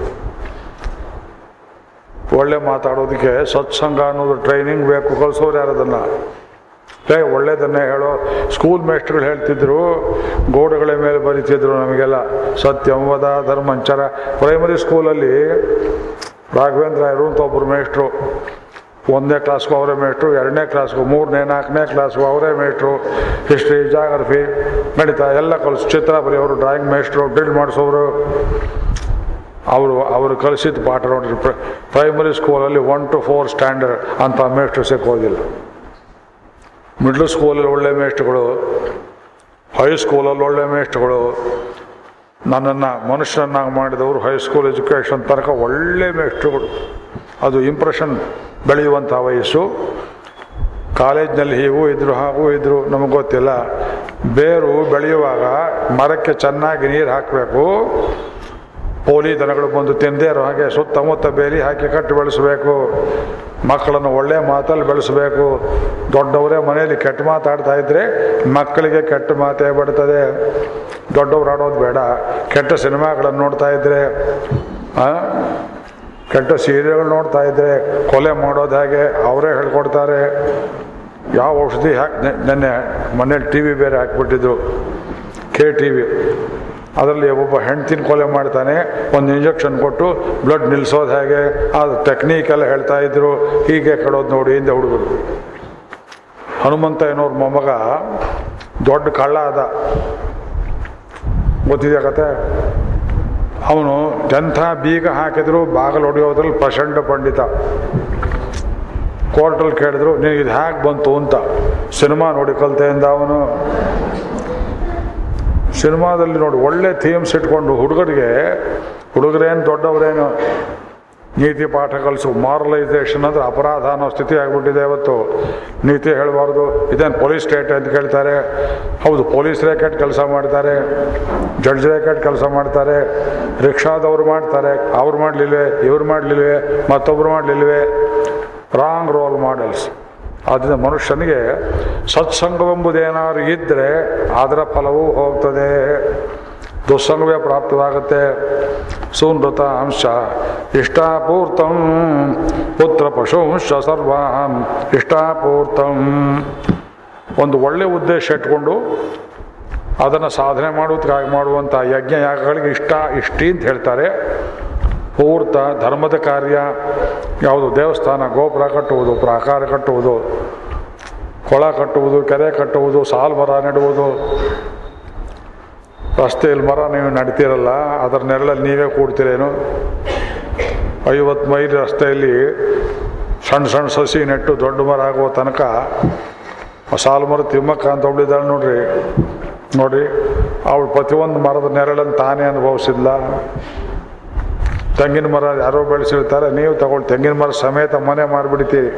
ಒಳ್ಳೆ ಮಾತಾಡೋದಕ್ಕೆ ಸತ್ಸಂಗ ಅನ್ನೋದು ಟ್ರೈನಿಂಗ್ ಬೇಕು ಕಲಿಸೋರು ಯಾರದನ್ನು ಏ ಒಳ್ಳೇದನ್ನೇ ಹೇಳೋ ಸ್ಕೂಲ್ ಮೇಸ್ಟ್ರುಗಳು ಹೇಳ್ತಿದ್ರು ಗೋಡೆಗಳ ಮೇಲೆ ಬರೀತಿದ್ರು ನಮಗೆಲ್ಲ ಸತ್ಯಂವದ ಧರ್ಮಂಚರ ಪ್ರೈಮರಿ ಸ್ಕೂಲಲ್ಲಿ ರಾಘವೇಂದ್ರ ರಾಯರು ಅಂತ ಒಬ್ಬರು ಮೇಷ್ಟ್ರು ಒಂದನೇ ಕ್ಲಾಸ್ಗೂ ಅವರೇ ಮೇಷ್ಟ್ರು ಎರಡನೇ ಕ್ಲಾಸ್ಗೂ ಮೂರನೇ ನಾಲ್ಕನೇ ಕ್ಲಾಸ್ಗೂ ಅವರೇ ಮೇಷ್ಟ್ರು ಹಿಸ್ಟ್ರಿ ಜಾಗ್ರಫಿ ಗಣಿತ ಎಲ್ಲ ಕಲಿಸ್ ಚಿತ್ರ ಬರೆಯೋರು ಡ್ರಾಯಿಂಗ್ ಮೇಷ್ಟ್ರು ಡ್ರಿಲ್ ಮಾಡಿಸೋರು ಅವರು ಅವರು ಕಲಿಸಿದ ಪಾಠ ನೋಡ್ರಿ ಪ್ರ ಪ್ರೈಮರಿ ಸ್ಕೂಲಲ್ಲಿ ಒನ್ ಟು ಫೋರ್ ಸ್ಟ್ಯಾಂಡರ್ಡ್ ಅಂತ ಮೇಷ್ಟ್ರು ಸಿಕ್ಕೋದಿಲ್ಲ ಮಿಡ್ಲ್ ಸ್ಕೂಲಲ್ಲಿ ಒಳ್ಳೆ ಮೇಷ್ಟ್ರುಗಳು ಹೈಸ್ಕೂಲಲ್ಲಿ ಒಳ್ಳೆ ಮೇಷ್ಟ್ರುಗಳು ನನ್ನನ್ನು ಮನುಷ್ಯನನ್ನಾಗಿ ಮಾಡಿದವರು ಹೈಸ್ಕೂಲ್ ಎಜುಕೇಷನ್ ತನಕ ಒಳ್ಳೆ ಮೇಷ್ಟ್ರುಗಳು ಅದು ಇಂಪ್ರೆಷನ್ ಬೆಳೆಯುವಂಥ ವಯಸ್ಸು ಕಾಲೇಜ್ನಲ್ಲಿ ಹೀಗೂ ಇದ್ರು ಹಾಗೂ ಇದ್ರು ನಮಗೆ ಗೊತ್ತಿಲ್ಲ ಬೇರು ಬೆಳೆಯುವಾಗ ಮರಕ್ಕೆ ಚೆನ್ನಾಗಿ ನೀರು ಹಾಕಬೇಕು ಪೋಲಿ ದನಗಳು ಬಂದು ತಿಂದೇ ಇರೋ ಹಾಗೆ ಸುತ್ತಮುತ್ತ ಬೇಲಿ ಹಾಕಿ ಕಟ್ಟಿ ಬೆಳೆಸಬೇಕು ಮಕ್ಕಳನ್ನು ಒಳ್ಳೆ ಮಾತಲ್ಲಿ ಬೆಳೆಸಬೇಕು ದೊಡ್ಡವರೇ ಮನೆಯಲ್ಲಿ ಕೆಟ್ಟ ಮಾತಾಡ್ತಾ ಇದ್ರೆ ಮಕ್ಕಳಿಗೆ ಕೆಟ್ಟ ಮಾತೇ ಬರ್ತದೆ ದೊಡ್ಡವ್ರು ಆಡೋದು ಬೇಡ ಕೆಟ್ಟ ಸಿನಿಮಾಗಳನ್ನು ನೋಡ್ತಾ ಇದ್ರೆ ಆ, ಕೆಟ್ಟ ಸೀರೆಗಳು ನೋಡ್ತಾ ಇದ್ರೆ ಕೊಲೆ ಮಾಡೋದು ಹೇಗೆ ಅವರೇ ಹೇಳ್ಕೊಡ್ತಾರೆ ಯಾವ ಔಷಧಿ ಹಾಕಿ ನೆನ್ನೆ ಮನೇಲಿ ಟಿ ವಿ ಬೇರೆ ಹಾಕ್ಬಿಟ್ಟಿದ್ರು ಕೆ ಟಿ ವಿ ಅದರಲ್ಲಿ ಒಬ್ಬ ಹೆಣ್ತಿನ ಕೊಲೆ ಮಾಡ್ತಾನೆ ಒಂದು ಇಂಜೆಕ್ಷನ್ ಕೊಟ್ಟು ಬ್ಲಡ್ ನಿಲ್ಲಿಸೋದು ಹೇಗೆ ಅದು ಟೆಕ್ನಿಕ್ ಎಲ್ಲ ಹೇಳ್ತಾ ಇದ್ರು ಹೀಗೆ ಕಡೋದು ನೋಡಿ ಹಿಂದೆ ಹುಡುಗರು ಹನುಮಂತ ಏನೋರ್ ಮೊಮ್ಮಗ ದೊಡ್ಡ ಕಳ್ಳ ಅದ ಗೊತ್ತಿದೆಯಾ ಕತೆ ಅವನು ಎಂಥ ಬೀಗ ಹಾಕಿದ್ರು ಬಾಗಿಲು ಹೊಡೆಯೋದ್ರಲ್ಲಿ ಪ್ರಚಂಡ ಪಂಡಿತ ಕೋರ್ಟಲ್ಲಿ ಕೇಳಿದ್ರು ನಿನಗೆ ಇದು ಹೇಗೆ ಬಂತು ಅಂತ ಸಿನಿಮಾ ನೋಡಿ ಕಲ್ತೆಯಿಂದ ಅವನು ಸಿನಿಮಾದಲ್ಲಿ ನೋಡಿ ಒಳ್ಳೆ ಥೀಮ್ಸ್ ಇಟ್ಕೊಂಡು ಹುಡುಗರಿಗೆ ಹುಡುಗರೇನು ದೊಡ್ಡವರೇನು ನೀತಿ ಪಾಠ ಕಲಿಸು ಮಾರಲೈಸೇಷನ್ ಅಂದ್ರೆ ಅಪರಾಧ ಅನ್ನೋ ಸ್ಥಿತಿ ಆಗಿಬಿಟ್ಟಿದೆ ಇವತ್ತು ನೀತಿ ಹೇಳಬಾರ್ದು ಇದೇನು ಪೊಲೀಸ್ ಸ್ಟೇಟ್ ಅಂತ ಕೇಳ್ತಾರೆ ಹೌದು ಪೊಲೀಸ್ ರೇಕೆಟ್ ಕೆಲಸ ಮಾಡ್ತಾರೆ ಜಡ್ಜ್ ರೇಕೆಟ್ ಕೆಲಸ ಮಾಡ್ತಾರೆ ರಿಕ್ಷಾದವ್ರು ಮಾಡ್ತಾರೆ ಅವ್ರು ಮಾಡಲಿಲ್ವೇ ಇವ್ರು ಮಾಡಲಿಲ್ವೇ ಮತ್ತೊಬ್ರು ಮಾಡಲಿಲ್ವೇ ರಾಂಗ್ ರೋಲ್ ಮಾಡೆಲ್ಸ್ ಆದ್ದರಿಂದ ಮನುಷ್ಯನಿಗೆ ಸತ್ಸಂಗವೆಂಬುದೇನಾದ್ರು ಇದ್ದರೆ ಅದರ ಫಲವೂ ಹೋಗ್ತದೆ ದುಸ್ಸಂಗವೇ ಪ್ರಾಪ್ತವಾಗುತ್ತೆ ಸೂನೃತ ಅಂಶ ಇಷ್ಟಾಪೂರ್ತಂ ಪುತ್ರ ಪಶುಂಶ ಸರ್ವಾನ್ ಇಷ್ಟಾಪೂರ್ತಂ ಒಂದು ಒಳ್ಳೆ ಉದ್ದೇಶ ಇಟ್ಕೊಂಡು ಅದನ್ನು ಸಾಧನೆ ಮಾಡುವುದಕ್ಕಾಗಿ ಮಾಡುವಂಥ ಯಜ್ಞ ಯಾಗಗಳಿಗೆ ಇಷ್ಟ ಇಷ್ಟಿ ಅಂತ ಹೇಳ್ತಾರೆ ಪೂರ್ತ ಧರ್ಮದ ಕಾರ್ಯ ಯಾವುದು ದೇವಸ್ಥಾನ ಗೋಪುರ ಕಟ್ಟುವುದು ಪ್ರಾಕಾರ ಕಟ್ಟುವುದು ಕೊಳ ಕಟ್ಟುವುದು ಕೆರೆ ಕಟ್ಟುವುದು ಸಾಲು ಮರ ನೆಡುವುದು ರಸ್ತೆಯಲ್ಲಿ ಮರ ನೀವು ನಡ್ತೀರಲ್ಲ ಅದರ ನೆರಳಲ್ಲಿ ನೀವೇ ಕೂಡ್ತೀರೇನು ಐವತ್ತು ಮೈಲಿ ರಸ್ತೆಯಲ್ಲಿ ಸಣ್ಣ ಸಣ್ಣ ಸಸಿ ನೆಟ್ಟು ದೊಡ್ಡ ಮರ ಆಗುವ ತನಕ ಆ ಸಾಲು ಮರ ತಿಮ್ಮಕ್ಕ ಅಂತ ಒಬ್ಳಿದ್ದಾಳೆ ನೋಡ್ರಿ ನೋಡ್ರಿ ಅವಳು ಪ್ರತಿಯೊಂದು ಮರದ ನೆರಳನ್ನು ತಾನೇ ಅನುಭವಿಸಿದ್ಲ ತೆಂಗಿನ ಮರ ಯಾರೋ ಬೆಳೆಸಿರ್ತಾರೆ ನೀವು ತಗೊಳ್ಳಿ ತೆಂಗಿನ ಮರ ಸಮೇತ ಮನೆ ಮಾಡಿಬಿಡ್ತೀರಿ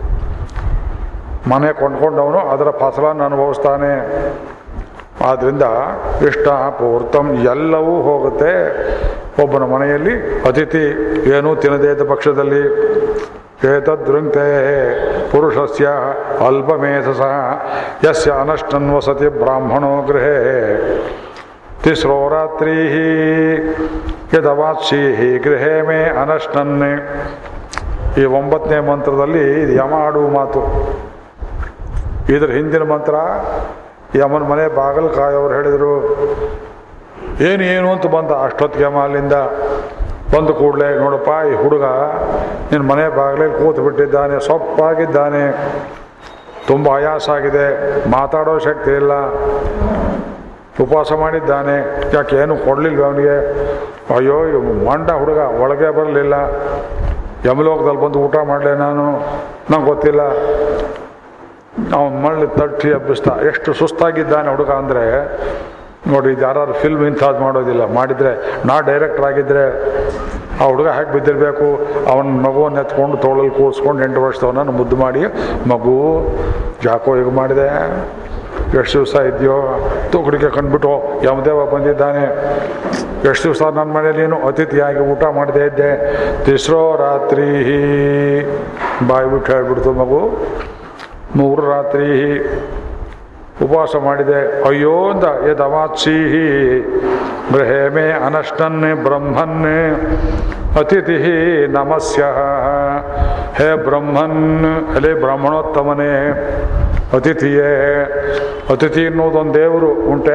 ಮನೆ ಕೊಂಡ್ಕೊಂಡವನು ಅದರ ಫಸಲನ್ನು ಅನುಭವಿಸ್ತಾನೆ ಆದ್ದರಿಂದ ಇಷ್ಟ ಪೂರ್ತಂ ಎಲ್ಲವೂ ಹೋಗುತ್ತೆ ಒಬ್ಬನ ಮನೆಯಲ್ಲಿ ಅತಿಥಿ ಏನೂ ತಿನ್ನದೇ ಇದ್ದ ಪಕ್ಷದಲ್ಲಿ ಏತದೃಂಕ್ತೆ ಪುರುಷಸ್ಯ ಅಲ್ಪಮೇಧಸ ಯಸ್ಯ ಅನಷ್ಟನ್ ವಸತಿ ಬ್ರಾಹ್ಮಣೋ ಗೃಹೇ ತಿಸ್ರೋ ರಾತ್ರಿ ಯದವಾತ್ಸಿ ಗೃಹೇ ಮೇ ಅನಷ್ಟನ್ ಈ ಒಂಬತ್ತನೇ ಮಂತ್ರದಲ್ಲಿ ಇದು ಯಮ ಆಡುವ ಮಾತು ಇದ್ರ ಹಿಂದಿನ ಮಂತ್ರ ಯಮನ ಮನೆ ಬಾಗಿಲು ಕಾಯೋರು ಹೇಳಿದರು ಏನು ಏನು ಅಂತ ಬಂದ ಅಷ್ಟೊತ್ತಿಗೆ ಯಮ ಅಲ್ಲಿಂದ ಬಂದ ಕೂಡಲೇ ನೋಡಪ್ಪ ಈ ಹುಡುಗ ನಿನ್ನ ಮನೆ ಬಾಗಿಲಲ್ಲಿ ಕೂತು ಬಿಟ್ಟಿದ್ದಾನೆ ಸೊಪ್ಪಾಗಿದ್ದಾನೆ ತುಂಬ ಆಯಾಸ ಆಗಿದೆ ಮಾತಾಡೋ ಶಕ್ತಿ ಇಲ್ಲ ಉಪವಾಸ ಮಾಡಿದ್ದಾನೆ ಯಾಕೆ ಏನು ಕೊಡಲಿಲ್ಲ ಅವನಿಗೆ ಅಯ್ಯೋ ಇವ್ ಮಂಡ ಹುಡುಗ ಒಳಗೆ ಬರಲಿಲ್ಲ ಯಮಲೋಕದಲ್ಲಿ ಬಂದು ಊಟ ಮಾಡಲೆ ನಾನು ನಂಗೆ ಗೊತ್ತಿಲ್ಲ ಅವನು ಮಳ್ಳಿ ತಟ್ಟಿ ಹಬ್ಬಿಸ್ತಾ ಎಷ್ಟು ಸುಸ್ತಾಗಿದ್ದಾನೆ ಹುಡುಗ ಅಂದರೆ ನೋಡಿ ಇದು ಯಾರು ಫಿಲ್ಮ್ ಇಂಥದ್ದು ಮಾಡೋದಿಲ್ಲ ಮಾಡಿದರೆ ನಾ ಡೈರೆಕ್ಟರ್ ಆಗಿದ್ದರೆ ಆ ಹುಡುಗ ಹೇಗೆ ಬಿದ್ದಿರಬೇಕು ಅವನ ಮಗುವನ್ನು ಎತ್ಕೊಂಡು ತೋಳಲ್ಲಿ ಕೂರಿಸ್ಕೊಂಡು ಎಂಟು ವರ್ಷದವನನ್ನು ಮುದ್ದು ಮಾಡಿ ಮಗು ಯಾಕೋ ಈಗ ಮಾಡಿದೆ ಎಷ್ಟು ದಿವಸ ಇದೆಯೋ ತುಕಡಿಗೆ ಕಂಡುಬಿಟ್ಟು ಯಮದೇವ ಬಂದಿದ್ದಾನೆ ಎಷ್ಟು ದಿವಸ ನನ್ನ ಮನೇಲಿ ನೀನು ಅತಿಥಿಯಾಗಿ ಊಟ ಮಾಡದೇ ಇದ್ದೆ ತಿಸ್ರೋ ರಾತ್ರಿ ಬಾಯಿ ಬಿಟ್ಟು ಹೇಳ್ಬಿಡ್ತು ಮಗು ಮೂರು ರಾತ್ರಿ ಉಪವಾಸ ಮಾಡಿದೆ ಅಯ್ಯೋ ಅಂದ ಯದವಾತ್ಸೀಹಿ ಗೃಹೇ ಮೇ ಅನಷ್ಟನ್ ಬ್ರಹ್ಮನ್ ಅತಿಥಿ ನಮಸ್ಯ ಹೇ ಬ್ರಹ್ಮನ್ ಅಲೇ ಬ್ರಾಹ್ಮಣೋತ್ತಮನೇ ಅತಿಥಿಯೇ ಅತಿಥಿ ಅನ್ನೋದೊಂದು ದೇವರು ಉಂಟೆ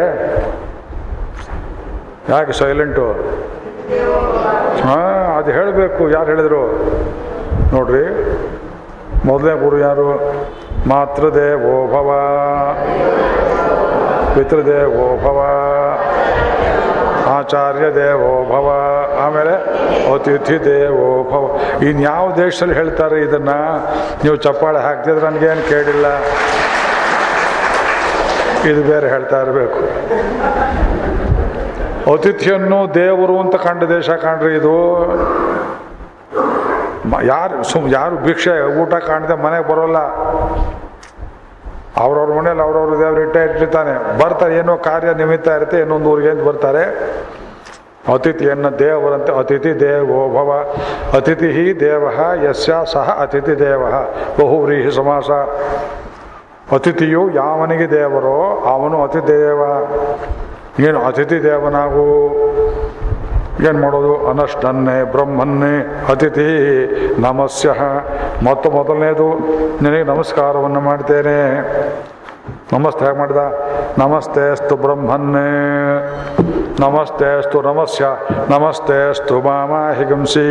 ಯಾಕೆ ಸೈಲೆಂಟು ಹಾಂ ಅದು ಹೇಳಬೇಕು ಯಾರು ಹೇಳಿದರು ನೋಡ್ರಿ ಮೊದಲನೇ ಗುರು ಯಾರು ಮಾತೃದೇವೋ ಭವ ಪಿತೃದೇವೋ ಭವ ಆಚಾರ್ಯ ದೇವೋ ಭವ ಆಮೇಲೆ ಅತಿಥಿ ದೇವೋ ಭವ ಇನ್ಯಾವ ದೇಶದಲ್ಲಿ ಹೇಳ್ತಾರೆ ಇದನ್ನ ನೀವು ಚಪ್ಪಾಳೆ ಹಾಕ್ತಿದ್ರೆ ನನಗೇನು ಕೇಳಿಲ್ಲ ಇದು ಬೇರೆ ಹೇಳ್ತಾ ಇರಬೇಕು ಅತಿಥಿಯನ್ನು ದೇವರು ಅಂತ ಕಂಡ ದೇಶ ಕಾಣ್ರಿ ಇದು ಮ- ಯಾರು ಸುಮ್ ಯಾರು ಭಿಕ್ಷೆ ಊಟ ಕಾಣದೆ ಮನೆಗೆ ಬರೋಲ್ಲ ಅವ್ರವ್ರ ಮನೇಲಿ ಅವ್ರವ್ರ ದೇವ್ರು ಇಟ್ಟ ಇಟ್ಟಿರ್ತಾನೆ ಬರ್ತಾರೆ ಏನೋ ಕಾರ್ಯ ನಿಮಿತ್ತ ಇರುತ್ತೆ ಇನ್ನೊಂದು ಊರಿಗೆ ಅಂತ ಬರ್ತಾರೆ ಅತಿಥಿಯನ್ನು ದೇವರಂತೆ ಅತಿಥಿ ದೇವೋ ಭವ ಅತಿಥಿ ದೇವ ಯಸ್ಯ ಸಹ ಅತಿಥಿ ದೇವ ಬಹುವ್ರೀಹಿ ಸಮಾಸ ಅತಿಥಿಯು ಯಾವನಿಗೆ ದೇವರೋ ಅವನು ಅತಿಥಿ ದೇವ ನೀನು ಅತಿಥಿ ದೇವನಾಗು ಏನು ಮಾಡೋದು ಅನಷ್ಟನ್ನೇ ಬ್ರಹ್ಮನ್ನೇ ಅತಿಥಿ ನಮಸ್ಯ ಮತ್ತು ಮೊದಲನೇದು ನಿನಗೆ ನಮಸ್ಕಾರವನ್ನು ಮಾಡ್ತೇನೆ ನಮಸ್ತೆ ಹೇಗೆ ಮಾಡಿದ ನಮಸ್ತೆ ಅಸ್ತು ಬ್ರಹ್ಮನ್ನೇ ನಮಸ್ತೆ ಅಸ್ತು ನಮಸ್ಯ ನಮಸ್ತೆ ಅಸ್ತು ಮಾಮ ಹಿಗಂಸಿ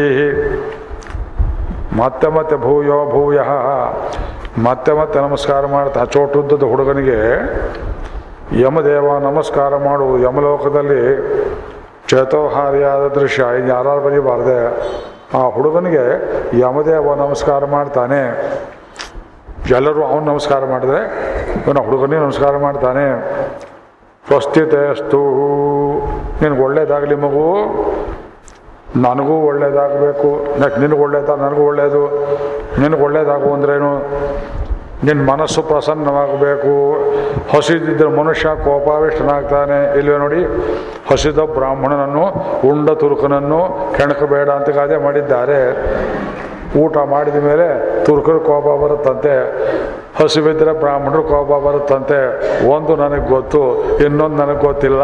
ಮತ್ತೆ ಮತ್ತೆ ಭೂಯೋ ಭೂಯ ಮತ್ತೆ ಮತ್ತೆ ನಮಸ್ಕಾರ ಮಾಡ್ತಾ ಚೋಟುದ್ದದ ಹುಡುಗನಿಗೆ ಯಮದೇವ ನಮಸ್ಕಾರ ಮಾಡು ಯಮಲೋಕದಲ್ಲಿ ಚೇತೋಹಾರಿಯಾದ ದೃಶ್ಯ ಇದು ಯಾರು ಬರೀಬಾರ್ದೆ ಆ ಹುಡುಗನಿಗೆ ಯಮದೇವ ನಮಸ್ಕಾರ ಮಾಡ್ತಾನೆ ಎಲ್ಲರೂ ಅವನು ನಮಸ್ಕಾರ ಮಾಡಿದ್ರೆ ಇವನು ಹುಡುಗನಿಗೆ ನಮಸ್ಕಾರ ಮಾಡ್ತಾನೆ ಸ್ವಸ್ಥಿತೆ ಅಸ್ತು ನಿನಗೆ ಒಳ್ಳೇದಾಗಲಿ ಮಗು ನನಗೂ ಒಳ್ಳೇದಾಗಬೇಕು ನೆಕ್ಸ್ಟ್ ನಿನಗೆ ಒಳ್ಳೇದ ನನಗೂ ಒಳ್ಳೇದು ನಿನಗೆ ಒಳ್ಳೇದಾಗು ಅಂದ್ರೇನು ನಿನ್ನ ಮನಸ್ಸು ಪ್ರಸನ್ನವಾಗಬೇಕು ಹಸಿದಿದ್ದರೆ ಮನುಷ್ಯ ಕೋಪಾವಿಷ್ಟನಾಗ್ತಾನೆ ಇಲ್ವೇ ನೋಡಿ ಹಸಿದ ಬ್ರಾಹ್ಮಣನನ್ನು ಉಂಡ ತುರುಕನನ್ನು ಕೆಣಕಬೇಡ ಅಂತ ಗಾದೆ ಮಾಡಿದ್ದಾರೆ ಊಟ ಮಾಡಿದ ಮೇಲೆ ತುರ್ಕರ ಕೋಪ ಬರುತ್ತಂತೆ ಹಸಿವಿದ್ದರೆ ಬ್ರಾಹ್ಮಣರು ಕೋಪ ಬರುತ್ತಂತೆ ಒಂದು ನನಗೆ ಗೊತ್ತು ಇನ್ನೊಂದು ನನಗೆ ಗೊತ್ತಿಲ್ಲ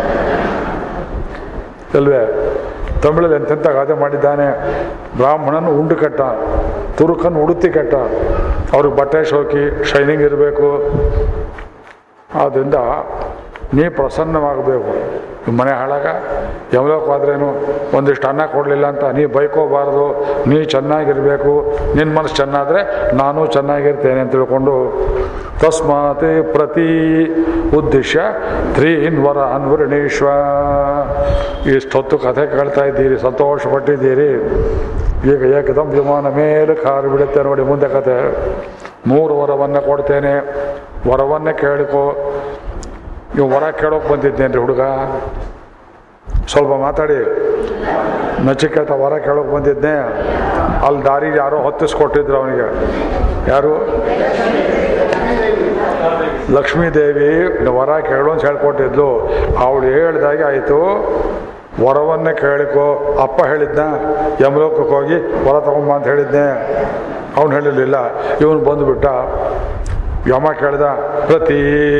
ಅಲ್ವೇ ತಮಿಳಲ್ಲಿ ಎಂತೆಂಥ ಗಾದೆ ಮಾಡಿದ್ದಾನೆ ಬ್ರಾಹ್ಮಣನ ಉಂಡು ಕೆಟ್ಟ ತುರುಕನ್ನು ಉಡುತಿ ಕೆಟ್ಟ ಅವ್ರಿಗೆ ಬಟ್ಟೆ ಶೋಕಿ ಶೈನಿಂಗ್ ಇರಬೇಕು ಆದ್ದರಿಂದ ನೀ ಪ್ರಸನ್ನವಾಗಬೇಕು ಮನೆ ಹಾಳಾಗ ಯಮಲೋಕ ಆದ್ರೇನು ಒಂದಿಷ್ಟು ಅನ್ನ ಕೊಡಲಿಲ್ಲ ಅಂತ ನೀ ಬೈಕೋಬಾರ್ದು ನೀ ಚೆನ್ನಾಗಿರಬೇಕು ನಿನ್ನ ಮನಸ್ಸು ಚೆನ್ನಾದರೆ ನಾನು ಚೆನ್ನಾಗಿರ್ತೇನೆ ಅಂತ ತಿಳ್ಕೊಂಡು ತಸ್ಮಾತ್ ಪ್ರತಿ ಉದ್ದೇಶ ತ್ರೀನ್ ವರ ಅನ್ವರಣೇಶ್ವ ಇಷ್ಟೊತ್ತು ಕಥೆ ಕೇಳ್ತಾ ಇದ್ದೀರಿ ಸಂತೋಷಪಟ್ಟಿದ್ದೀರಿ ಈಗ ಏಕದಂ ವಿಮಾನ ಮೇಲೆ ಕಾರು ಬಿಡುತ್ತೆ ನೋಡಿ ಮುಂದೆ ಕತೆ ಮೂರು ವರವನ್ನು ಕೊಡ್ತೇನೆ ವರವನ್ನೇ ಕೇಳಿಕೋ ನೀವು ವರ ಕೇಳೋಕೆ ಬಂದಿದ್ದೇನೆ ಹುಡುಗ ಸ್ವಲ್ಪ ಮಾತಾಡಿ ನಚಿಕೇತ ವರ ಕೇಳೋಕೆ ಬಂದಿದ್ದೆ ಅಲ್ಲಿ ದಾರಿ ಯಾರೋ ಹೊತ್ತಿಸ್ಕೊಟ್ಟಿದ್ರು ಅವನಿಗೆ ಯಾರು ಲಕ್ಷ್ಮೀದೇವಿ ವರ ಕೇಳು ಅಂತ ಹೇಳ್ಕೊಟ್ಟಿದ್ಲು ಅವಳು ಹೇಳ್ದಾಗೆ ಆಯಿತು ವರವನ್ನೇ ಕೇಳಿಕೋ ಅಪ್ಪ ಹೇಳಿದ್ನ ಯಮಲೋಕಕ್ಕೆ ಹೋಗಿ ವರ ತಗೊಂಬ ಅಂತ ಹೇಳಿದ್ದೆ ಅವನು ಹೇಳಿರಲಿಲ್ಲ ಇವನು ಬಂದುಬಿಟ್ಟ ಯಮ ಕೇಳ್ದ ಪ್ರತಿ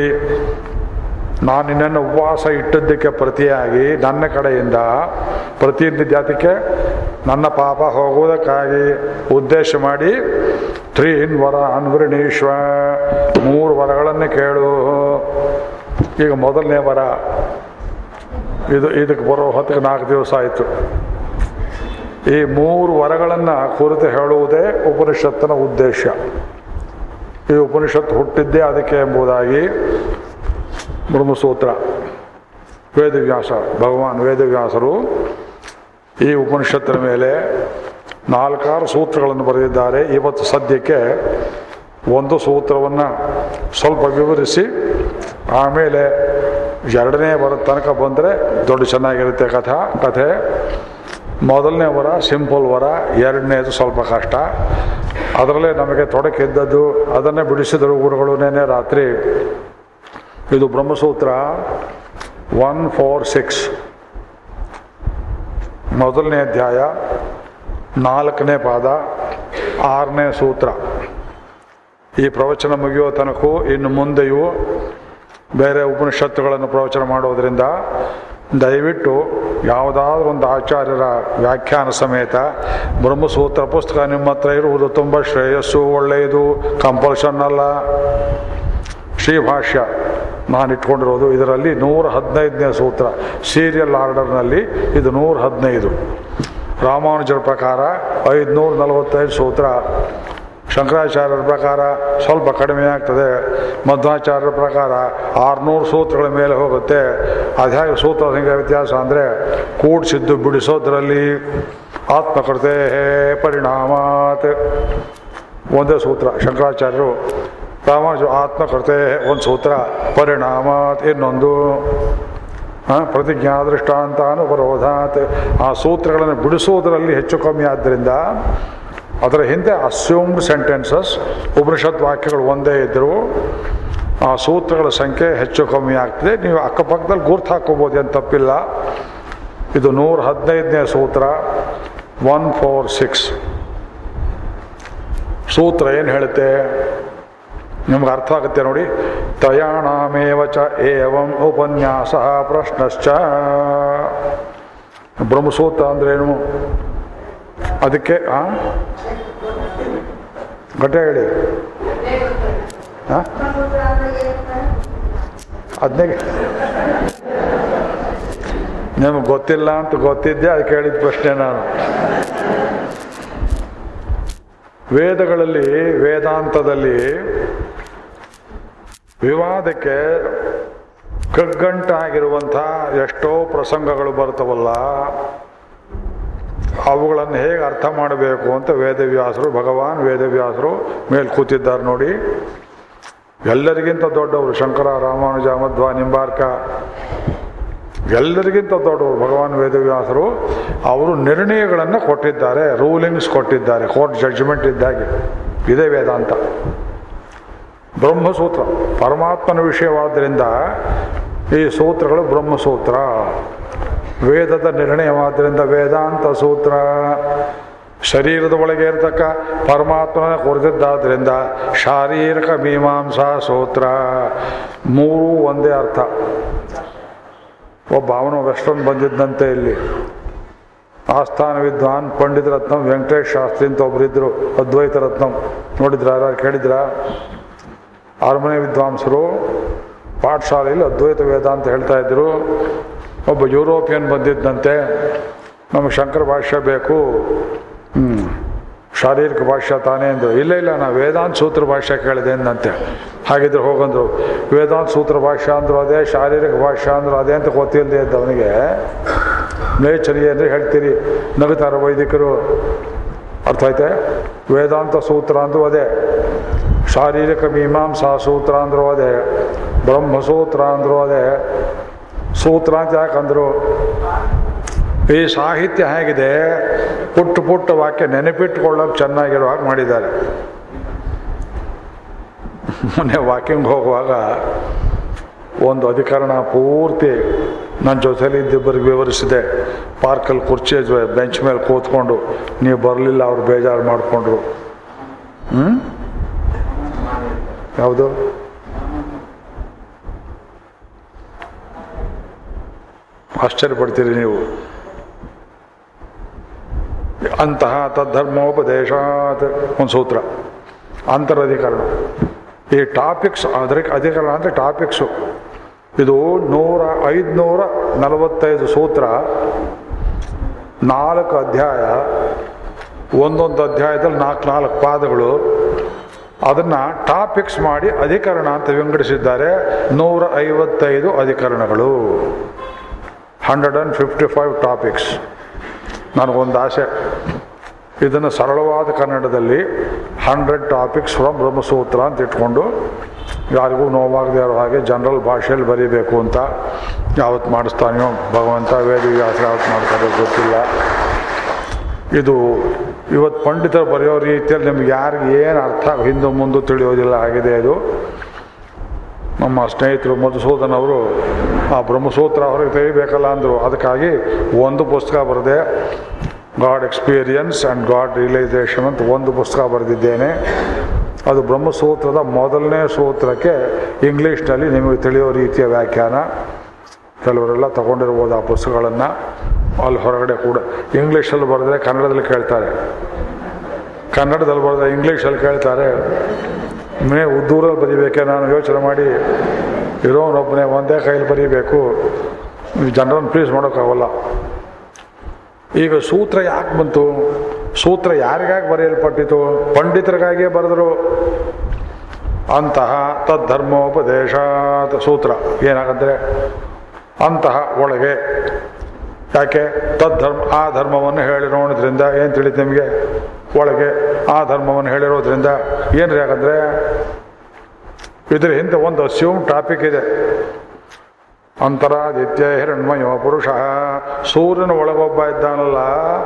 ನಾನು ನಿನ್ನನ್ನು ಉಪವಾಸ ಇಟ್ಟದ್ದಕ್ಕೆ ಪ್ರತಿಯಾಗಿ ನನ್ನ ಕಡೆಯಿಂದ ಪ್ರತಿ ಜಾತಿಗೆ ನನ್ನ ಪಾಪ ಹೋಗುವುದಕ್ಕಾಗಿ ಉದ್ದೇಶ ಮಾಡಿ ತ್ರೀನ್ ವರ ಅನ್ವರಣೀಶ್ವ ಮೂರು ವರಗಳನ್ನು ಕೇಳು ಈಗ ಮೊದಲನೇ ವರ ಇದು ಇದಕ್ಕೆ ಬರೋ ಹೊತ್ತಿಗೆ ನಾಲ್ಕು ದಿವಸ ಆಯಿತು ಈ ಮೂರು ವರಗಳನ್ನು ಕುರಿತು ಹೇಳುವುದೇ ಉಪನಿಷತ್ತಿನ ಉದ್ದೇಶ ಈ ಉಪನಿಷತ್ತು ಹುಟ್ಟಿದ್ದೇ ಅದಕ್ಕೆ ಎಂಬುದಾಗಿ ಬ್ರಹ್ಮಸೂತ್ರ ವೇದವ್ಯಾಸ ಭಗವಾನ್ ವೇದವ್ಯಾಸರು ಈ ಉಪನಿಷತ್ತಿನ ಮೇಲೆ ನಾಲ್ಕಾರು ಸೂತ್ರಗಳನ್ನು ಬರೆದಿದ್ದಾರೆ ಇವತ್ತು ಸದ್ಯಕ್ಕೆ ಒಂದು ಸೂತ್ರವನ್ನು ಸ್ವಲ್ಪ ವಿವರಿಸಿ ಆಮೇಲೆ ಎರಡನೇ ವರ ತನಕ ಬಂದರೆ ದೊಡ್ಡ ಚೆನ್ನಾಗಿರುತ್ತೆ ಕಥಾ ಕಥೆ ಮೊದಲನೇ ವರ ಸಿಂಪಲ್ ವರ ಎರಡನೇದು ಸ್ವಲ್ಪ ಕಷ್ಟ ಅದರಲ್ಲೇ ನಮಗೆ ತೊಡಕಿದ್ದದ್ದು ಅದನ್ನೇ ಬಿಡಿಸಿದರು ಗುರುಗಳು ನೆನ್ನೆ ರಾತ್ರಿ ಇದು ಬ್ರಹ್ಮಸೂತ್ರ ಒನ್ ಫೋರ್ ಸಿಕ್ಸ್ ಮೊದಲನೇ ಅಧ್ಯಾಯ ನಾಲ್ಕನೇ ಪಾದ ಆರನೇ ಸೂತ್ರ ಈ ಪ್ರವಚನ ಮುಗಿಯೋ ತನಕೂ ಇನ್ನು ಮುಂದೆಯೂ ಬೇರೆ ಉಪನಿಷತ್ತುಗಳನ್ನು ಪ್ರವಚನ ಮಾಡೋದರಿಂದ ದಯವಿಟ್ಟು ಯಾವುದಾದ್ರೂ ಒಂದು ಆಚಾರ್ಯರ ವ್ಯಾಖ್ಯಾನ ಸಮೇತ ಬ್ರಹ್ಮಸೂತ್ರ ಪುಸ್ತಕ ನಿಮ್ಮ ಹತ್ರ ಇರುವುದು ತುಂಬ ಶ್ರೇಯಸ್ಸು ಒಳ್ಳೆಯದು ಕಂಪಲ್ಷನ್ ಅಲ್ಲ ಶ್ರೀಭಾಷ್ಯ ನಾನು ಇಟ್ಕೊಂಡಿರೋದು ಇದರಲ್ಲಿ ನೂರ ಹದಿನೈದನೇ ಸೂತ್ರ ಸೀರಿಯಲ್ ಆರ್ಡರ್ನಲ್ಲಿ ಇದು ನೂರ ಹದಿನೈದು ರಾಮಾನುಜರ ಪ್ರಕಾರ ಐದುನೂರ ನಲವತ್ತೈದು ಸೂತ್ರ ಶಂಕರಾಚಾರ್ಯರ ಪ್ರಕಾರ ಸ್ವಲ್ಪ ಕಡಿಮೆ ಆಗ್ತದೆ ಮಧ್ವಾಚಾರ್ಯರ ಪ್ರಕಾರ ಆರುನೂರು ಸೂತ್ರಗಳ ಮೇಲೆ ಹೋಗುತ್ತೆ ಅದ್ಯಾಗ ಸೂತ್ರ ಸಂಖ್ಯೆ ವ್ಯತ್ಯಾಸ ಅಂದರೆ ಕೂಡಿಸಿದ್ದು ಬಿಡಿಸೋದ್ರಲ್ಲಿ ಆತ್ಮಕೃತೆ ಪರಿಣಾಮಾತ್ ಒಂದೇ ಸೂತ್ರ ಶಂಕರಾಚಾರ್ಯರು ರಾಮಾನುಜ ಆತ್ಮಕೃತೆ ಒಂದು ಸೂತ್ರ ಪರಿಣಾಮಾತ್ ಇನ್ನೊಂದು ಆ, ಪ್ರತಿಜ್ಞಾ ದೃಷ್ಟಾಂತ ಅನುಪರೋಧಾತ್ ಆ ಸೂತ್ರಗಳನ್ನು ಬಿಡಿಸೋದರಲ್ಲಿ ಹೆಚ್ಚು ಕಮ್ಮಿ ಆದ್ದರಿಂದ ಅದರ ಹಿಂದೆ ಅಸ್ಯೂಮ್ಡ್ ಸೆಂಟೆನ್ಸಸ್ ಉಪನಿಷತ್ ವಾಕ್ಯಗಳು ಒಂದೇ ಇದ್ದರು ಆ ಸೂತ್ರಗಳ ಸಂಖ್ಯೆ ಹೆಚ್ಚು ಕಮ್ಮಿ ಆಗ್ತದೆ ನೀವು ಅಕ್ಕಪಕ್ಕದಲ್ಲಿ ಗುರ್ತು ಹಾಕೋಬೋದು ಏನು ತಪ್ಪಿಲ್ಲ ಇದು ನೂರ ಹದಿನೈದನೇ ಸೂತ್ರ ಒನ್ ಫೋರ್ ಸಿಕ್ಸ್ ಸೂತ್ರ ಏನು ಹೇಳುತ್ತೆ ನಿಮ್ಗೆ ಅರ್ಥ ಆಗುತ್ತೆ ನೋಡಿ ತ್ರಯಾಣಾಮೇವ ಚ ಏವಂ ಉಪನ್ಯಾಸ ಪ್ರಶ್ನಶ್ಚ ಬ್ರಹ್ಮಸೂತ್ರ ಅಂದ್ರೇನು ಅದಕ್ಕೆ ಆ ಗಟ್ಟ ಹೇಳಿ ಆ? ಅದನ್ನೇ ನಿಮ್ಗೆ ಗೊತ್ತಿಲ್ಲ ಅಂತ ಗೊತ್ತಿದ್ದೆ ಅದಕ್ಕೆ ಹೇಳಿದ ಪ್ರಶ್ನೆ ನಾನು ವೇದಗಳಲ್ಲಿ ವೇದಾಂತದಲ್ಲಿ ವಿವಾದಕ್ಕೆ ಕಗ್ಗಂಟಾಗಿರುವಂಥ ಎಷ್ಟೋ ಪ್ರಸಂಗಗಳು ಬರ್ತವಲ್ಲ ಅವುಗಳನ್ನು ಹೇಗೆ ಅರ್ಥ ಮಾಡಬೇಕು ಅಂತ ವೇದವ್ಯಾಸರು ಭಗವಾನ್ ವೇದವ್ಯಾಸರು ಮೇಲೆ ಕೂತಿದ್ದಾರೆ ನೋಡಿ ಎಲ್ಲರಿಗಿಂತ ದೊಡ್ಡವರು ಶಂಕರ ರಾಮಾನುಜ ಮಧ್ವ ನಿಂಬಾರ್ಕ ಎಲ್ಲರಿಗಿಂತ ದೊಡ್ಡವರು ಭಗವಾನ್ ವೇದವ್ಯಾಸರು ಅವರು ನಿರ್ಣಯಗಳನ್ನು ಕೊಟ್ಟಿದ್ದಾರೆ ರೂಲಿಂಗ್ಸ್ ಕೊಟ್ಟಿದ್ದಾರೆ ಕೋರ್ಟ್ ಜಡ್ಜ್ಮೆಂಟ್ ಇದ್ದಾಗೆ ಇದೇ ವೇದಾಂತ ಬ್ರಹ್ಮಸೂತ್ರ ಪರಮಾತ್ಮನ ವಿಷಯವಾದ್ದರಿಂದ ಈ ಸೂತ್ರಗಳು ಬ್ರಹ್ಮಸೂತ್ರ ವೇದದ ನಿರ್ಣಯವಾದ್ದರಿಂದ ವೇದಾಂತ ಸೂತ್ರ ಶರೀರದ ಒಳಗೆ ಇರತಕ್ಕ ಪರಮಾತ್ಮನ ಕುರಿತಿದ್ದಾದ್ರಿಂದ ಶಾರೀರಿಕ ಮೀಮಾಂಸಾ ಸೂತ್ರ ಮೂರೂ ಒಂದೇ ಅರ್ಥ ಒಬ್ಬ ಅವನು ವೆಸ್ಟರ್ನ್ ಬಂದಿದ್ದಂತೆ ಇಲ್ಲಿ ಆಸ್ಥಾನ ವಿದ್ವಾನ್ ಪಂಡಿತ ರತ್ನಂ ವೆಂಕಟೇಶ್ ಶಾಸ್ತ್ರಿ ಅಂತ ಒಬ್ಬರಿದ್ದರು ಅದ್ವೈತ ರತ್ನಂ ನೋಡಿದ್ರ ಯಾರು ಕೇಳಿದ್ರ ಅರಮನೆ ವಿದ್ವಾಂಸರು ಪಾಠಶಾಲೆಯಲ್ಲಿ ಅದ್ವೈತ ವೇದ ಅಂತ ಹೇಳ್ತಾ ಇದ್ರು ಒಬ್ಬ ಯುರೋಪಿಯನ್ ಬಂದಿದ್ದಂತೆ ನಮಗೆ ಶಂಕರ ಭಾಷ್ಯ ಬೇಕು ಹ್ಞೂ ಶಾರೀರಿಕ ಭಾಷ್ಯ ತಾನೇ ಅಂದರು ಇಲ್ಲ ಇಲ್ಲ ನಾ ವೇದಾಂತ ಸೂತ್ರ ಭಾಷ್ಯ ಕೇಳಿದೆ ಅಂದಂತೆ ಹಾಗಿದ್ರೆ ಹೋಗಂದ್ರು ವೇದಾಂತ ಸೂತ್ರ ಭಾಷ್ಯ ಅಂದ್ರು ಅದೇ ಶಾರೀರಿಕ ಭಾಷ್ಯ ಅಂದ್ರು ಅದೇ ಅಂತ ಗೊತ್ತಿಲ್ಲದೆ ಇದ್ದವನಿಗೆ ನೇಚರಿ ಅಂದರೆ ಹೇಳ್ತೀರಿ ನಗುತ್ತಾರ ವೈದಿಕರು ಅರ್ಥ ಐತೆ ವೇದಾಂತ ಸೂತ್ರ ಅಂದ್ರೂ ಅದೇ ಶಾರೀರಿಕ ಮೀಮಾಂಸಾ ಸೂತ್ರ ಅಂದ್ರೂ ಅದೇ ಬ್ರಹ್ಮಸೂತ್ರ ಅಂದ್ರೂ ಅದೇ ಸೂತ್ರ ಅಂತ ಯಾಕಂದ್ರು ಈ ಸಾಹಿತ್ಯ ಹೇಗಿದೆ ಪುಟ್ಟ ಪುಟ್ಟ ವಾಕ್ಯ ನೆನಪಿಟ್ಕೊಳ್ಳೋಕೆ ಚೆನ್ನಾಗಿರೋ ಹಾಗೆ ಮಾಡಿದ್ದಾರೆ ಮೊನ್ನೆ ವಾಕಿಂಗ್ ಹೋಗುವಾಗ ಒಂದು ಅಧಿಕರಣ ಪೂರ್ತಿ ನನ್ನ ಜೊತೆಲಿ ಇದ್ದಿಬ್ಬರಿಗೆ ವಿವರಿಸಿದೆ ಪಾರ್ಕಲ್ಲಿ ಕುರ್ಚಿ ಬೆಂಚ್ ಮೇಲೆ ಕೂತ್ಕೊಂಡು ನೀವು ಬರಲಿಲ್ಲ ಅವ್ರು ಬೇಜಾರು ಮಾಡಿಕೊಂಡ್ರು ಹ್ಞೂ ಯಾವುದು ಆಶ್ಚರ್ಯಪಡ್ತೀರಿ ನೀವು ಅಂತಹ ತದ್ಧರ್ಮೋಪದೇಶಾತ್ ಒಂದು ಸೂತ್ರ ಅಂತರಧಿಕರಣ ಈ ಟಾಪಿಕ್ಸ್ ಅದರ ಅಧಿಕರಣ ಅಂದರೆ ಟಾಪಿಕ್ಸು ಇದು ನೂರ ಐದುನೂರ ನಲವತ್ತೈದು ಸೂತ್ರ ನಾಲ್ಕು ಅಧ್ಯಾಯ ಒಂದೊಂದು ಅಧ್ಯಾಯದಲ್ಲಿ ನಾಲ್ಕು ನಾಲ್ಕು ಪಾದಗಳು ಅದನ್ನು ಟಾಪಿಕ್ಸ್ ಮಾಡಿ ಅಧಿಕರಣ ಅಂತ ವಿಂಗಡಿಸಿದ್ದಾರೆ ನೂರ ಐವತ್ತೈದು ಅಧಿಕರಣಗಳು hundred and fifty five topics ನನಗೊಂದು ಆಸೆ ಇದನ್ನು ಸರಳವಾದ ಕನ್ನಡದಲ್ಲಿ ಹಂಡ್ರೆಡ್ ಟಾಪಿಕ್ಸ್ ಫ್ರಮ್ ಬ್ರಹ್ಮಸೂತ್ರ ಅಂತ ಇಟ್ಕೊಂಡು ಯಾರಿಗೂ ನೋವಾಗದೇ ಇರೋ ಹಾಗೆ ಜನರಲ್ ಭಾಷೆಯಲ್ಲಿ ಬರೀಬೇಕು ಅಂತ ಯಾವತ್ತು ಮಾಡಿಸ್ತಾನೆಯೋ ಭಗವಂತ ವೇದವ್ಯಾಸ ಯಾವತ್ತು ಮಾಡ್ತಾರೆ ಗೊತ್ತಿಲ್ಲ ಇದು ಇವತ್ತು ಪಂಡಿತರು ಬರೆಯೋ ರೀತಿಯಲ್ಲಿ ನಿಮ್ಗೆ ಯಾರಿಗೆ ಏನು ಅರ್ಥ ಹಿಂದೆ ಮುಂದೆ ತಿಳಿಯೋದಿಲ್ಲ ಆಗಿದೆ ಇದು ನಮ್ಮ ಸ್ನೇಹಿತರು ಮಧುಸೂದನ್ ಅವರು ಆ ಬ್ರಹ್ಮಸೂತ್ರ ಅವ್ರಿಗೆ ತಿಳಿಬೇಕಲ್ಲ ಅಂದರು ಅದಕ್ಕಾಗಿ ಒಂದು ಪುಸ್ತಕ ಬರೆದೆ God experience and God realization ಅಂತ ಒಂದು ಪುಸ್ತಕ ಬರೆದಿದ್ದೇನೆ ಅದು ಬ್ರಹ್ಮಸೂತ್ರದ ಮೊದಲನೇ ಸೂತ್ರಕ್ಕೆ ಇಂಗ್ಲೀಷ್ನಲ್ಲಿ ನಿಮಗೆ ತಿಳಿಯೋ ರೀತಿಯ ವ್ಯಾಖ್ಯಾನ ಕೆಲವರೆಲ್ಲ ತಗೊಂಡಿರ್ಬೋದು ಆ ಪುಸ್ತಕಗಳನ್ನು ಅಲ್ಲಿ ಹೊರಗಡೆ ಕೂಡ ಇಂಗ್ಲೀಷಲ್ಲಿ ಬರೆದ್ರೆ ಕನ್ನಡದಲ್ಲಿ ಕೇಳ್ತಾರೆ ಕನ್ನಡದಲ್ಲಿ ಬರೆದ್ರೆ ಇಂಗ್ಲೀಷಲ್ಲಿ ಕೇಳ್ತಾರೆ ಮೇ ಉದ್ದೂರಲ್ಲಿ ಬರೀಬೇಕೆ ನಾನು ಯೋಚನೆ ಮಾಡಿ ಇರೋನೊಬ್ಬನೇ ಒಂದೇ ಕೈಲಿ ಬರೀಬೇಕು ಜನರನ್ನು ಪ್ಲೀಸ್ ಮಾಡೋಕ್ಕಾಗಲ್ಲ ಈಗ ಸೂತ್ರ ಯಾಕೆ ಬಂತು ಸೂತ್ರ ಯಾರಿಗಾಗಿ ಬರೆಯಲ್ಪಟ್ಟಿತು ಪಂಡಿತರಿಗಾಗಿಯೇ ಬರೆದರು ಅಂತಹ ತದ್ಧರ್ಮೋಪದೇಶಾತ್ ಸೂತ್ರ ಏನಾಗಂದ್ರೆ ಅಂತಹ ಒಳಗೆ ಯಾಕೆ ತದ್ಧರ್ಮ ಆ ಧರ್ಮವನ್ನು ಹೇಳಿರೋದ್ರಿಂದ ಏನು ತಿಳಿತು ನಿಮಗೆ ಒಳಗೆ ಆ ಧರ್ಮವನ್ನು ಹೇಳಿರೋದ್ರಿಂದ ಏನ್ರಿ ಯಾಕಂದ್ರೆ ಇದ್ರ ಹಿಂದೆ ಒಂದು ಅಸ್ಯೂಮ್ ಟಾಪಿಕ್ ಇದೆ ಅಂತರಾದಿತ್ಯ ಹಿರಣ್ಮಯೋ ಪುರುಷ ಸೂರ್ಯನ ಒಳಗೊಬ್ಬ ಇದ್ದಾನಲ್ಲ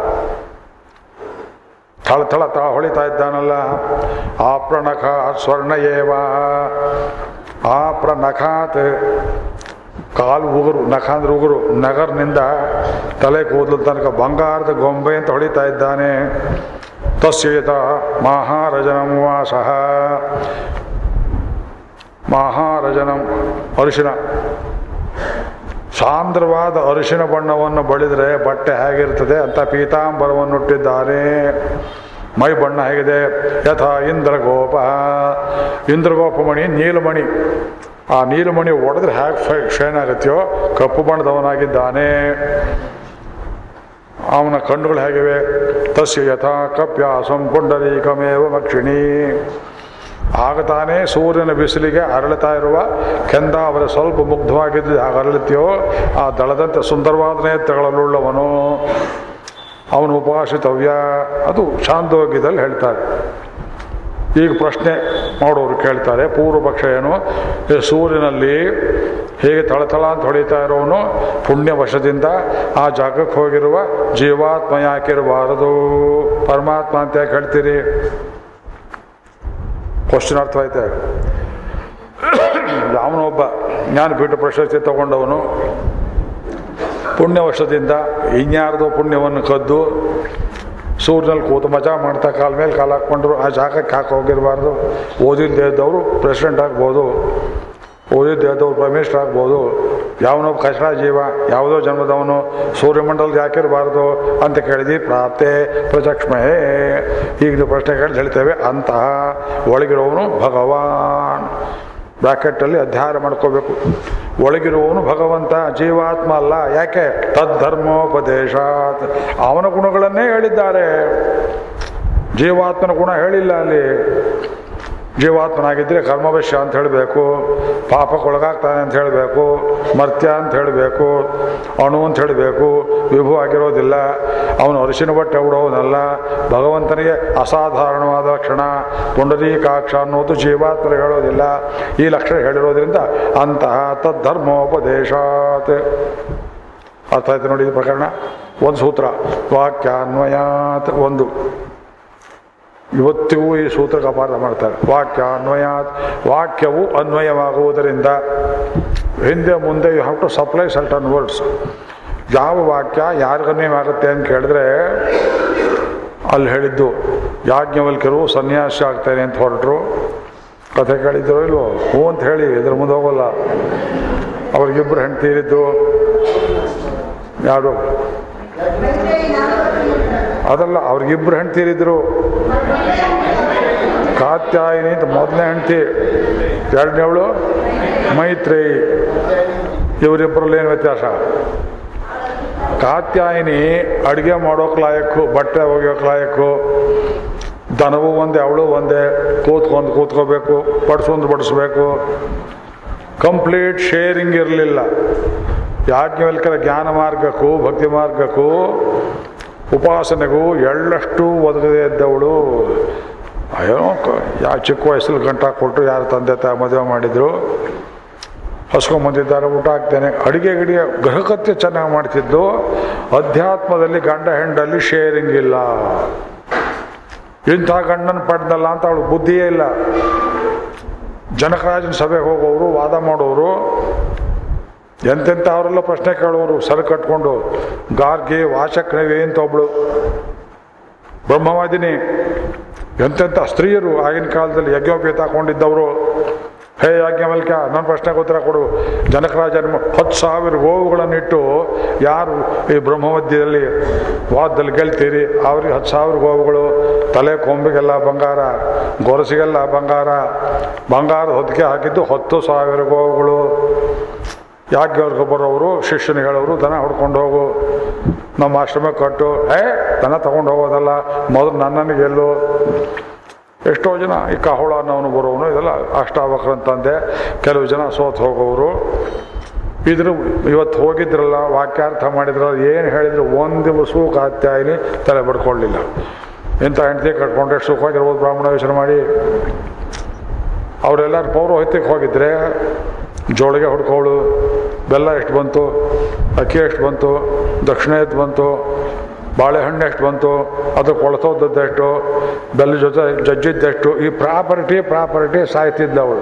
ಥಳ ಥಳ ಥಳ ಹೊಳಿತಾ ಇದ್ದಾನಲ್ಲ ಆ ಪ್ರಣಖ ಸ್ವರ್ಣ ಏವ ಆ ಪ್ರಣಖಾತ್ ಕಾಲು ಉಗುರು ನಖ ಅಂದ್ರೆ ಉಗುರು ನಗರ್ನಿಂದ ತಲೆ ಕೂದಲು ತನಕ ಬಂಗಾರದ ಗೊಂಬೆ ಅಂತ ಹೊಳಿತಾ ಇದ್ದಾನೆ ತಸ್ಯೇತ ಮಹಾರಜನಂ ವಾಸಃ ಮಹಾರಜನಂ ಅರಿಶಿನ ಸಾಂದ್ರವಾದ ಅರಿಶಿನ ಬಣ್ಣವನ್ನು ಬಳಿದರೆ ಬಟ್ಟೆ ಹೇಗಿರ್ತದೆ ಅಂತ ಪೀತಾಂಬರವನ್ನುಟ್ಟಿದ್ದಾನೆ ಮೈ ಬಣ್ಣ ಹೇಗಿದೆ ಯಥಾ ಇಂದ್ರಗೋಪ ಇಂದ್ರಗೋಪಮಣಿ ನೀಲಮಣಿ ಆ ನೀಲಮಣಿ ಒಡೆದ್ರೆ ಹೇಗೆ ಫೈ ಶೈನ್ ಆಗುತ್ತೆಯೋ ಕಪ್ಪು ಬಣ್ಣದವನಾಗಿದ್ದಾನೆ ಅವನ ಕಣ್ಣುಗಳು ಹೇಗಿವೆ ತಸ್ಯ ಯಥಾ ಕಪ್ಯಾಸಂ ಪುಂಡರೀಕಮೇವ ಮಕ್ಷಿಣಿ ಆಗ ತಾನೇ ಸೂರ್ಯನ ಬಿಸಿಲಿಗೆ ಅರಳುತ್ತಾ ಇರುವ ಕೆಂದಾವರ ಸ್ವಲ್ಪ ಮುಗ್ಧವಾಗಿದ್ದು ಆಗ ಅರಳುತ್ತೆಯೋ ಆ ದಳದಂತೆ ಸುಂದರವಾದ ನೇತ್ರಗಳನ್ನುಳ್ಳವನು ಅವನು ಉಪವಾಸಿತವ್ಯ ಅದು ಚಾಂದೋಗ್ಯದಲ್ಲಿ ಹೇಳ್ತಾರೆ ಈಗ ಪ್ರಶ್ನೆ ಮಾಡೋರು ಕೇಳ್ತಾರೆ ಪೂರ್ವ ಪಕ್ಷ ಏನು ಈ ಸೂರ್ಯನಲ್ಲಿ ಹೇಗೆ ತಳತಳ ಅಂತ ಹೊಡಿತಾ ಇರೋನು ಪುಣ್ಯವಶದಿಂದ ಆ ಜಾಗಕ್ಕೆ ಹೋಗಿರುವ ಜೀವಾತ್ಮ ಯಾಕಿರಬಾರದು ಪರಮಾತ್ಮ ಅಂತ ಯಾಕೆ ಹೇಳ್ತೀರಿ ಕ್ವಶನ್ ಅರ್ಥ ಆಯ್ತೆ ಅವನೊಬ್ಬ ಜ್ಞಾನಪೀಠ ಪ್ರಶಸ್ತಿ ತಗೊಂಡವನು ಪುಣ್ಯವಶದಿಂದ ಇನ್ಯಾರ್ದೋ ಪುಣ್ಯವನ್ನು ಕದ್ದು ಸೂರ್ಯನಲ್ಲಿ ಕೂತು ಮಜಾ ಮಾಡ್ತಾ ಕಾಲ ಮೇಲೆ ಕಾಲು ಹಾಕ್ಕೊಂಡ್ರು ಆ ಜಾಗಕ್ಕೆ ಹಾಕಿ ಹೋಗಿರಬಾರ್ದು ಓದಿಲ್ದೇ ಇದ್ದವರು ಪ್ರೆಸಿಡೆಂಟ್ ಆಗ್ಬೋದು ಓದಿದ್ದೇ ಇದ್ದವ್ರು ಪ್ರೈಮ್ ಮಿನಿಸ್ಟರ್ ಆಗ್ಬೋದು ಯಾವನೊಬ್ಬ ಕಚಡ ಜೀವ ಯಾವುದೋ ಜನ್ಮದವನು ಸೂರ್ಯಮಂಡಲದ ಯಾಕಿರಬಾರ್ದು ಅಂತ ಕೇಳಿದ್ವಿ ಪ್ರಾಪ್ತೆ ಪ್ರಜಕ್ಷ್ಮಹೇ ಈಗ ನೀವು ಪ್ರಶ್ನೆ ಕೇಳಿ ಹೇಳ್ತೇವೆ ಅಂತಹ ಒಳಗಿರೋವನು ಭಗವಾನ್ ಬ್ರಾಕೆಟಲ್ಲಿ ಅಧ್ಯಾಯ ಮಾಡ್ಕೋಬೇಕು ಒಳಗಿರುವವನು ಭಗವಂತ ಜೀವಾತ್ಮ ಅಲ್ಲ ಯಾಕೆ ತದ್ಧರ್ಮೋಪದೇಶಾತ್ ಅವನ ಗುಣಗಳನ್ನೇ ಹೇಳಿದ್ದಾರೆ ಜೀವಾತ್ಮನ ಗುಣ ಹೇಳಿಲ್ಲ ಅಲ್ಲಿ ಜೀವಾತ್ಮನಾಗಿದ್ದರೆ ಕರ್ಮವಶ್ಯ ಅಂತ ಹೇಳಬೇಕು ಪಾಪಕ್ಕೊಳಗಾಗ್ತಾನೆ ಅಂತ ಹೇಳಬೇಕು ಮರ್ತ್ಯ ಅಂತ ಹೇಳಬೇಕು ಅಣು ಅಂತ ಹೇಳಬೇಕು ವಿಭು ಆಗಿರೋದಿಲ್ಲ ಅವನು ಅರಿಶಿನ ಬಟ್ಟೆ ಉಡೋನಲ್ಲ ಭಗವಂತನಿಗೆ ಅಸಾಧಾರಣವಾದ ಲಕ್ಷಣ ಪುಂಡರೀಕಾಕ್ಷ ಅನ್ನೋದು ಜೀವಾತ್ಮ ಹೇಳೋದಿಲ್ಲ ಈ ಲಕ್ಷಣ ಹೇಳಿರೋದ್ರಿಂದ ಅಂತಹ ತದ್ಧರ್ಮೋಪದೇಶಾತ್ ಅರ್ಥ ಆಯ್ತು ನೋಡಿ ಈ ಪ್ರಕರಣ ಒಂದು ಸೂತ್ರ ವಾಕ್ಯಾನ್ವಯಾತ್ ಒಂದು ಇವತ್ತಿಗೂ ಈ ಸೂತ್ರಕ್ಕೆ ಅಪಾರ್ಥ ಮಾಡ್ತಾರೆ ವಾಕ್ಯ ಅನ್ವಯಾತ್ ವಾಕ್ಯವು ಅನ್ವಯವಾಗುವುದರಿಂದ ಹಿಂದೆ ಮುಂದೆ you have to supply certain words ಯಾವ ವಾಕ್ಯ ಯಾರಿಗನ್ವಯವಾಗುತ್ತೆ ಅಂತ ಕೇಳಿದ್ರೆ ಅಲ್ಲಿ ಹೇಳಿದ್ದು ಯಾಜ್ಞವಲ್ಕ್ಯರು ಸನ್ಯಾಸಿ ಆಗ್ತೇನೆ ಅಂತ ಹೊರಟರು ಕಥೆ ಕೇಳಿದ್ರು ಇಲ್ವೋ ಹ್ಞೂ ಅಂತ ಹೇಳಿ ಇದ್ರ ಮುಂದೆ ಹೋಗೋಲ್ಲ ಅವ್ರಿಗಿಬ್ಬರು ಹೆಂಡತಿ ಇರಿದ್ದು ಯಾರು ಅದಲ್ಲ ಅವ್ರಿಗಿಬ್ರು ಹೆಂಡ್ತೀರಿದ್ರು ಕಾತ್ಯಾಯಿನಿ ಅಂತ ಮೊದಲನೇ ಹೆಂಡ್ತಿ ಎರಡನೇವಳು ಮೈತ್ರೇಯಿ ಇವರಿಬ್ಬರಲ್ಲಿ ಏನು ವ್ಯತ್ಯಾಸ ಕಾತ್ಯಾಯಿನಿ ಅಡುಗೆ ಮಾಡೋಕೆ ಲಾಯಕ್ಕು ಬಟ್ಟೆ ಒಗೆಯೋಕೆ ಲಾಯಕ್ಕು ದನವು ಒಂದೇ ಅವಳು ಒಂದೇ ಕೂತ್ಕೊಂಡು ಕೂತ್ಕೋಬೇಕು ಬಡಿಸೊಂದು ಬಡಿಸ್ಬೇಕು ಕಂಪ್ಲೀಟ್ ಶೇರಿಂಗ್ ಇರಲಿಲ್ಲ ಯಾಜ್ಞವಲ್ಕರ ಜ್ಞಾನ ಮಾರ್ಗಕ್ಕೂ ಭಕ್ತಿ ಮಾರ್ಗಕ್ಕೂ ಉಪಾಸನೆಗೂ ಎಳ್ಳಷ್ಟು ಒದಗದೇ ಇದ್ದವಳು ಅಯ್ಯೋ ಕ- ಯಾ ಚಿಕ್ಕ ವಯಸ್ಸಲ್ಲಿ ಗಂಟ ಕೊಟ್ಟು ಯಾರು ತಂದೆ ತಾಯಿ ಮದುವೆ ಮಾಡಿದ್ರು ಹಸ್ಕೊಂಬಂದಿದ್ದಾರೆ ಊಟ ಹಾಕ್ತೇನೆ ಅಡಿಗೆ ಗಿಡಿಗೆ ಗೃಹಕೃತ್ಯ ಚೆನ್ನಾಗಿ ಮಾಡ್ತಿದ್ದು ಅಧ್ಯಾತ್ಮದಲ್ಲಿ ಗಂಡ ಹೆಂಡಲ್ಲಿ ಶೇರಿಂಗ್ ಇಲ್ಲ ಇಂಥ ಗಂಡನ ಪಡೆದಲ್ಲ ಅಂತ ಅವಳು ಬುದ್ಧಿಯೇ ಇಲ್ಲ ಜನಕರಾಜನ ಸಭೆಗೆ ಹೋಗೋರು ವಾದ ಮಾಡೋರು ಎಂತೆಂಥ ಅವರೆಲ್ಲ ಪ್ರಶ್ನೆ ಕೇಳೋರು ಸರ್ ಕಟ್ಕೊಂಡು ಗಾರ್ಗೆ ವಾಚಕ್ರವೇ ಅಂತ ಒಬ್ಳು ಬ್ರಹ್ಮವಾದಿನಿ ಎಂತೆಂಥ ಸ್ತ್ರೀಯರು ಆಗಿನ ಕಾಲದಲ್ಲಿ ಯಜ್ಞೋಪೇತ ಹಾಕೊಂಡಿದ್ದವರು ಹೇ ಯಾಜ್ಞವಲ್ಕ್ಯ ನನ್ನ ಪ್ರಶ್ನೆಗೆ ಉತ್ತರ ಕೊಡು ಜನಕರಾಜನ ಹತ್ತು ಸಾವಿರ ಗೋವುಗಳನ್ನಿಟ್ಟು ಯಾರು ಈ ಬ್ರಹ್ಮಮಧ್ಯದಲ್ಲಿ ವಾದದಲ್ಲಿ ಗೆಲ್ತೀರಿ ಅವ್ರಿಗೆ ಹತ್ತು ಸಾವಿರ ಗೋವುಗಳು ತಲೆ ಕೊಂಬಿಗೆಲ್ಲ ಬಂಗಾರ ಗೊರಸಿಗೆಲ್ಲ ಬಂಗಾರ ಬಂಗಾರದ ಹೊದಿಕೆ ಹಾಕಿದ್ದು ಹತ್ತು ಸಾವಿರ ಗೋವುಗಳು ಯಾಜ್ಞವ್ರಿಗೆ ಬರೋರು ಶಿಷ್ಯನಿಗೆ ಹೇಳೋರು ದನ ಹೊಡ್ಕೊಂಡು ಹೋಗು ನಮ್ಮ ಆಶ್ರಮಕ್ಕೆ ಕಟ್ಟು ಏ ದನ ತಗೊಂಡು ಹೋಗೋದಲ್ಲ ಮೊದಲು ನನ್ನನ್ನು ಗೆಲ್ಲು ಎಷ್ಟೋ ಜನ ಈ ಕಾಹುಳ ಅನ್ನೋನು ಬರೋನು ಇದೆಲ್ಲ ಅಷ್ಟಾವಕ್ರ ಅಂತಂದೆ ಕೆಲವು ಜನ ಸೋತ್ ಹೋಗೋರು ಇದ್ರ ಇವತ್ತು ಹೋಗಿದ್ರಲ್ಲ ವಾಕ್ಯಾರ್ಥ ಮಾಡಿದ್ರಲ್ಲ ಏನು ಹೇಳಿದ್ರು ಒಂದು ದಿವಸವೂ ಕಾತ್ಯಾಯಿನಿ ತಲೆ ಬಡ್ಕೊಳ್ಳಿಲ್ಲ ಇಂಥ ಹೆಂಡತಿ ಕಟ್ಕೊಂಡ್ರೆ ಎಷ್ಟು ಸುಖವಾಗಿರ್ಬೋದು ಬ್ರಾಹ್ಮಣ ಯೋಚನೆ ಮಾಡಿ ಅವರೆಲ್ಲರೂ ಪೌರೋಹಿತ್ಯಕ್ಕೆ ಹೋಗಿದ್ರೆ ಜೋಳಿಗೆ ಹೊಡ್ಕೊಳ್ಳು ಬೆಲ್ಲ ಎಷ್ಟು ಬಂತು ಅಕ್ಕಿ ಎಷ್ಟು ಬಂತು ದಕ್ಷಿಣ ಎಷ್ಟು ಬಂತು ಬಾಳೆಹಣ್ಣು ಎಷ್ಟು ಬಂತು ಅದು ಕೊಳತೋದದ್ದೆಷ್ಟು ಬೆಲ್ಲ ಜೊತೆ ಜಜ್ಜಿದ್ದೆಷ್ಟು ಈ ಪ್ರಾಪರ್ಟಿ ಪ್ರಾಪರ್ಟಿ ಸಾಯ್ತಿದ್ದವಳು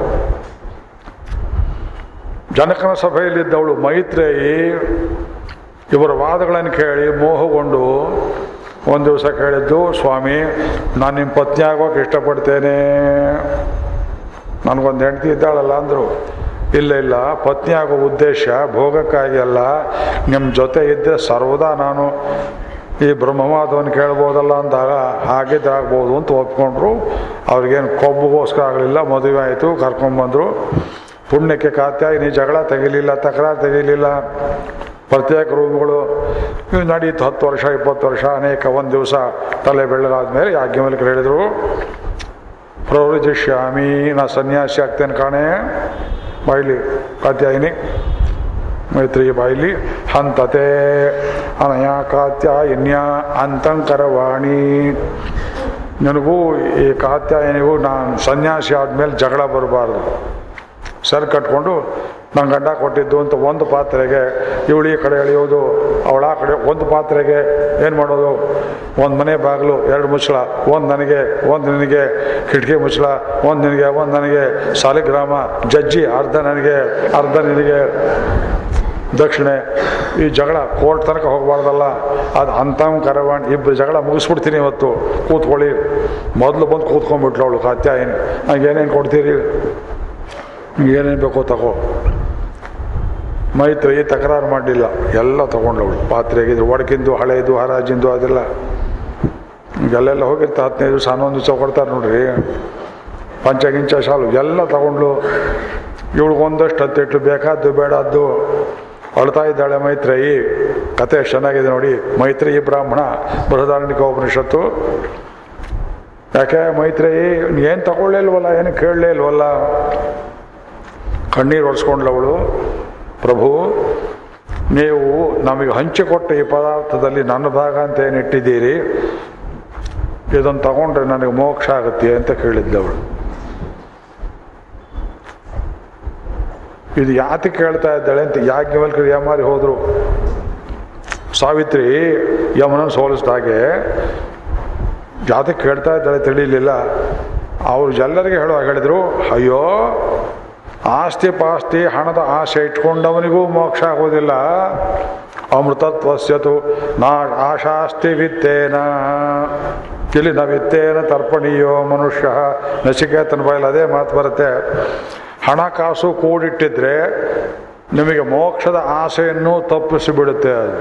ಜನಕನ ಸಭೆಯಲ್ಲಿದ್ದವಳು ಮೈತ್ರೇಯಿ ಇವರ ವಾದಗಳನ್ನು ಕೇಳಿ ಮೋಹಗೊಂಡು ಒಂದು ದಿವಸ ಕೇಳಿದ್ದು ಸ್ವಾಮಿ ನಾನು ನಿಮ್ಮ ಪತ್ನಿ ಆಗೋಕೆ ಇಷ್ಟಪಡ್ತೇನೆ ನನಗೊಂದು ಹೆಂಡತಿ ಇದ್ದಾಳಲ್ಲ ಅಂದರು ಇಲ್ಲ ಇಲ್ಲ ಪತ್ನಿ ಆಗೋ ಉದ್ದೇಶ ಭೋಗಕ್ಕಾಗಿ ಅಲ್ಲ ನಿಮ್ಮ ಜೊತೆ ಇದ್ದರೆ ಸರ್ವದಾ ನಾನು ಈ ಬ್ರಹ್ಮವಾದವನ್ನು ಕೇಳ್ಬೋದಲ್ಲ ಅಂದಾಗ ಹಾಗಿದ್ದಾಗ್ಬೋದು ಅಂತ ಒಪ್ಕೊಂಡ್ರು ಅವ್ರಿಗೇನು ಕೊಬ್ಬುಗೋಸ್ಕರ ಆಗಲಿಲ್ಲ ಮದುವೆ ಆಯಿತು ಕರ್ಕೊಂಬಂದರು ಪುಣ್ಯಕ್ಕೆ ಕಾತ್ಯಾಯಿನಿ ಜಗಳ ತೆಗಿಲಿಲ್ಲ ತಕರಾರು ತೆಗಿಲಿಲ್ಲ ಪ್ರತ್ಯೇಕ ರೂಮ್ಗಳು ಇವು ನಡೀತು ಹತ್ತು ವರ್ಷ ಇಪ್ಪತ್ತು ವರ್ಷ ಅನೇಕ ಒಂದು ದಿವಸ ತಲೆ ಬೆಳ್ಳಗಾದ್ಮೇಲೆ ಯಾಜ್ಞವಲ್ಕರು ಹೇಳಿದರು ಪ್ರವೃಜಿಷ್ಯಾಮಿ ನಾ ಸನ್ಯಾಸಿ ಆಗ್ತೇನೆ ಕಾಣೆ ಬಾಯ್ಲಿ ಕಾತ್ಯಾಯಿನಿ ಮೈತ್ರಿಗೆ ಬಾಯ್ಲಿ ಹಂತತೆ ಅನಯ ಕಾತ್ಯಾಯಿನ್ಯ ಅಂತಂಕರವಾಣಿ ನನಗೂ ಈ ಕಾತ್ಯಾಯನಿಗೂ ನಾನು ಸನ್ಯಾಸಿ ಆದಮೇಲೆ ಜಗಳ ಬರಬಾರ್ದು ಸರ್ ಕಟ್ಕೊಂಡು ನನ್ನ ಗಂಡ ಕೊಟ್ಟಿದ್ದು ಅಂತ ಒಂದು ಪಾತ್ರೆಗೆ ಇವಳು ಈ ಕಡೆ ಎಳೆಯೋದು ಅವಳ ಆ ಕಡೆ ಒಂದು ಪಾತ್ರೆಗೆ ಏನು ಮಾಡೋದು ಒಂದು ಮನೆ ಬಾಗಿಲು ಎರಡು ಮುಚ್ಚಳ ಒಂದು ನನಗೆ ಒಂದು ನಿನಗೆ ಕಿಟಕಿ ಮುಚ್ಚಳ ಒಂದು ನಿನಗೆ ಒಂದು ನನಗೆ ಸಾಲಿಗ್ರಾಮ ಜಜ್ಜಿ ಅರ್ಧ ನನಗೆ ಅರ್ಧ ನಿನಗೆ ದಕ್ಷಿಣೆ ಈ ಜಗಳ ಕೋರ್ಟ್ ತನಕ ಹೋಗಬಾರ್ದಲ್ಲ ಅದು ಅಂತಂ ಕರವಾಣಿ ಇಬ್ಬರು ಜಗಳ ಮುಗಿಸ್ಬಿಡ್ತೀನಿ ಇವತ್ತು ಕೂತ್ಕೊಳ್ಳಿ ಮೊದಲು ಬಂದು ಕೂತ್ಕೊಂಡ್ಬಿಟ್ಲು ಅವಳು ಕಾತ್ಯಾಯಿನಿ ನಂಗೆ ಏನೇನು ಕೊಡ್ತೀರಿ ಏನೇನು ಬೇಕೋ ತಗೋ ಮೈತ್ರಿ ತಕರಾರು ಮಾಡಲಿಲ್ಲ ಎಲ್ಲ ತಗೊಂಡವಳು ಪಾತ್ರೆಗಿದ್ರು ಒಡಕಿಂದು ಹಳೆಯದು ಹರಾಜಿಂದು ಅದೆಲ್ಲ ಎಲ್ಲೆಲ್ಲ ಹೋಗಿರ್ತಾ ಹದಿನೈದು ದಿವಸ ಹನ್ನೊಂದು ದಿವಸ ಕೊಡ್ತಾರೆ ನೋಡ್ರಿ ಪಂಚಗಿಂಚ ಶಾಲು ಎಲ್ಲ ತಗೊಂಡ್ಲು ಇವಳಿಗೊಂದಷ್ಟು ಹತ್ತಿಟ್ಟು ಬೇಕಾದ್ದು ಬೇಡದ್ದು ಅಳ್ತಾ ಇದ್ದಾಳೆ ಮೈತ್ರೇಯಿ ಕತೆ ಚೆನ್ನಾಗಿದೆ ನೋಡಿ ಮೈತ್ರೇಯಿ ಬ್ರಾಹ್ಮಣ ಬೃಹದಾರಣಿಕ ಉಪನಿಷತ್ತು ಯಾಕೆ ಮೈತ್ರೇಯಿ ಏನು ತಗೊಳ್ಳೇ ಇಲ್ವಲ್ಲ ಏನು ಕೇಳಲೇ ಇಲ್ವಲ್ಲ ಕಣ್ಣೀರು ಒರೆಸ್ಕೊಂಡ್ಲವಳು ಪ್ರಭು ನೀವು ನಮಗೆ ಹಂಚಿಕೊಟ್ಟ ಈ ಪದಾರ್ಥದಲ್ಲಿ ನನ್ನ ಭಾಗ ಅಂತ ಏನು ಇಟ್ಟಿದ್ದೀರಿ ಇದನ್ನು ತಗೊಂಡ್ರೆ ನನಗೆ ಮೋಕ್ಷ ಆಗುತ್ತೆ ಅಂತ ಕೇಳಿದ್ದವಳು ಇದು ಯಾತಿ ಕೇಳ್ತಾ ಇದ್ದಾಳೆ ಅಂತ ಯಾಜ್ಞವಲ್ಕರು ಯಮಾರಿ ಹೋದರು ಸಾವಿತ್ರಿ ಯಮನನ್ನು ಸೋಲಿಸಿದ ಹಾಗೆ ಯಾತಕ್ಕೆ ಕೇಳ್ತಾ ಇದ್ದಾಳೆ ತಿಳಿಲಿಲ್ಲ ಅವ್ರು ಎಲ್ಲರಿಗೆ ಹೇಳುವಾಗ ಹೇಳಿದ್ರು ಅಯ್ಯೋ ಆಸ್ತಿ ಪಾಸ್ತಿ ಹಣದ ಆಸೆ ಇಟ್ಕೊಂಡವನಿಗೂ ಮೋಕ್ಷ ಆಗೋದಿಲ್ಲ ಅಮೃತತ್ವಸ್ಯತು ನಾ ಆಶಾಸ್ತಿ ವಿತ್ತೇನ ಇಲ್ಲಿ ನ ವಿತ್ತೇನ ತರ್ಪಣೀಯೋ ಮನುಷ್ಯ ನಚಿಕೇತನ ಬಾಯಲ್ಲಿ ಅದೇ ಮಾತು ಬರುತ್ತೆ ಹಣಕಾಸು ಕೂಡಿಟ್ಟಿದ್ರೆ ನಿಮಗೆ ಮೋಕ್ಷದ ಆಸೆಯನ್ನು ತಪ್ಪಿಸಿಬಿಡುತ್ತೆ ಅದು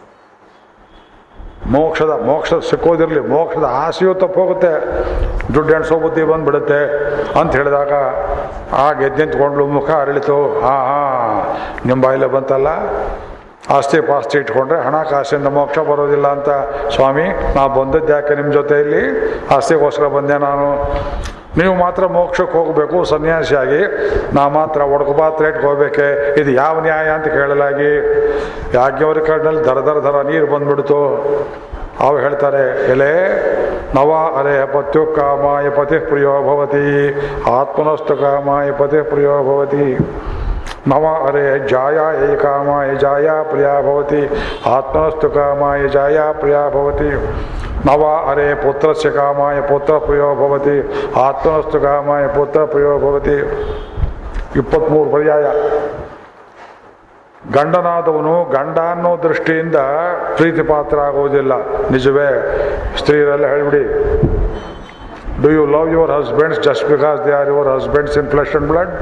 ಮೋಕ್ಷದ ಮೋಕ್ಷ ಸಿಕ್ಕೋದಿರಲಿ ಮೋಕ್ಷದ ಆಸೆಯೂ ತಪ್ಪೋಗುತ್ತೆ ದುಡ್ಡು ಎಣ್ಸೋ ಬುದ್ಧಿ ಬಂದ್ಬಿಡುತ್ತೆ ಅಂತ ಹೇಳಿದಾಗ ಆಗ ಎದ್ದೆಂತ್ಕೊಂಡ್ಲು ಮುಖ ಅರಳಿತು ಹಾಂ ಹಾಂ ನಿಮ್ಮ ಬಾಯಿಲೆ ಬಂತಲ್ಲ ಆಸ್ತಿ ಪಾಸ್ತಿ ಇಟ್ಕೊಂಡ್ರೆ ಹಣಕಾಸಿಂದ ಮೋಕ್ಷ ಬರೋದಿಲ್ಲ ಅಂತ ಸ್ವಾಮಿ ನಾ ಬಂದದ್ದು ಯಾಕೆ ನಿಮ್ಮ ಜೊತೆಯಲ್ಲಿ ಆಸ್ತಿಗೋಸ್ಕರ ಬಂದೆ ನಾನು ನೀವು ಮಾತ್ರ ಮೋಕ್ಷಕ್ಕೆ ಹೋಗಬೇಕು ಸನ್ಯಾಸಿಯಾಗಿ ನಾ ಮಾತ್ರ ಒಡಕುಬಾತ್ ರೇಟ್ಗೆ ಹೋಗ್ಬೇಕೆ ಇದು ಯಾವ ನ್ಯಾಯ ಅಂತ ಕೇಳಲಾಗಿ ಯಾಜ್ಞವರ ಕಣ್ಣಲ್ಲಿ ದರ ದರ ದರ ನೀರು ಬಂದ್ಬಿಡ್ತು ಅವು ಹೇಳ್ತಾರೆ ಎಲೆ ನವ ಅರೆ ಪತ್ಯು ಕಾಮಾಯ ಪತಿ ಪ್ರಿಯೋ ಭವತಿ ಆತ್ಮನಸ್ತು ಕಾಮಾಯ ಪತಿ ಪ್ರಿಯೋ ಭವತಿ ನವ ಅರೆ ಜಾಯ ಏ ಕಾಮಾಯ ಜಾಯ ಪ್ರಿಯ ಭವತಿ ಆತ್ಮನಸ್ತು ಕಾಮಾಯ ಜಾಯ ಪ್ರಿಯ ಭವತಿ ನವ ಅರೆ ಪುತ್ರಸ್ಯ ಕಾಮಾಯ ಪುತ್ರ ಪ್ರಿಯೋ ಭವತಿ ಆತ್ಮನಸ್ತು ಕಾಮಾಯ ಪುತ್ರ ಪ್ರಿಯೋ ಭವತಿ ಇಪ್ಪತ್ತ್ಮೂರು ಪರ್ಯಾಯ ಗಂಡನಾದವನು ಗಂಡ ಅನ್ನೋ ದೃಷ್ಟಿಯಿಂದ ಪ್ರೀತಿ ಪಾತ್ರ ಆಗುವುದಿಲ್ಲ ನಿಜವೇ ಸ್ತ್ರೀಯರೆಲ್ಲ ಹೇಳ್ಬಿಡಿ do you love your husbands just because they are your husbands in flesh and blood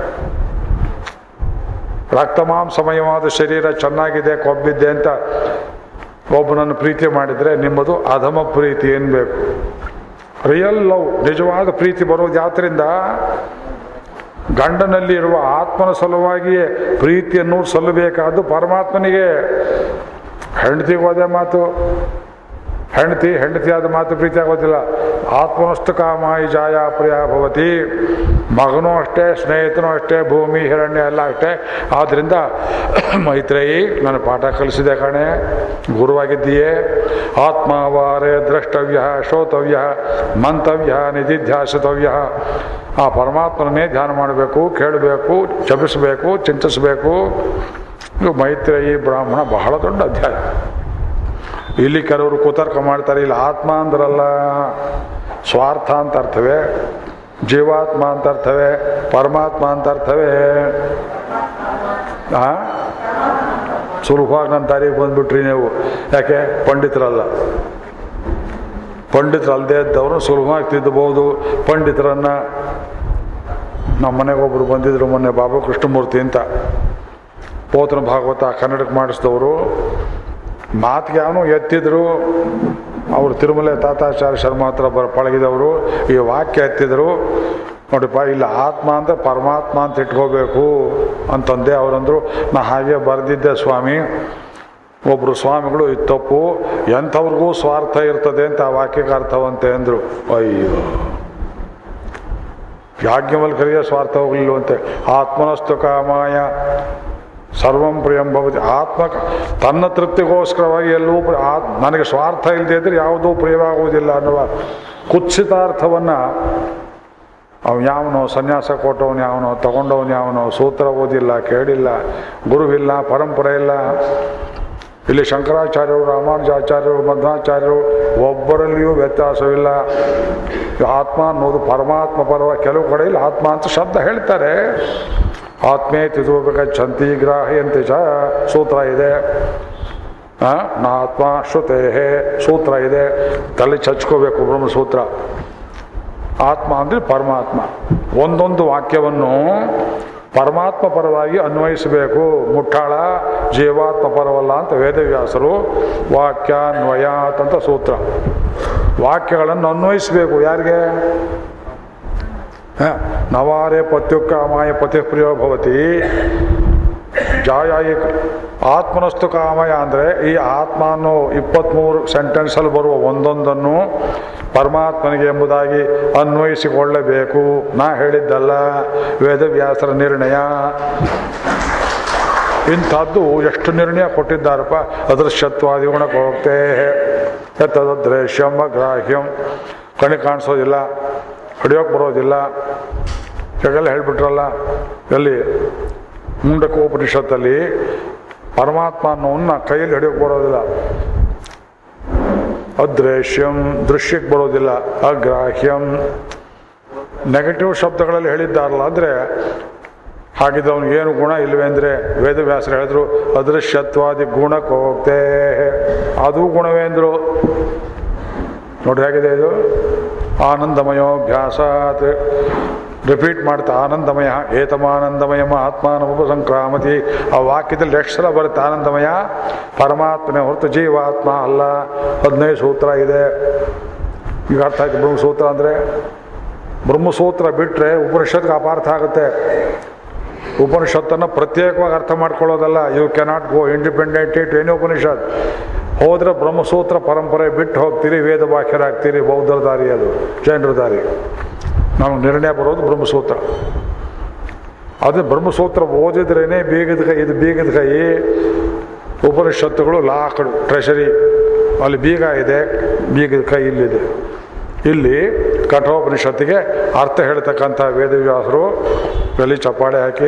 ರಕ್ತಮಾಂಸಮಯವಾದ ಶರೀರ ಚೆನ್ನಾಗಿದೆ ಕೊಬ್ಬಿದ್ದೆ ಅಂತ ಒಬ್ಬನನ್ನು ಪ್ರೀತಿ ಮಾಡಿದರೆ ನಿಮ್ಮದು ಅಧಮ ಪ್ರೀತಿ ಏನ್ಬೇಕು ರಿಯಲ್ ಲವ್ ನಿಜವಾದ ಪ್ರೀತಿ ಬರೋದು ಯಾತ್ರಿಂದ ಗಂಡನಲ್ಲಿ ಇರುವ ಆತ್ಮನ ಸಲುವಾಗಿಯೇ ಪ್ರೀತಿಯನ್ನು ಸಲ್ಲಬೇಕಾದ್ದು ಪರಮಾತ್ಮನಿಗೆ ಹೆಂಡತಿಗೂ ಅದೇ ಮಾತು ಹೆಂಡತಿ ಹೆಂಡತಿಯಾದ ಮಾತು ಪ್ರೀತಿ ಆಗೋದಿಲ್ಲ ಆತ್ಮನಸ್ತು ಕಾಮಾಯಿ ಜಾಯ ಪ್ರಿಯ ಭವತಿ ಮಗನೂ ಅಷ್ಟೇ ಸ್ನೇಹಿತನೂ ಅಷ್ಟೇ ಭೂಮಿ ಹಿರಣ್ಯ ಎಲ್ಲ ಅಷ್ಟೇ ಆದ್ದರಿಂದ ಮೈತ್ರೇಯಿ ನನ್ನ ಪಾಠ ಕಲಿಸಿದೆ ಕಣೆ ಗುರುವಾಗಿದ್ದೀಯೇ ಆತ್ಮಾವಾರೇ ದ್ರಷ್ಟವ್ಯ ಶ್ರೋತವ್ಯ ಮಂತವ್ಯ ನಿಧಿಧ್ಯಾಸಿತವ್ಯ ಆ ಪರಮಾತ್ಮನನ್ನೇ ಧ್ಯಾನ ಮಾಡಬೇಕು ಕೇಳಬೇಕು ಜಪಿಸಬೇಕು ಚಿಂತಿಸಬೇಕು ಇದು ಮೈತ್ರೇಯಿ ಬ್ರಾಹ್ಮಣ ಬಹಳ ದೊಡ್ಡ ಅಧ್ಯಾಯ ಇಲ್ಲಿ ಕೆಲವರು ಕುತರ್ಕ ಮಾಡ್ತಾರೆ ಇಲ್ಲಿ ಆತ್ಮ ಅಂದ್ರಲ್ಲ ಸ್ವಾರ್ಥ ಅಂತ ಅರ್ಥವೇ ಜೀವಾತ್ಮ ಅಂತ ಅರ್ಥವೇ ಪರಮಾತ್ಮ ಅಂತ ಅರ್ಥವೇ ಆ ಸುಲಭವಾಗಿ ನನ್ನ ದಾರಿಗೆ ಬಂದ್ಬಿಟ್ರಿ ನೀವು ಯಾಕೆ ಪಂಡಿತರಲ್ಲ ಪಂಡಿತರಲ್ಲದೆ ಇದ್ದವರು ಸುಲಭವಾಗಿ ತಿದ್ದಬಹುದು ಪಂಡಿತರನ್ನ ನಮ್ಮ ಮನೆಗೆ ಒಬ್ಬರು ಬಂದಿದ್ರು ಮೊನ್ನೆ ಬಾಬಾ ಕೃಷ್ಣಮೂರ್ತಿ ಅಂತ ಪೋತನ ಭಾಗವತ ಕನ್ನಡಕ್ಕೆ ಮಾಡಿಸಿದವರು ಮಾತಿಗೆ ಅವನು ಎತ್ತಿದ್ರು ಅವರು ತಿರುಮಲೆ ತಾತಾಚಾರ್ಯ ಶರ್ಮಾ ಹತ್ರ ಬರ ಪಳಗಿದವರು ಈ ವಾಕ್ಯ ಎತ್ತಿದ್ರು ನೋಡಿಪ್ಪ ಇಲ್ಲ ಆತ್ಮ ಅಂದರೆ ಪರಮಾತ್ಮ ಅಂತ ಇಟ್ಕೋಬೇಕು ಅಂತಂದೆ ಅವರಂದ್ರು ನಾ ಹಾಗೆ ಬರೆದಿದ್ದೆ ಸ್ವಾಮಿ ಒಬ್ಬರು ಸ್ವಾಮಿಗಳು ಇದು ತಪ್ಪು ಎಂಥವ್ರಿಗೂ ಸ್ವಾರ್ಥ ಇರ್ತದೆ ಅಂತ ಆ ವಾಕ್ಯಕ್ಕೆ ಅರ್ಥವಂತೆ ಅಂದರು ಅಯ್ಯೋ ಯಾಜ್ಞವಲ್ಕರಿಗೆ ಸ್ವಾರ್ಥ ಹೋಗಲಿಲ್ಲವಂತೆ ಆತ್ಮನಸ್ತು ಕಾಮಾಯ ಸರ್ವಂ ಪ್ರಿಯಂ ಭವತಿ ಆತ್ಮ ತನ್ನ ತೃಪ್ತಿಗೋಸ್ಕರವಾಗಿ ಎಲ್ಲವೂ ಪ್ರ- ಆತ್ ನನಗೆ ಸ್ವಾರ್ಥ ಇಲ್ಲದೆ ಇದ್ರೆ ಯಾವುದೂ ಪ್ರಿಯವಾಗುವುದಿಲ್ಲ ಅನ್ನುವ ಕುತ್ಸಿತಾರ್ಥವನ್ನು ಅವ್ ಯಾವನೋ ಸನ್ಯಾಸ ಕೊಟ್ಟವನು ಯಾವನೋ ತಗೊಂಡವನು ಯಾವನೋ ಸೂತ್ರ ಓದಿಲ್ಲ ಕೇಳಿಲ್ಲ ಗುರುವಿಲ್ಲ ಪರಂಪರೆ ಇಲ್ಲ ಇಲ್ಲಿ ಶಂಕರಾಚಾರ್ಯರು ರಾಮಾನುಜಾಚಾರ್ಯರು ಮಧ್ವಾಚಾರ್ಯರು ಒಬ್ಬರಲ್ಲಿಯೂ ವ್ಯತ್ಯಾಸವಿಲ್ಲ ಆತ್ಮ ಅನ್ನೋದು ಪರಮಾತ್ಮ ಪರವ ಕೆಲವು ಕಡೆಯಲ್ಲಿ ಆತ್ಮ ಅಂತ ಶಬ್ದ ಹೇಳ್ತಾರೆ ಆತ್ಮೇ ತಿಥೋಪಗಚ್ಚಂತಿ ಗ್ರಾಹ್ಯಂತೆ ಚ ಸೂತ್ರ ಇದೆ ಆ, ನಾತ್ಮ ಶ್ರುತೇ ಸೂತ್ರ ಇದೆ ತಲೆ ಚಚ್ಕೋಬೇಕು ಬ್ರಹ್ಮಸೂತ್ರ ಆತ್ಮ ಅಂದರೆ ಪರಮಾತ್ಮ ಒಂದೊಂದು ವಾಕ್ಯವನ್ನು ಪರಮಾತ್ಮ ಪರವಾಗಿ ಅನ್ವಯಿಸಬೇಕು ಮುಟ್ಟಾಳ ಜೀವಾತ್ಮ ಪರವಲ್ಲ ಅಂತ ವೇದವ್ಯಾಸರು ವಾಕ್ಯಾನ್ವಯಾತ್ ಅಂತ ಸೂತ್ರ ವಾಕ್ಯಗಳನ್ನು ಅನ್ವಯಿಸಬೇಕು ಯಾರಿಗೆ ಹ, ನವಾರೆ ಪತ್ಯುಕಾಮಾಯ ಪತಿಪ್ರಿಯೋ ಭವತಿ ಜಾಯಾಯಿ ಆತ್ಮನಸ್ತು ಕಾಮಯ ಅಂದರೆ ಈ ಆತ್ಮ ಅನ್ನೋ ಇಪ್ಪತ್ತ್ಮೂರು ಸೆಂಟೆನ್ಸಲ್ಲಿ ಬರುವ ಒಂದೊಂದನ್ನು ಪರಮಾತ್ಮನಿಗೆ ಎಂಬುದಾಗಿ ಅನ್ವಯಿಸಿಕೊಳ್ಳಬೇಕು ನಾ ಹೇಳಿದ್ದಲ್ಲ ವೇದವ್ಯಾಸರ ನಿರ್ಣಯ ಇಂಥದ್ದು ಎಷ್ಟು ನಿರ್ಣಯ ಕೊಟ್ಟಿದ್ದಾರಪ್ಪ ಅದೃಶ್ಯತ್ವಾದಿ ಗುಣಕ್ಕೆ ಹೋಗ್ತೇ ಎತ್ತದೃಶ್ಯಂ ಗ್ರಾಹ್ಯಂ ಕಣಿ ಕಾಣಿಸೋದಿಲ್ಲ ಹೊಡಿಯೋಕೆ ಬರೋದಿಲ್ಲ ಈಗೆಲ್ಲ ಹೇಳ್ಬಿಟ್ರಲ್ಲ ಎಲ್ಲಿ ಮುಂಡಕೋಪನಿಷತ್ತಲ್ಲಿ ಪರಮಾತ್ಮ ಅನ್ನೋನ್ನ ಕೈಯಲ್ಲಿ ಹಿಡಿಯೋಕೆ ಬರೋದಿಲ್ಲ ಅದೃಶ್ಯಂ ದೃಶ್ಯಕ್ಕೆ ಬರೋದಿಲ್ಲ ಅಗ್ರಾಹ್ಯಂ ನೆಗೆಟಿವ್ ಶಬ್ದಗಳಲ್ಲಿ ಹೇಳಿದ್ದಾರಲ್ಲ ಅಂದರೆ ಹಾಗಿದ್ರೆ ಅವ್ನಿಗೆ ಏನು ಗುಣ ಇಲ್ವೇ ಅಂದರೆ ವೇದವ್ಯಾಸರು ಹೇಳಿದ್ರು ಅದೃಶ್ಯತ್ವಾದಿ ಗುಣಕ್ಕೆ ಹೋಗ್ತೇ ಅದು ಗುಣವೇ ಅಂದರು ನೋಡಿ ಹೇಗಿದೆ ಇದು ಆನಂದಮಯೋಭ್ಯಾಸಾತ್ ರಿಪೀಟ್ ಮಾಡ್ತಾ ಆನಂದಮಯ ಏತಮಾನಂದಮಯ ಆತ್ಮಾನ ಉಪಸಂಕ್ರಾಮತಿ ಆ ವಾಕ್ಯದಲ್ಲಿ ಎಷ್ಟು ಸಲ ಬರುತ್ತೆ ಆನಂದಮಯ ಪರಮಾತ್ಮನೇ ಹೊರತು ಜೀವಾತ್ಮ ಅಲ್ಲ ಹದಿನೈದು ಸೂತ್ರ ಇದೆ ಈಗ ಅರ್ಥ ಆಯ್ತು ಬ್ರಹ್ಮಸೂತ್ರ ಅಂದರೆ ಬ್ರಹ್ಮಸೂತ್ರ ಬಿಟ್ಟರೆ ಉಪನಿಷತ್ಗೆ ಅಪಾರ್ಥ ಆಗುತ್ತೆ ಉಪನಿಷತ್ತನ್ನು ಪ್ರತ್ಯೇಕವಾಗಿ ಅರ್ಥ ಮಾಡ್ಕೊಳ್ಳೋದಲ್ಲ you cannot go independent to any Upanishad ಹೋದರೆ ಬ್ರಹ್ಮಸೂತ್ರ ಪರಂಪರೆ ಬಿಟ್ಟು ಹೋಗ್ತೀರಿ ವೇದ ವಾಕ್ಯರಾಗ್ತೀರಿ ಬೌದ್ಧರ ದಾರಿ ಅದು ಜೈನರ ದಾರಿ ನಮಗೆ ನಿರ್ಣಯ ಬರೋದು ಬ್ರಹ್ಮಸೂತ್ರ ಅದೇ ಬ್ರಹ್ಮಸೂತ್ರ ಓದಿದ್ರೇ ಬೀಗದ ಕೈ ಇದು ಬೀಗದ ಕೈ ಉಪನಿಷತ್ತುಗಳು ಲಾಕಡು ಟ್ರೆಷರಿ ಅಲ್ಲಿ ಬೀಗ ಇದೆ ಬೀಗದ ಕೈ ಇಲ್ಲಿದೆ ಇಲ್ಲಿ ಕಠೋಪನಿಷತ್ತಿಗೆ ಅರ್ಥ ಹೇಳ್ತಕ್ಕಂಥ ವೇದವ್ಯಾಸರು ಬೆಲಿ ಚಪ್ಪಾಳೆ ಹಾಕಿ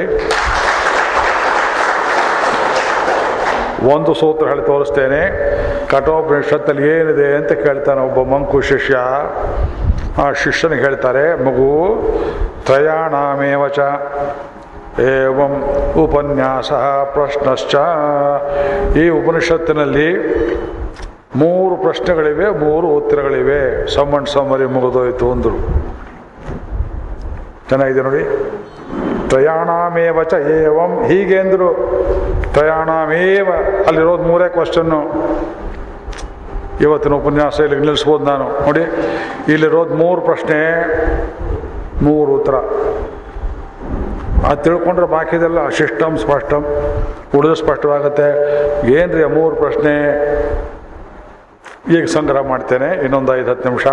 ಒಂದು ಸೂತ್ರ ಹೇಳಿ ತೋರಿಸ್ತೇನೆ ಕಠೋಪನಿಷತ್ತಲ್ಲಿ ಏನಿದೆ ಅಂತ ಕೇಳ್ತಾನೆ ಒಬ್ಬ ಮಂಕು ಶಿಷ್ಯ ಆ ಶಿಷ್ಯನಿಗೆ ಹೇಳ್ತಾರೆ ಮಗು ತ್ರಯಾಣಾಮೇವ ಚ ಏವಂ ಉಪನ್ಯಾಸ ಪ್ರಶ್ನಶ್ಚ ಈ ಉಪನಿಷತ್ತಿನಲ್ಲಿ ಮೂರು ಪ್ರಶ್ನೆಗಳಿವೆ ಮೂರು ಉತ್ತರಗಳಿವೆ ಸಮ್ಮಣ್ ಸಮ್ಮರಿ ಮುಗಿದೋಯ್ತು ಅಂದರು ಚೆನ್ನಾಗಿದೆ ನೋಡಿ ತ್ರಯಾಣಾಮೇವ ಚ ಏವಂ ಹೀಗೆ ಅಂದರು ತ್ರಯಾಣಾಮೇವ ಅಲ್ಲಿರೋದು ಮೂರೇ ಕ್ವಶನ್ನು ಇವತ್ತಿನ ಉಪನ್ಯಾಸ ಇಲ್ಲಿ ನಿಲ್ಲಿಸ್ಬೋದು ನಾನು ನೋಡಿ ಇಲ್ಲಿರೋದು ಮೂರು ಪ್ರಶ್ನೆ ಮೂರು ಉತ್ತರ ಅದು ತಿಳ್ಕೊಂಡ್ರೆ ಬಾಕಿದೆಲ್ಲ ಶಿಷ್ಟಮ್ ಸ್ಪಷ್ಟಂ ಉಳಿದು ಸ್ಪಷ್ಟವಾಗುತ್ತೆ ಏನ್ರಿ ಆ ಮೂರು ಪ್ರಶ್ನೆ ಈಗ ಸಂಗ್ರಹ ಮಾಡ್ತೇನೆ ಇನ್ನೊಂದು ಐದು ಹತ್ತು ನಿಮಿಷ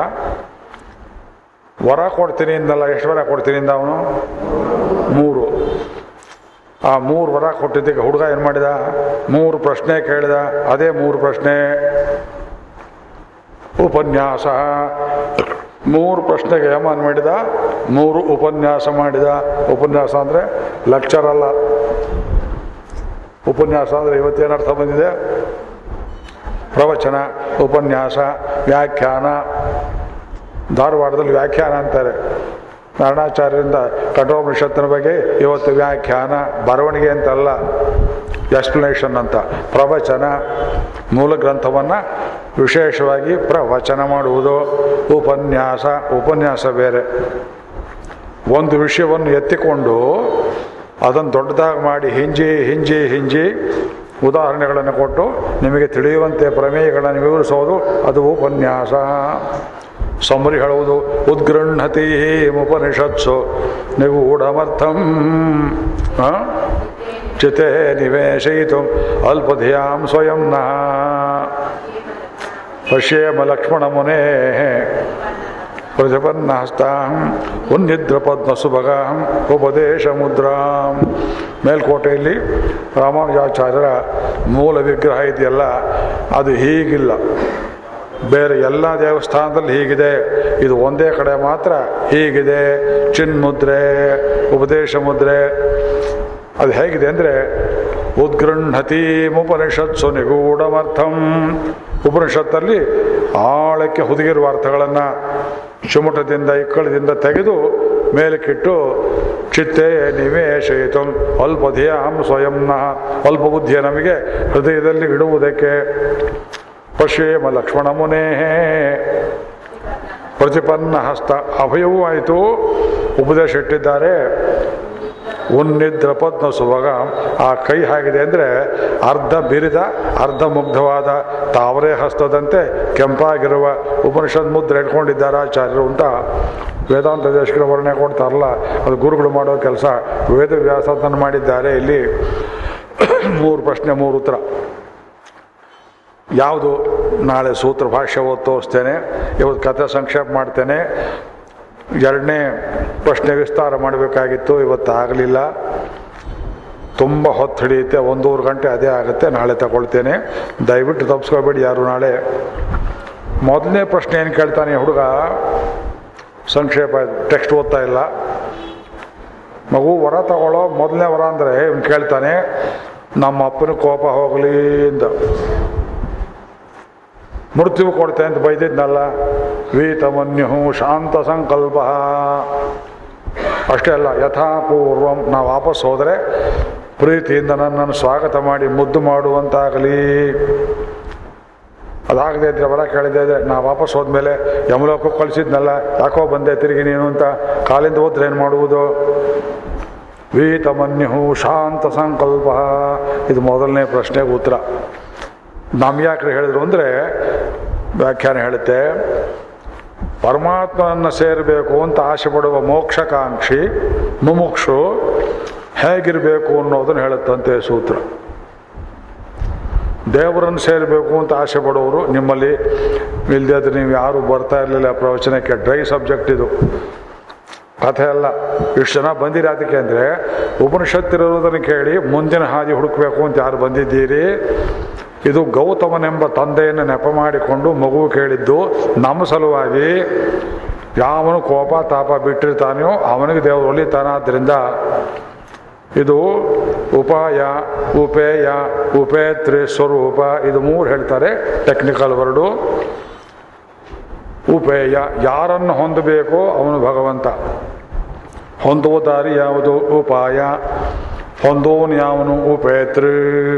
ವರ ಕೊಡ್ತೀನಿ ಇಂದಲ್ಲ ಎಷ್ಟು ವರ ಕೊಡ್ತೀನಿ ಇಂದ ಅವನು ಮೂರು ಆ ಮೂರು ವರ ಕೊಟ್ಟಿದ್ದಕ್ಕೆ ಹುಡುಗ ಏನು ಮಾಡಿದ ಮೂರು ಪ್ರಶ್ನೆ ಕೇಳಿದ ಅದೇ ಮೂರು ಪ್ರಶ್ನೆ ಉಪನ್ಯಾಸ ಮೂರು ಪ್ರಶ್ನೆಗೆ ಯಮನ್ ಮಾಡಿದ ಮೂರು ಉಪನ್ಯಾಸ ಮಾಡಿದ ಉಪನ್ಯಾಸ ಅಂದರೆ ಲೆಕ್ಚರ್ ಅಲ್ಲ ಉಪನ್ಯಾಸ ಅಂದರೆ ಇವತ್ತೇನು ಅರ್ಥ ಬಂದಿದೆ ಪ್ರವಚನ ಉಪನ್ಯಾಸ ವ್ಯಾಖ್ಯಾನ ಧಾರವಾಡದಲ್ಲಿ ವ್ಯಾಖ್ಯಾನ ಅಂತಾರೆ ನಾರಾಯಣಾಚಾರ್ಯರಿಂದ ಕಠೋಪನಿಷತ್ತಿನ ಬಗ್ಗೆ ಇವತ್ತು ವ್ಯಾಖ್ಯಾನ ಬರವಣಿಗೆ ಅಂತಲ್ಲ ಎಕ್ಸ್ಪ್ಲನೇಷನ್ ಅಂತ ಪ್ರವಚನ ಮೂಲ ಗ್ರಂಥವನ್ನು ವಿಶೇಷವಾಗಿ ಪ್ರವಚನ ಮಾಡುವುದು ಉಪನ್ಯಾಸ ಉಪನ್ಯಾಸ ಬೇರೆ ಒಂದು ವಿಷಯವನ್ನು ಎತ್ತಿಕೊಂಡು ಅದನ್ನು ದೊಡ್ಡದಾಗಿ ಮಾಡಿ ಹಿಂಜಿ ಹಿಂಜಿ ಹಿಂಜಿ ಉದಾಹರಣೆಗಳನ್ನು ಕೊಟ್ಟು ನಿಮಗೆ ತಿಳಿಯುವಂತೆ ಪ್ರಮೇಯಗಳನ್ನು ವಿವರಿಸೋದು ಅದು ಉಪನ್ಯಾಸ ಸಮರಿ ಹೇಳುವುದು ಉದ್ಗೃಹತಿ ಉಪನಿಷತ್ಸು ನಿಗೂಢಮರ್ಥಂ ಆ? ಚಿತೆ ನಿವೇಶಯಿತು ಅಲ್ಪಧಿಯಾಂ ಸ್ವಯಂ ನಃ ಪಶ್ಯೇಮ ಲಕ್ಷ್ಮಣ ಮುನೇ ಪ್ರಜಪನ್ನಹಸ್ತಾಂ ಉನ್ನಿದ್ರ ಪದ್ಮಸುಭಗಾಂ ಉಪದೇಶ ಮುದ್ರಾಂ ಮೇಲ್ಕೋಟೆಯಲ್ಲಿ ರಾಮಾನುಜಾಚಾರ್ಯರ ಮೂಲ ವಿಗ್ರಹ ಇದೆಯಲ್ಲ ಅದು ಹೀಗಿಲ್ಲ ಬೇರೆ ಎಲ್ಲ ದೇವಸ್ಥಾನದಲ್ಲಿ ಹೀಗಿದೆ ಇದು ಒಂದೇ ಕಡೆ ಮಾತ್ರ ಹೀಗಿದೆ ಚಿನ್ಮುದ್ರೆ ಉಪದೇಶ ಮುದ್ರೆ ಅದು ಹೇಗಿದೆ ಅಂದರೆ ಉದ್ಗೃಹತೀಮುಪನಿಷತ್ಸು ನಿಗೂಢಮರ್ಥಂ ಉಪನಿಷತ್ತಲ್ಲಿ ಆಳಕ್ಕೆ ಹುದುಗಿರುವ ಅರ್ಥಗಳನ್ನು ಚುಮಟದಿಂದ ಇಕ್ಕಳದಿಂದ ತೆಗೆದು ಮೇಲಕ್ಕಿಟ್ಟು ಚಿತ್ತೆ ನಿವೇಶಯಿತು ಅಲ್ಪಧಿಯಾಂ ಸ್ವಯಂನಃ ಅಲ್ಪ ಬುದ್ಧಿಯ ನಮಗೆ ಹೃದಯದಲ್ಲಿ ಇಡುವುದಕ್ಕೆ ಪಶ್ಯೇಮ ಲಕ್ಷ್ಮಣ ಮುನೇ ಪ್ರತಿಪನ್ನ ಹಸ್ತ ಅಭಯವೂ ಆಯಿತು ಉಪದೇಶ ಇಟ್ಟಿದ್ದಾರೆ ಉನ್ನಿದ್ರ ಪದ್ಮ ಸುಭಗ ಆ ಕೈ ಹೇಗಿದೆ ಅಂದರೆ ಅರ್ಧ ಬಿರಿದ ಅರ್ಧ ಮುಗ್ಧವಾದ ತಾವರೆ ಹಸ್ತದಂತೆ ಕೆಂಪಾಗಿರುವ ಉಪನಿಷತ್ ಮುದ್ರೆ ಇಟ್ಕೊಂಡಿದ್ದಾರೆ ಆಚಾರ್ಯರು ಅಂತ ವೇದಾಂತ ದೇಶಗಳ ವರ್ಣನೆ ಕೊಡ್ತಾರಲ್ಲ ಅದು ಗುರುಗಳು ಮಾಡೋ ಕೆಲಸ ವೇದವ್ಯಾಸದನ್ನು ಮಾಡಿದ್ದಾರೆ ಇಲ್ಲಿ ಮೂರು ಪ್ರಶ್ನೆ ಮೂರು ಉತ್ತರ ಯಾವುದು ನಾಳೆ ಸೂತ್ರ ಭಾಷ್ಯ ಓದ್ ತೋರಿಸ್ತೇನೆ ಇವತ್ತು ಕಥೆ ಸಂಕ್ಷೇಪ ಮಾಡ್ತೇನೆ ಎರಡನೇ ಪ್ರಶ್ನೆ ವಿಸ್ತಾರ ಮಾಡಬೇಕಾಗಿತ್ತು ಇವತ್ತು ಆಗಲಿಲ್ಲ ತುಂಬ ಹೊತ್ತು ಹಿಡಿಯುತ್ತೆ ಒಂದೂವರೆ ಗಂಟೆ ಅದೇ ಆಗುತ್ತೆ ನಾಳೆ ತಗೊಳ್ತೇನೆ ದಯವಿಟ್ಟು ತಪ್ಪಿಸ್ಕೋಬೇಡಿ ಯಾರು ನಾಳೆ ಮೊದಲನೇ ಪ್ರಶ್ನೆ ಏನು ಕೇಳ್ತಾನೆ ಹುಡುಗ ಸಂಕ್ಷೇಪ ಟೆಕ್ಸ್ಟ್ ಓದ್ತಾ ಇಲ್ಲ ಮಗು ವರ ತಗೊಳ್ಳೋ ಮೊದಲನೇ ವರ ಅಂದರೆ ಇವ್ನು ಕೇಳ್ತಾನೆ ನಮ್ಮ ಅಪ್ಪನ ಕೋಪ ಹೋಗಲಿ ಅಂತ ಮೃತ್ಯು ಕೊಡ್ತೆ ಅಂತ ಬೈದಿದ್ನಲ್ಲ ವೀತಮನ್ಯು ಶಾಂತ ಸಂಕಲ್ಪ ಅಷ್ಟೇ ಅಲ್ಲ ಯಥಾಪೂರ್ವಂ ನಾವು ವಾಪಸ್ ಹೋದರೆ ಪ್ರೀತಿಯಿಂದ ನನ್ನನ್ನು ಸ್ವಾಗತ ಮಾಡಿ ಮುದ್ದು ಮಾಡುವಂತಾಗಲಿ ಅದಾಗದೇ ಇದ್ರೆ ವರ ಕೇಳಿದೆ ಇದ್ರೆ ನಾ ವಾಪಸ್ ಹೋದ್ಮೇಲೆ ಯಮಲೋಕಕ್ಕೆ ಕಳಿಸಿದ್ನಲ್ಲ ಯಾಕೋ ಬಂದೆ ತಿರುಗಿ ನೀನು ಅಂತ ಕಾಲಿಂದ ಹೋದ್ರೆ ಏನು ಮಾಡುವುದು ವೀತಮನ್ಯು ಶಾಂತ ಸಂಕಲ್ಪ ಇದು ಮೊದಲನೇ ಪ್ರಶ್ನೆಗೆ ಉತ್ತರ ನಮ್ಗೆ ಯಾಕ್ರೆ ಹೇಳಿದ್ರು ಅಂದರೆ ವ್ಯಾಖ್ಯಾನ ಹೇಳುತ್ತೆ ಪರಮಾತ್ಮನನ್ನು ಸೇರಬೇಕು ಅಂತ ಆಸೆ ಪಡುವ ಮೋಕ್ಷಕಾಂಕ್ಷಿ ಮುಮುಕ್ಷು ಹೇಗಿರಬೇಕು ಅನ್ನೋದನ್ನು ಹೇಳುತ್ತಂತೆ ಸೂತ್ರ ದೇವರನ್ನು ಸೇರಬೇಕು ಅಂತ ಆಸೆ ಪಡೋರು ನಿಮ್ಮಲ್ಲಿ ಇಲ್ಲದೆ ಅದು ನೀವು ಯಾರು ಬರ್ತಾ ಇರಲಿಲ್ಲ ಪ್ರವಚನಕ್ಕೆ ಡ್ರೈ ಸಬ್ಜೆಕ್ಟ್ ಇದು ಕಥೆ ಅಲ್ಲ ಇಷ್ಟು ಜನ ಬಂದಿರಿ ಅದಕ್ಕೆ ಅಂದರೆ ಉಪನಿಷತ್ತಿರೋದನ್ನು ಕೇಳಿ ಮುಂದಿನ ಹಾದಿ ಹುಡುಕಬೇಕು ಅಂತ ಯಾರು ಬಂದಿದ್ದೀರಿ ಇದು ಗೌತಮನೆಂಬ ತಂದೆಯನ್ನು ನೆಪ ಮಾಡಿಕೊಂಡು ಮಗು ಕೇಳಿದ್ದು ನಮ್ಮ ಸಲುವಾಗಿ ಯಾವನು ಕೋಪ ತಾಪ ಬಿಟ್ಟಿರ್ತಾನೆಯೋ ಅವನಿಗೆ ದೇವರು ಒಲಿತಾನಾದ್ರಿಂದ ಇದು ಉಪಾಯ ಉಪೇಯ ಉಪೇತ್ರಿ ಸ್ವರೂಪ ಇದು ಮೂರು ಹೇಳ್ತಾರೆ ಟೆಕ್ನಿಕಲ್ ವರ್ಡು ಉಪೇಯ ಯಾರನ್ನು ಹೊಂದಬೇಕೋ ಅವನು ಭಗವಂತ ಹೊಂದುವ ದಾರಿ ಯಾವುದು ಉಪಾಯ ಹೊಂದೋನು ಯಾವನು ಉಪೇತೃ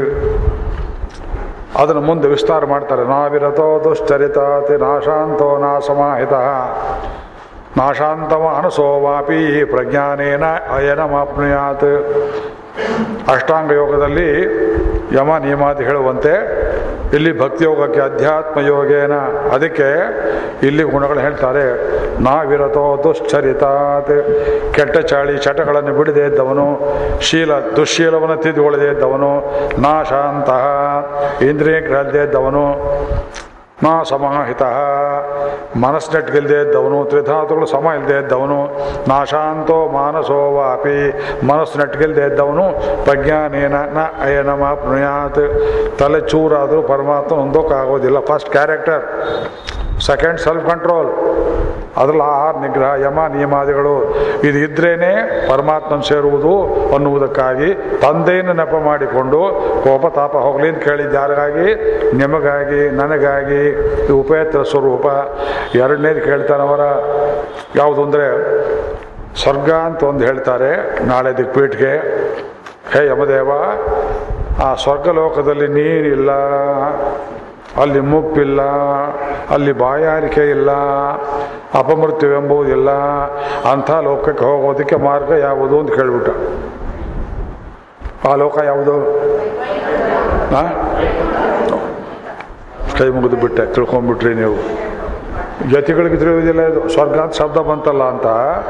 ಅದನ್ನು ಮುಂದೆ ವಿಸ್ತಾರ ಮಾಡ್ತಾರೆ ನಾವಿರತೋ ದುಶ್ಚರಿತಾತಿ ನಾಶಾಂತೋ ನಾಸಮಾಹಿತ ನಾಶಾಂತಮ ಅನಸೋ ವಾಪಿ ಪ್ರಜ್ಞಾನೇನ ಅಯನಮಾಪ್ನುಯಾತ್ ಅಷ್ಟಾಂಗ ಯೋಗದಲ್ಲಿ ಯಮ ನಿಯಮಾದಿ ಹೇಳುವಂತೆ ಇಲ್ಲಿ ಭಕ್ತಿಯೋಗಕ್ಕೆ ಅಧ್ಯಾತ್ಮ ಯೋಗೇನ ಅದಕ್ಕೆ ಇಲ್ಲಿ ಗುಣಗಳು ಹೇಳ್ತಾರೆ ನಾವಿರತೋ ದುಶ್ಚರಿತಾತ್ ಕೆಟ್ಟ ಚಾಳಿ ಚಟಗಳನ್ನು ಬಿಡದೇ ಇದ್ದವನು ಶೀಲ ದುಶ್ಶೀಲವನ್ನು ತಿದ್ದುಕೊಳ್ಳದೇ ಇದ್ದವನು ನಾಶಾಂತಹ ಇಂದ್ರಿಯಗಳಲ್ಲದೆ ಇದ್ದವನು ನಾ ಸಮಾಹಿತ ಮನಸ್ಸಿನಟ್ಟಿಗಿಲ್ಲದೆ ಇದ್ದವನು ತ್ರಿಧಾತುಗಳು ಸಮ ಇಲ್ಲದೆ ಇದ್ದವನು ನಾಶಾಂತೋ ಮಾನಸೋ ವಾಪಿ ಮನಸ್ಸಿನಟ್ಟಿಗಿಲ್ಲದೆ ಇದ್ದವನು ಪ್ರಜ್ಞಾನೇನ ನ ಅಯನಮ ಪುಣ್ಯಾತ್ ತಲೆ ಚೂರಾದರೂ ಪರಮಾತ್ಮ ಹೊಂದೋಕ್ಕಾಗೋದಿಲ್ಲ first character second self control ಅದ್ರಲ್ಲಿ ಆಹಾರ ನಿಗ್ರಹ ಯಮ ನಿಯಮಾದಿಗಳು ಇದು ಇದ್ರೇನೆ ಪರಮಾತ್ಮನ ಸೇರುವುದು ಅನ್ನುವುದಕ್ಕಾಗಿ ತಂದೆಯನ್ನು ನೆಪ ಮಾಡಿಕೊಂಡು ಕೋಪ ತಾಪ ಹೋಗಲಿ ಅಂತ ಕೇಳಿದ್ದು ಯಾರಿಗಾಗಿ ನಿಮಗಾಗಿ ನನಗಾಗಿ ಇದು ಉಪೇತ್ರ ಸ್ವರೂಪ ಎರಡನೇದು ಕೇಳ್ತಾನವರ ಯಾವುದು ಅಂದರೆ ಸ್ವರ್ಗ ಅಂತ ಒಂದು ಹೇಳ್ತಾರೆ ನಾಳೆ ದಿಕ್ಪೀಠ್ಗೆ ಹೇ ಯಮದೇವ ಆ ಸ್ವರ್ಗಲೋಕದಲ್ಲಿ ನೀರಿಲ್ಲ ಅಲ್ಲಿ ಮುಪ್ಪಿಲ್ಲ ಅಲ್ಲಿ ಬಾಯಾರಿಕೆ ಇಲ್ಲ ಅಪಮೃತ್ಯುವೆಂಬುದಿಲ್ಲ ಅಂಥ ಲೋಕಕ್ಕೆ ಹೋಗೋದಕ್ಕೆ ಮಾರ್ಗ ಯಾವುದು ಅಂತ ಕೇಳ್ಬಿಟ್ಟ ಆ ಲೋಕ ಯಾವುದು ಆ? ಕೈ ಮುಗಿದು ಬಿಟ್ಟೆ ತಿಳ್ಕೊಂಡ್ಬಿಟ್ರಿ ನೀವು ಯತಿಗಳಿಗೆ ತಿಳಿಯೋದಿಲ್ಲ ಇದು ಸ್ವರ್ಗ ಅಂತ ಶಬ್ದ ಬಂತಲ್ಲ ಅಂತ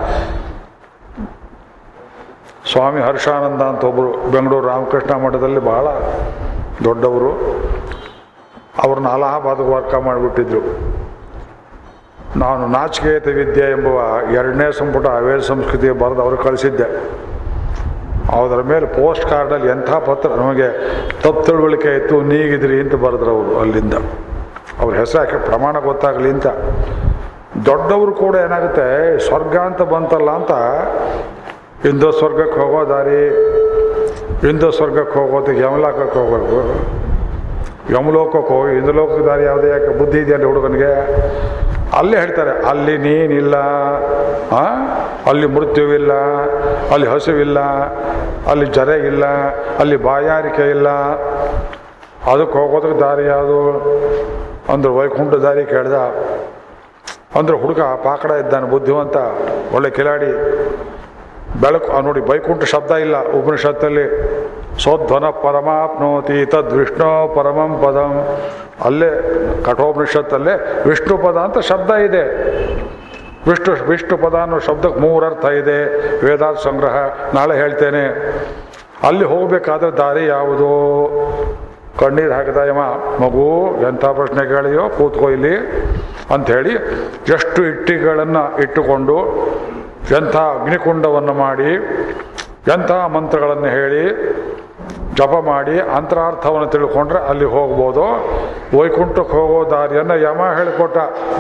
ಸ್ವಾಮಿ ಹರ್ಷಾನಂದ ಅಂತ ಒಬ್ಬರು ಬೆಂಗಳೂರು ರಾಮಕೃಷ್ಣ ಮಠದಲ್ಲಿ ಬಹಳ ದೊಡ್ಡವರು ಅವ್ರನ್ನ ಅಲಹಾಬಾದ್ಗೆ ವರ್ಕ ಮಾಡಿಬಿಟ್ಟಿದ್ರು ನಾನು ನಾಚಿಕೇತ ವಿದ್ಯೆ ಎಂಬುವ ಎರಡನೇ ಸಂಪುಟ ವೇದ ಸಂಸ್ಕೃತಿ ಬರೆದು ಅವ್ರಿಗೆ ಕಳಿಸಿದ್ದೆ ಅದರ ಮೇಲೆ ಪೋಸ್ಟ್ ಕಾರ್ಡಲ್ಲಿ ಎಂಥ ಪತ್ರ ನಮಗೆ ತಪ್ಪು ತಿಳುವಳಿಕೆ ಇತ್ತು ನೀಗಿದ್ರಿ ಅಂತ ಬರೆದ್ರು ಅವರು ಅಲ್ಲಿಂದ ಅವ್ರ ಹೆಸರು ಹಾಕಿ ಪ್ರಮಾಣ ಗೊತ್ತಾಗಲಿ ಅಂತ ದೊಡ್ಡವರು ಕೂಡ ಏನಾಗುತ್ತೆ ಸ್ವರ್ಗ ಅಂತ ಬಂತಲ್ಲ ಅಂತ ಇಂದು ಸ್ವರ್ಗಕ್ಕೆ ಹೋಗೋ ದಾರಿ ಇಂದು ಸ್ವರ್ಗಕ್ಕೆ ಹೋಗೋದಕ್ಕೆ ಯಮಲಾಕಕ್ಕೆ ಹೋಗೋದು ಯಮಲೋಕಕ್ಕೆ ಹೋಗಿ ಇಂದ್ರಲೋಕಕ್ಕೆ ದಾರಿ ಯಾವುದೇ ಯಾಕೆ ಬುದ್ಧಿ ಇದೆಯಲ್ಲ ಹುಡುಗನಿಗೆ ಅಲ್ಲೇ ಹೇಳ್ತಾರೆ ಅಲ್ಲಿ ನೀನಿಲ್ಲ ಆ? ಅಲ್ಲಿ ಮೃತ್ಯುವಿಲ್ಲ ಅಲ್ಲಿ ಹಸುವಿಲ್ಲ ಅಲ್ಲಿ ಜರೆ ಇಲ್ಲ ಅಲ್ಲಿ ಬಾಯಾರಿಕೆ ಇಲ್ಲ ಅದಕ್ಕೆ ಹೋಗೋದಕ್ಕೆ ದಾರಿ ಯಾವುದು ಅಂದ್ರೆ ವೈಕುಂಠ ದಾರಿ ಕೇಳ್ದ ಅಂದ್ರೆ ಹುಡುಗ ಪಾಕಡ ಇದ್ದಾನೆ ಬುದ್ಧಿವಂತ ಒಳ್ಳೆ ಕಿಲಾಡಿ ಬೆಳಕು ಆ ನೋಡಿ ಬೈಕುಂಠ ಶಬ್ದ ಇಲ್ಲ ಉಪನಿಷತ್ತಲ್ಲಿ ಸೋಧ್ವನ ಪರಮಾಪ್ನೋತಿ ತದ್ ವಿಷ್ಣು ಪರಮಂ ಪದಂ ಅಲ್ಲೇ ಕಠೋಪನಿಷತ್ತಲ್ಲೇ ವಿಷ್ಣು ಪದ ಅಂತ ಶಬ್ದ ಇದೆ ವಿಷ್ಣು ವಿಷ್ಣು ಪದ ಅನ್ನೋ ಶಬ್ದಕ್ಕೆ ಮೂರರ್ಥ ಇದೆ ವೇದಾಂತ ಸಂಗ್ರಹ ನಾಳೆ ಹೇಳ್ತೇನೆ ಅಲ್ಲಿ ಹೋಗಬೇಕಾದ್ರೆ ದಾರಿ ಯಾವುದು ಕಣ್ಣೀರು ಹಾಕಿದ ಯಮ ಮಗು ಎಂಥ ಪ್ರಶ್ನೆ ಕೇಳಿದೆಯೋ ಕೂತ್ಕೋ ಇಲ್ಲಿ ಅಂಥೇಳಿ ಎಷ್ಟು ಇಟ್ಟಿಗೆಗಳನ್ನು ಇಟ್ಟುಕೊಂಡು ಎಂಥ ಅಗ್ನಿಕುಂಡವನ್ನು ಮಾಡಿ ಎಂಥ ಮಂತ್ರಗಳನ್ನು ಹೇಳಿ ಜಪ ಮಾಡಿ ಅಂತರಾರ್ಥವನ್ನು ತಿಳ್ಕೊಂಡ್ರೆ ಅಲ್ಲಿ ಹೋಗ್ಬೋದು ವೈಕುಂಠಕ್ಕೆ ಹೋಗೋ ದಾರಿಯನ್ನು ಯಮ ಹೇಳಿಕೊಟ್ಟ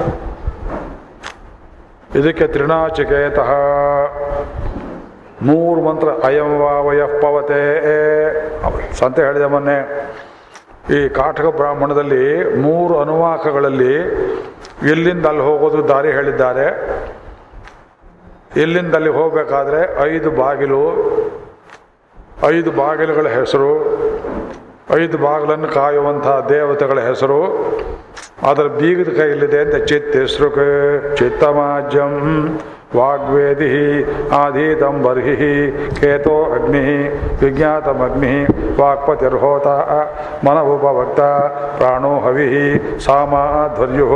ಇದಕ್ಕೆ ತ್ರಿನಾಚಿಕೇತಃ ಮೂರು ಮಂತ್ರ ಅಯಂ ವಾ ವಯಃ ಪವತೆ ಸಂತ ಹೇಳಿದೆ ಮೊನ್ನೆ ಈ ಕಾಟಕ ಬ್ರಾಹ್ಮಣದಲ್ಲಿ ಮೂರು ಅನುವಾಕಗಳಲ್ಲಿ ಇಲ್ಲಿಂದ ಅಲ್ಲಿ ಹೋಗೋದು ದಾರಿ ಹೇಳಿದ್ದಾರೆ ಇಲ್ಲಿಂದ ಅಲ್ಲಿ ಹೋಗಬೇಕಾದ್ರೆ ಐದು ಬಾಗಿಲು ಐದು ಬಾಗಿಲುಗಳ ಹೆಸರು ಐದು ಬಾಗಿಲನ್ನು ಕಾಯುವಂತಹ ದೇವತೆಗಳ ಹೆಸರು ಅದರ ಬೀಗದ ಕೈಯಲ್ಲಿದೆ ಅಂತ ಚಿತ್ತಿಸೃಕ್ ಚಿತ್ತಮಾಜ್ಯಂ ವಾಗ್ವೇದಿ ಆಧೀತಂ ಬರ್ಹಿ ಕೇತೋ ಅಗ್ನಿ ವಿಜ್ಞಾತಮಗ್ನಿ ವಾಕ್ಪತಿರ್ಹೋತ ಮನವುಪಭಕ್ತ ಪ್ರಾಣೋ ಹವಿ ಸಾಮಾಧ್ವರ್ಯು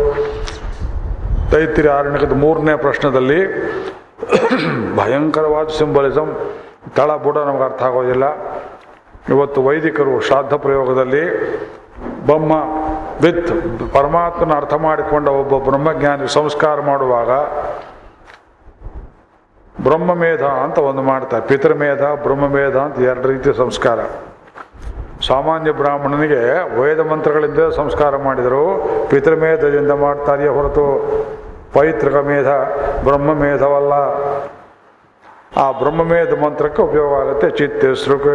ತೈತಿರಾರಣ್ಯಕದ ಮೂರನೇ ಪ್ರಶ್ನದಲ್ಲಿ ಭಯಂಕರವಾದ ಸಿಂಬಲಿಸಮ್ ತಳ ಬುಡ ನಮ್ಗೆ ಅರ್ಥ ಆಗೋದಿಲ್ಲ ಇವತ್ತು ವೈದಿಕರು ಶ್ರಾದ್ದ ಪ್ರಯೋಗದಲ್ಲಿ ಬೊಮ್ಮ ವಿತ್ ಪರಮಾತ್ಮನ ಅರ್ಥ ಮಾಡಿಕೊಂಡ ಒಬ್ಬ ಬ್ರಹ್ಮಜ್ಞಾನಿ ಸಂಸ್ಕಾರ ಮಾಡುವಾಗ ಬ್ರಹ್ಮಮೇಧ ಅಂತ ಒಂದು ಮಾಡ್ತಾರೆ ಪಿತೃಮೇಧ ಬ್ರಹ್ಮಮೇಧ ಅಂತ ಎರಡು ರೀತಿಯ ಸಂಸ್ಕಾರ ಸಾಮಾನ್ಯ ಬ್ರಾಹ್ಮಣನಿಗೆ ವೇದ ಮಂತ್ರಗಳಿಂದ ಸಂಸ್ಕಾರ ಮಾಡಿದರು ಪಿತೃಮೇಧದಿಂದ ಮಾಡ್ತಾರೆಯೇ ಹೊರತು ಪೈತೃಕ ಮೇಧ ಬ್ರಹ್ಮಮೇಧವಲ್ಲ ಆ ಬ್ರಹ್ಮಮೇಧ ಮಂತ್ರಕ್ಕೆ ಉಪಯೋಗ ಆಗುತ್ತೆ ಚಿತ್ತಿಸೃಕ್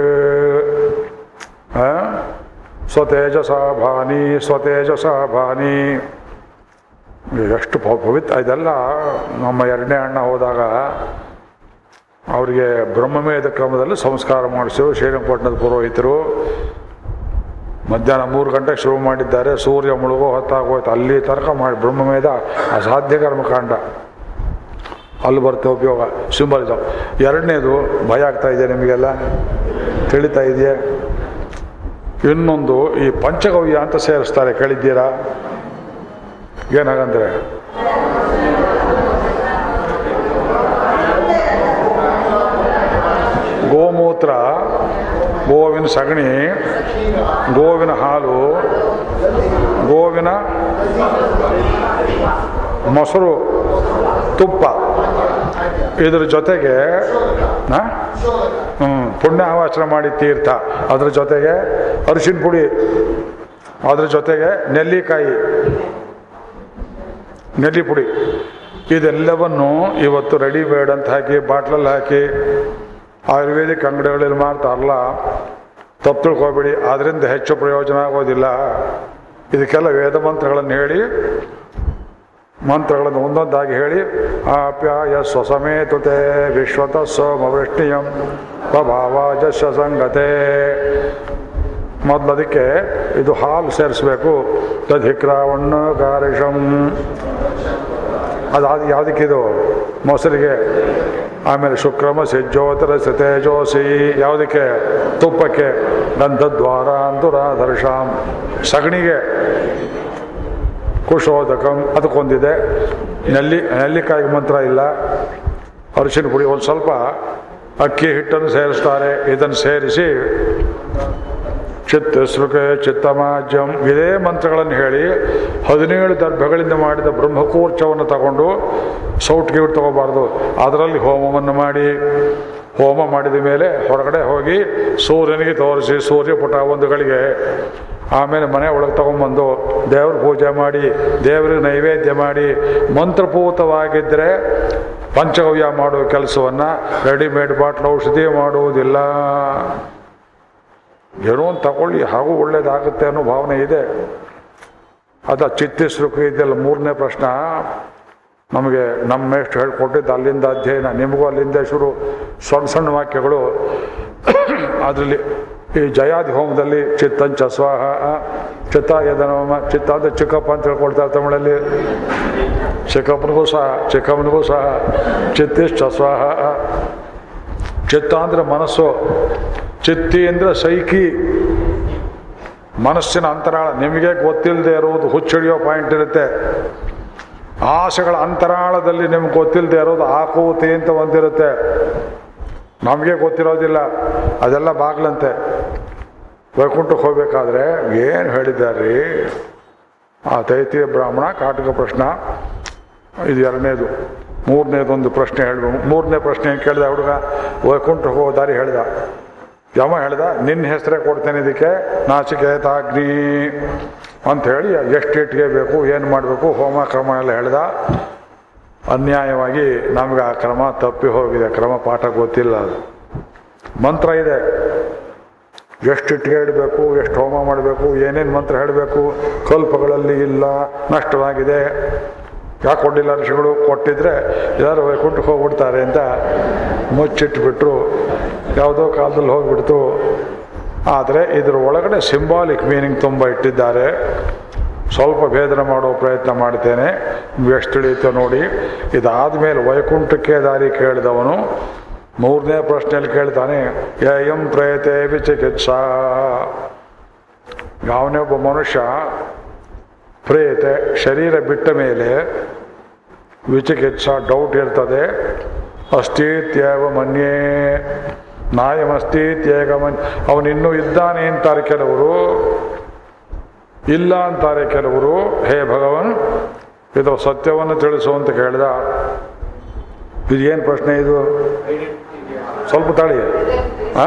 ಸ್ವತೇಜಸ ಭಾನಿ ಸ್ವತೇಜಸ ಭಾನಿ ಎಷ್ಟು ಪ- ಪವಿತ್ರ ಇದೆಲ್ಲ ನಮ್ಮ ಎರಡನೇ ಅಣ್ಣ ಹೋದಾಗ ಅವರಿಗೆ ಬ್ರಹ್ಮಮೇಧ ಕ್ರಮದಲ್ಲಿ ಸಂಸ್ಕಾರ ಮಾಡಿಸಿರು ಶ್ರೀರಂಗಪಟ್ಟಣದ ಪುರೋಹಿತರು ಮಧ್ಯಾಹ್ನ ಮೂರು ಗಂಟೆಗೆ ಶುರು ಮಾಡಿದ್ದಾರೆ ಸೂರ್ಯ ಮುಳುಗೋ ಹೊತ್ತಾಗೋಯ್ತು ಅಲ್ಲಿ ತನಕ ಮಾಡಿ ಬ್ರಹ್ಮಮೇಧ ಅಸಾಧ್ಯ ಕರ್ಮಕಾಂಡ ಅಲ್ಲಿ ಬರುತ್ತೆ ಉಪಯೋಗ ಸಿಂಬಲಿಸಮ್ ಎರಡನೇದು ಭಯ ಆಗ್ತಾ ಇದೆ ನಿಮಗೆಲ್ಲ ತಿಳಿತಾ ಇದೆಯೇ ಇನ್ನೊಂದು ಈ ಪಂಚಗವ್ಯ ಅಂತ ಸೇರಿಸ್ತಾರೆ ಕೇಳಿದ್ದೀರಾ ಏನಾಗಂದ್ರೆ ಗೋಮೂತ್ರ ಗೋವಿನ ಸಗಣಿ ಗೋವಿನ ಹಾಲು ಗೋವಿನ ಮೊಸರು ತುಪ್ಪ ಇದ್ರ ಜೊತೆಗೆ ಆ? ಹ್ಮ್, ಪುಣ್ಯ ಆವಾಚನೆ ಮಾಡಿ ತೀರ್ಥ ಅದ್ರ ಜೊತೆಗೆ ಅರಿಶಿನ ಪುಡಿ ಅದ್ರ ಜೊತೆಗೆ ನೆಲ್ಲಿಕಾಯಿ ನೆಲ್ಲಿ ಪುಡಿ ಇದೆಲ್ಲವನ್ನು ಇವತ್ತು ರೆಡಿಮೇಡ್ ಅಂತ ಹಾಕಿ ಬಾಟ್ಲಲ್ಲಿ ಹಾಕಿ ಆಯುರ್ವೇದಿಕ್ ಅಂಗಡಿಗಳಲ್ಲಿ ಮಾರ್ತಾರಲ್ಲ ತಪ್ಪು ತಿಳ್ಕೊಬೇಡಿ ಅದರಿಂದ ಹೆಚ್ಚು ಪ್ರಯೋಜನ ಆಗೋದಿಲ್ಲ ಇದಕ್ಕೆಲ್ಲ ವೇದ ಮಂತ್ರಗಳನ್ನು ಹೇಳಿ ಮಂತ್ರಗಳನ್ನು ಒಂದೊಂದಾಗಿ ಹೇಳಿ ಆಪ್ಯಾಯ ಸ್ವಸಮೇತುತೆ ವಿಶ್ವತ ಸೋಮವೃಷ್ಟಿಯಂ ಪ್ರಭಾವಾಜಸ್ಯ ಸಂಗತೆ ಮೊದಲು ಅದಕ್ಕೆ ಇದು ಹಾಲು ಸೇರಿಸ್ಬೇಕು ದಧಿಕ್ರಾವಣ್ಣ ಕಾರಿಷಂ ಅದು ಅದು ಯಾವುದಕ್ಕಿದು ಮೊಸರಿಗೆ ಆಮೇಲೆ ಶುಕ್ರಮ ಸಿಜ್ಜೋತರ ತೇಜೋಸಿ ಯಾವುದಕ್ಕೆ ತುಪ್ಪಕ್ಕೆ ಗಂಧದ್ವಾರ ಅಂತುರಾಧರ್ಷಾಂ ಸಗಣಿಗೆ ಕುಶೋದಕಂ ಅದಕ್ಕೊಂದಿದೆ ನೆಲ್ಲಿ ನೆಲ್ಲಿಕಾಯಿಗೆ ಮಂತ್ರ ಇಲ್ಲ ಅರಿಶಿನ ಪುಡಿ ಒಂದು ಸ್ವಲ್ಪ ಅಕ್ಕಿ ಹಿಟ್ಟನ್ನು ಸೇರಿಸ್ತಾರೆ ಇದನ್ನು ಸೇರಿಸಿ ಚಿತ್ತ ಸೃಕ ಚಿತ್ತಮಾಜ್ಯಂ ಇದೇ ಮಂತ್ರಗಳನ್ನು ಹೇಳಿ ಹದಿನೇಳು ದರ್ಭಗಳಿಂದ ಮಾಡಿದ ಬ್ರಹ್ಮಕೂರ್ಚವನ್ನು ತಗೊಂಡು ಸೌಟ್ಗೆ ಇಟ್ಟು ತಗೋಬಾರ್ದು ಅದರಲ್ಲಿ ಹೋಮವನ್ನು ಮಾಡಿ ಹೋಮ ಮಾಡಿದ ಮೇಲೆ ಹೊರಗಡೆ ಹೋಗಿ ಸೂರ್ಯನಿಗೆ ತೋರಿಸಿ ಸೂರ್ಯ ಪುಟ ಒಂದು ಗಳಿಗೆ ಆಮೇಲೆ ಮನೆ ಒಳಗೆ ತಗೊಂಬಂದು ದೇವ್ರ ಪೂಜೆ ಮಾಡಿ ದೇವರಿಗೆ ನೈವೇದ್ಯ ಮಾಡಿ ಮಂತ್ರಪೂತವಾಗಿದ್ದರೆ ಪಂಚಗವ್ಯ ಮಾಡುವ ಕೆಲಸವನ್ನು ರೆಡಿಮೇಡ್ ಬಾಟ್ಲು ಔಷಧಿ ಮಾಡುವುದಿಲ್ಲ ಏನೋ ಒಂದು ತಗೊಳ್ಳಿ ಹಾಗೂ ಒಳ್ಳೇದಾಗುತ್ತೆ ಅನ್ನೋ ಭಾವನೆ ಇದೆ ಅದ ಚಿತ್ತಿಸ್ರುಕು ಇದೆಲ್ಲ ಮೂರನೇ ಪ್ರಶ್ನ ನಮಗೆ ನಮ್ಮ ಎಷ್ಟು ಹೇಳ್ಕೊಟ್ಟಿದ್ದು ಅಲ್ಲಿಂದ ಅಧ್ಯಯನ ನಿಮಗೂ ಅಲ್ಲಿಂದ ಶುರು ಸಣ್ಣ ಸಣ್ಣ ವಾಕ್ಯಗಳು ಅದರಲ್ಲಿ ಈ ಜಯಾದಿ ಹೋಮದಲ್ಲಿ ಚಿತ್ತಂಚ ಸ್ವಾಹ ಚಿತ್ತ ಯದನೋಮ ಚಿತ್ತ ಅಂದರೆ ಚಿಕ್ಕಪ್ಪ ಅಂತ ಹೇಳ್ಕೊಡ್ತಾರೆ ತಮಿಳಲ್ಲಿ ಚಿಕ್ಕಪ್ಪನಿಗೂ ಸಹ ಚಿಕ್ಕಮ್ಮನಿಗೂ ಸಹ ಚಿತ್ತಿಶ್ಚ ಸ್ವಾಹ ಚಿತ್ತ ಅಂದರೆ ಮನಸ್ಸು ಚಿತ್ತಿ ಅಂದರೆ ಸೈಕಿ ಮನಸ್ಸಿನ ಅಂತರಾಳ ನಿಮಗೆ ಗೊತ್ತಿಲ್ಲದೆ ಇರುವುದು ಹುಚ್ಚಿಡಿಯೋ ಪಾಯಿಂಟ್ ಇರುತ್ತೆ ಆಸೆಗಳ ಅಂತರಾಳದಲ್ಲಿ ನಿಮ್ಗೆ ಗೊತ್ತಿಲ್ಲದೆ ಇರೋದು ಆಕೂತಿ ಅಂತ ಒಂದಿರುತ್ತೆ ನಮಗೆ ಗೊತ್ತಿರೋದಿಲ್ಲ ಅದೆಲ್ಲ ಬಾಗ್ಲಂತೆ ವೈಕುಂಠಕ್ಕೆ ಹೋಗ್ಬೇಕಾದ್ರೆ ಏನು ಹೇಳಿದ್ದಾರೆ ಆ ತೈತಿಯ ಬ್ರಾಹ್ಮಣ ಕಾಟಕ ಪ್ರಶ್ನ ಇದು ಎರಡನೇದು ಮೂರನೇದೊಂದು ಪ್ರಶ್ನೆ ಹೇಳ್ಬೇಕು ಮೂರನೇ ಪ್ರಶ್ನೆ ಕೇಳಿದ ಹುಡುಗ ವೈಕುಂಠ ಹೋಗೋ ದಾರಿ ಹೇಳ್ದ ಯಮ ಹೇಳ್ದ ನಿನ್ನ ಹೆಸರೇ ಕೊಡ್ತೇನೆ ಇದಕ್ಕೆ ನಾಚಿಕೇತಾಗ್ನಿ ಅಂತ ಹೇಳಿ ಎಷ್ಟು ಇಟ್ಟಿಗೆ ಬೇಕು ಏನು ಮಾಡಬೇಕು ಹೋಮ ಕ್ರಮ ಎಲ್ಲ ಹೇಳ್ದ ಅನ್ಯಾಯವಾಗಿ ನಮ್ಗೆ ಆ ಕ್ರಮ ತಪ್ಪಿ ಹೋಗಿದೆ ಕ್ರಮ ಪಾಠ ಗೊತ್ತಿಲ್ಲ ಅದು ಮಂತ್ರ ಇದೆ ಎಷ್ಟು ಇಟ್ಟಿಗೆ ಇಡಬೇಕು ಎಷ್ಟು ಹೋಮ ಮಾಡಬೇಕು ಏನೇನು ಮಂತ್ರ ಹೇಳಬೇಕು ಕಲ್ಪಗಳಲ್ಲಿ ಇಲ್ಲ ನಷ್ಟವಾಗಿದೆ ಯಾಕೆ ಕೊಡಲಿಲ್ಲ ಋಷಿಗಳು ಕೊಟ್ಟಿದ್ರೆ ಯಾರು ವೈಕುಂಠಕ್ಕೆ ಹೋಗ್ಬಿಡ್ತಾರೆ ಅಂತ ಮುಚ್ಚಿಟ್ಬಿಟ್ರು ಯಾವುದೋ ಕಾಲದಲ್ಲಿ ಹೋಗ್ಬಿಡ್ತು ಆದರೆ ಇದರ ಒಳಗಡೆ ಸಿಂಬಾಲಿಕ್ ಮೀನಿಂಗ್ ತುಂಬ ಇಟ್ಟಿದ್ದಾರೆ ಸ್ವಲ್ಪ ಭೇದನ ಮಾಡೋ ಪ್ರಯತ್ನ ಮಾಡ್ತೇನೆ ನಿಮ್ಗೆ ಎಷ್ಟು ತಿಳಿಯುತ್ತೋ ನೋಡಿ ಇದಾದ ಮೇಲೆ ವೈಕುಂಠಕ್ಕೆ ದಾರಿ ಕೇಳಿದವನು ಮೂರನೇ ಪ್ರಶ್ನೆಯಲ್ಲಿ ಕೇಳ್ತಾನೆ ಯಂ ಪ್ರೇತೆ ವಿಚಿಕಿತ್ಸಾ ಯಾವನೇ ಒಬ್ಬ ಮನುಷ್ಯ ಪ್ರೇತೆ ಶರೀರ ಬಿಟ್ಟ ಮೇಲೆ ವಿಚಿಕಿತ್ಸಾ ಡೌಟ್ ಇರ್ತದೆ ಅಸ್ತಿತ್ಯವ ಮನ್ಯೇ ನಾಯಮಸ್ತಿತ್ಯೇಕ ಮನ್ ಅವನಿನ್ನೂ ಇದ್ದಾನೆ ಅಂತಾರೆ ಕೆಲವರು ಇಲ್ಲ ಅಂತಾರೆ ಕೆಲವರು ಹೇ ಭಗವನ್ ಇದು ಸತ್ಯವನ್ನು ತಿಳಿಸು ಅಂತ ಕೇಳಿದ ಇದು ಏನು ಪ್ರಶ್ನೆ ಇದು ಸ್ವಲ್ಪ ತಾಳಿ ಆ?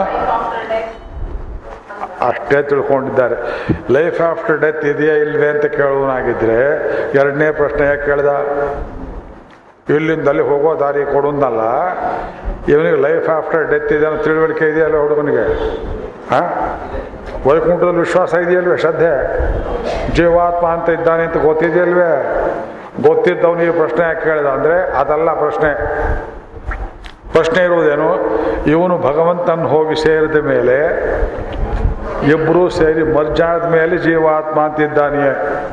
ಅಷ್ಟೇ ತಿಳ್ಕೊಂಡಿದ್ದಾರೆ ಲೈಫ್ ಆಫ್ಟರ್ ಡೆತ್ ಇದೆಯಾ ಇಲ್ವೇ ಅಂತ ಕೇಳುವನಾಗಿದ್ರೆ ಎರಡನೇ ಪ್ರಶ್ನೆ ಯಾಕೆ ಕೇಳ್ದ ಇಲ್ಲಿಂದ ಅಲ್ಲಿ ಹೋಗೋ ದಾರಿ ಕೊಡುಂದಲ್ಲ ಇವನಿಗೆ ಲೈಫ್ ಆಫ್ಟರ್ ಡೆತ್ ಇದೆ ಅನ್ನೋ ತಿಳುವಳಿಕೆ ಇದೆಯಲ್ಲ ಹುಡುಗನಿಗೆ ಆ ವೈಕುಂಠದಲ್ಲಿ ವಿಶ್ವಾಸ ಇದೆಯಲ್ವೇ ಶ್ರದ್ಧೆ ಜೀವಾತ್ಮ ಅಂತ ಇದ್ದಾನೆ ಅಂತ ಗೊತ್ತಿದೆಯಲ್ವೇ ಗೊತ್ತಿದ್ದವನು ಈ ಪ್ರಶ್ನೆ ಯಾಕೆ ಕೇಳಿದ ಅಂದರೆ ಅದಲ್ಲ ಪ್ರಶ್ನೆ ಪ್ರಶ್ನೆ ಇರುವುದೇನು ಇವನು ಭಗವಂತನ ಹೋಗಿ ಸೇರಿದ ಮೇಲೆ ಇಬ್ಬರೂ ಸೇರಿ ಮರ್ಜಾದ ಮೇಲೆ ಜೀವಾತ್ಮ ಅಂತಿದ್ದಾನೆಯೇ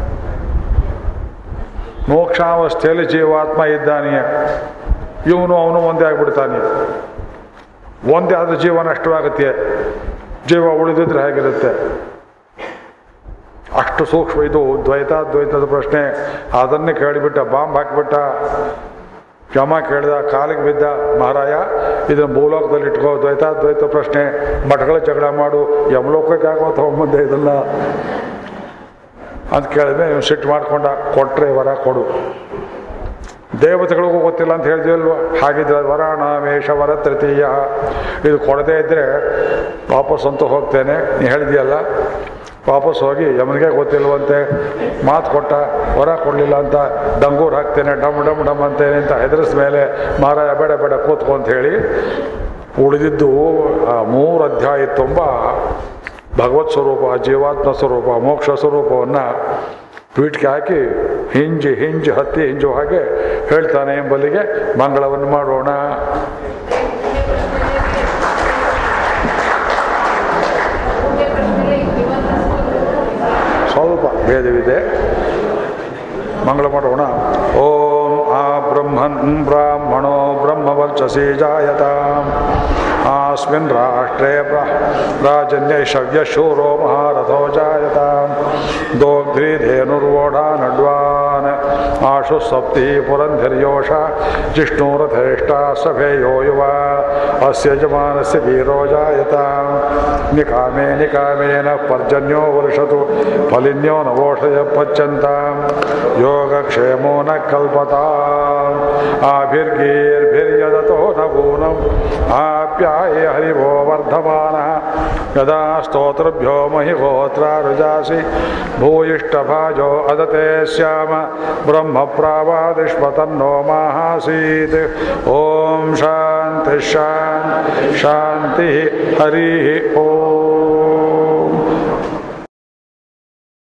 ಮೋಕ್ಷಾವಸ್ಥೆಯಲ್ಲಿ ಜೀವಾತ್ಮ ಇದ್ದಾನೆಯೇ ಇವನು ಅವನು ಒಂದೇ ಆಗ್ಬಿಡ್ತಾನೆ ಒಂದೇ ಆದ ಜೀವ ನಷ್ಟವಾಗುತ್ತೆ ಜೀವ ಉಳಿದಿದ್ರೆ ಹೇಗಿರುತ್ತೆ ಅಷ್ಟು ಸೂಕ್ಷ್ಮ ಇದು ದ್ವೈತಾದ್ವೈತದ ಪ್ರಶ್ನೆ ಅದನ್ನೇ ಕೇಳಿಬಿಟ್ಟ ಬಾಂಬ್ ಹಾಕಿಬಿಟ್ಟ ಯಮ ಕೇಳಿದ ಕಾಲಿಗೆ ಬಿದ್ದ ಮಹಾರಾಯ ಇದನ್ನ ಭೂಲೋಕದಲ್ಲಿ ಇಟ್ಕೋ ದ್ವೈತಾದ್ವೈತ ಪ್ರಶ್ನೆ ಮಠಗಳ ಜಗಳ ಮಾಡು ಯಮಲೋಕಕ್ಕೆ ಆಗೋ ತಗೊಂಬಂದೆ ಇದನ್ನ ಅಂತ ಕೇಳಿದ್ರೆ ನೀವು ಸಿಟ್ಟು ಮಾಡ್ಕೊಂಡ ಕೊಟ್ರೆ ವರ ಕೊಡು ದೇವತೆಗಳಿಗೂ ಗೊತ್ತಿಲ್ಲ ಅಂತ ಹೇಳಿದ್ವಲ್ವ ಹಾಗಿದ್ರೆ ವರಾಣ ಮೇಷ ವರ ತೃತೀಯ ಇದು ಕೊಡದೇ ಇದ್ದರೆ ವಾಪಸ್ ಅಂತೂ ಹೋಗ್ತೇನೆ ನೀ ಹೇಳಿದ್ಯಲ್ಲ ವಾಪಸ್ ಹೋಗಿ ಯಮನಿಗೆ ಗೊತ್ತಿಲ್ವಂತೆ ಮಾತು ಕೊಟ್ಟ ವರ ಕೊಡಲಿಲ್ಲ ಅಂತ ಡಂಗೂರ್ ಹಾಕ್ತೇನೆ ಡಮ್ ಡಮ್ ಡಮ್ ಅಂತೇನೆ ಅಂತ ಹೆದರಿಸ್ ಮೇಲೆ ಮಾರಾಯ ಬೇಡ ಬೇಡ ಕೂತ್ಕೊ ಅಂತ ಹೇಳಿ ಉಳಿದಿದ್ದು ಆ ಮೂರು ಅಧ್ಯಾಯ ತುಂಬ ಭಗವತ್ ಸ್ವರೂಪ ಜೀವಾತ್ಮ ಸ್ವರೂಪ ಮೋಕ್ಷ ಸ್ವರೂಪವನ್ನು ಪೀಠಕ್ಕೆ ಹಾಕಿ ಹಿಂಜಿ ಹಿಂಜಿ ಹತ್ತಿ ಹಿಂಜು ಹಾಗೆ ಹೇಳ್ತಾನೆ ಎಂಬಲ್ಲಿಗೆ ಮಂಗಳವನ್ನು ಮಾಡೋಣ ಸ್ವಲ್ಪ ಭೇದವಿದೆ ಮಂಗಳ ಮಾಡೋಣ ಓಂ ಆ ಬ್ರಹ್ಮನ್ ಬ್ರಾಹ್ಮಣೋ ಬ್ರಹ್ಮವರ್ಚಸಿ ಜಾಯತಾಂ ಆಸ್ಮಿನ್ ರಾಷ್ಟ್ರೇ ರಾಜನ್ಯೈಷವ್ಯಶೂರೋ ಮಹಾರಥೋ ಜಾಯತಾಂ ದೋಗ್ಧ್ರಿಧೇನುರ್ವೋಢಾ ನಡ್ವಾನ್ ಆಶು ಸಪ್ತಿ ಪುರಂಧರ್ಯೋಷ ಜಿಷ್ಣುರಥೇಷ್ಟ ಸಭೆಯೋ ಯುವ ಅಸ್ಯ ಯಜಮಾನಸ್ಯ ವೀರೋ ಜಾಯತಾಂ ನಿಕಾಮೇ ನಿಕಾಮೇನ ಪರ್ಜನ್ಯೋ ವರ್ಷತು ಫಲಿನ್ಯೋ ನವೋಷಯ ಪಚ್ಚಂತಾಂ ಯೋಗಕ್ಷೇಮೋ ನ ಕಲ್ಪತಾಂ ಆಭಿರ್ಗೀರ್ಭಿರ್ಯದತೋ ನ ಭೂನಂ ಆಪ್ಯಾಯ ಹರಿವೋ ವರ್ಧಮಾನಃ ಯದಾ ಸ್ತೋತ್ರಭ್ಯೋ ಮಹಿ ಗೋತ್ರಾರುಜಾಸಿ ಭೂಯಿಷ್ಠಭಾಜೋ ಅದತೆ ಶ್ಯಾಮ ಬ್ರಹ್ಮ ಪ್ರಾವಾದಿಷ್ಪತನ್ನೋ ಮಾಹಾಸೀತ್ ಓಂ ಶಾಂತಿ ಶಾಂತಿ ಶಾಂತಿ ಹರಿ ಓಂ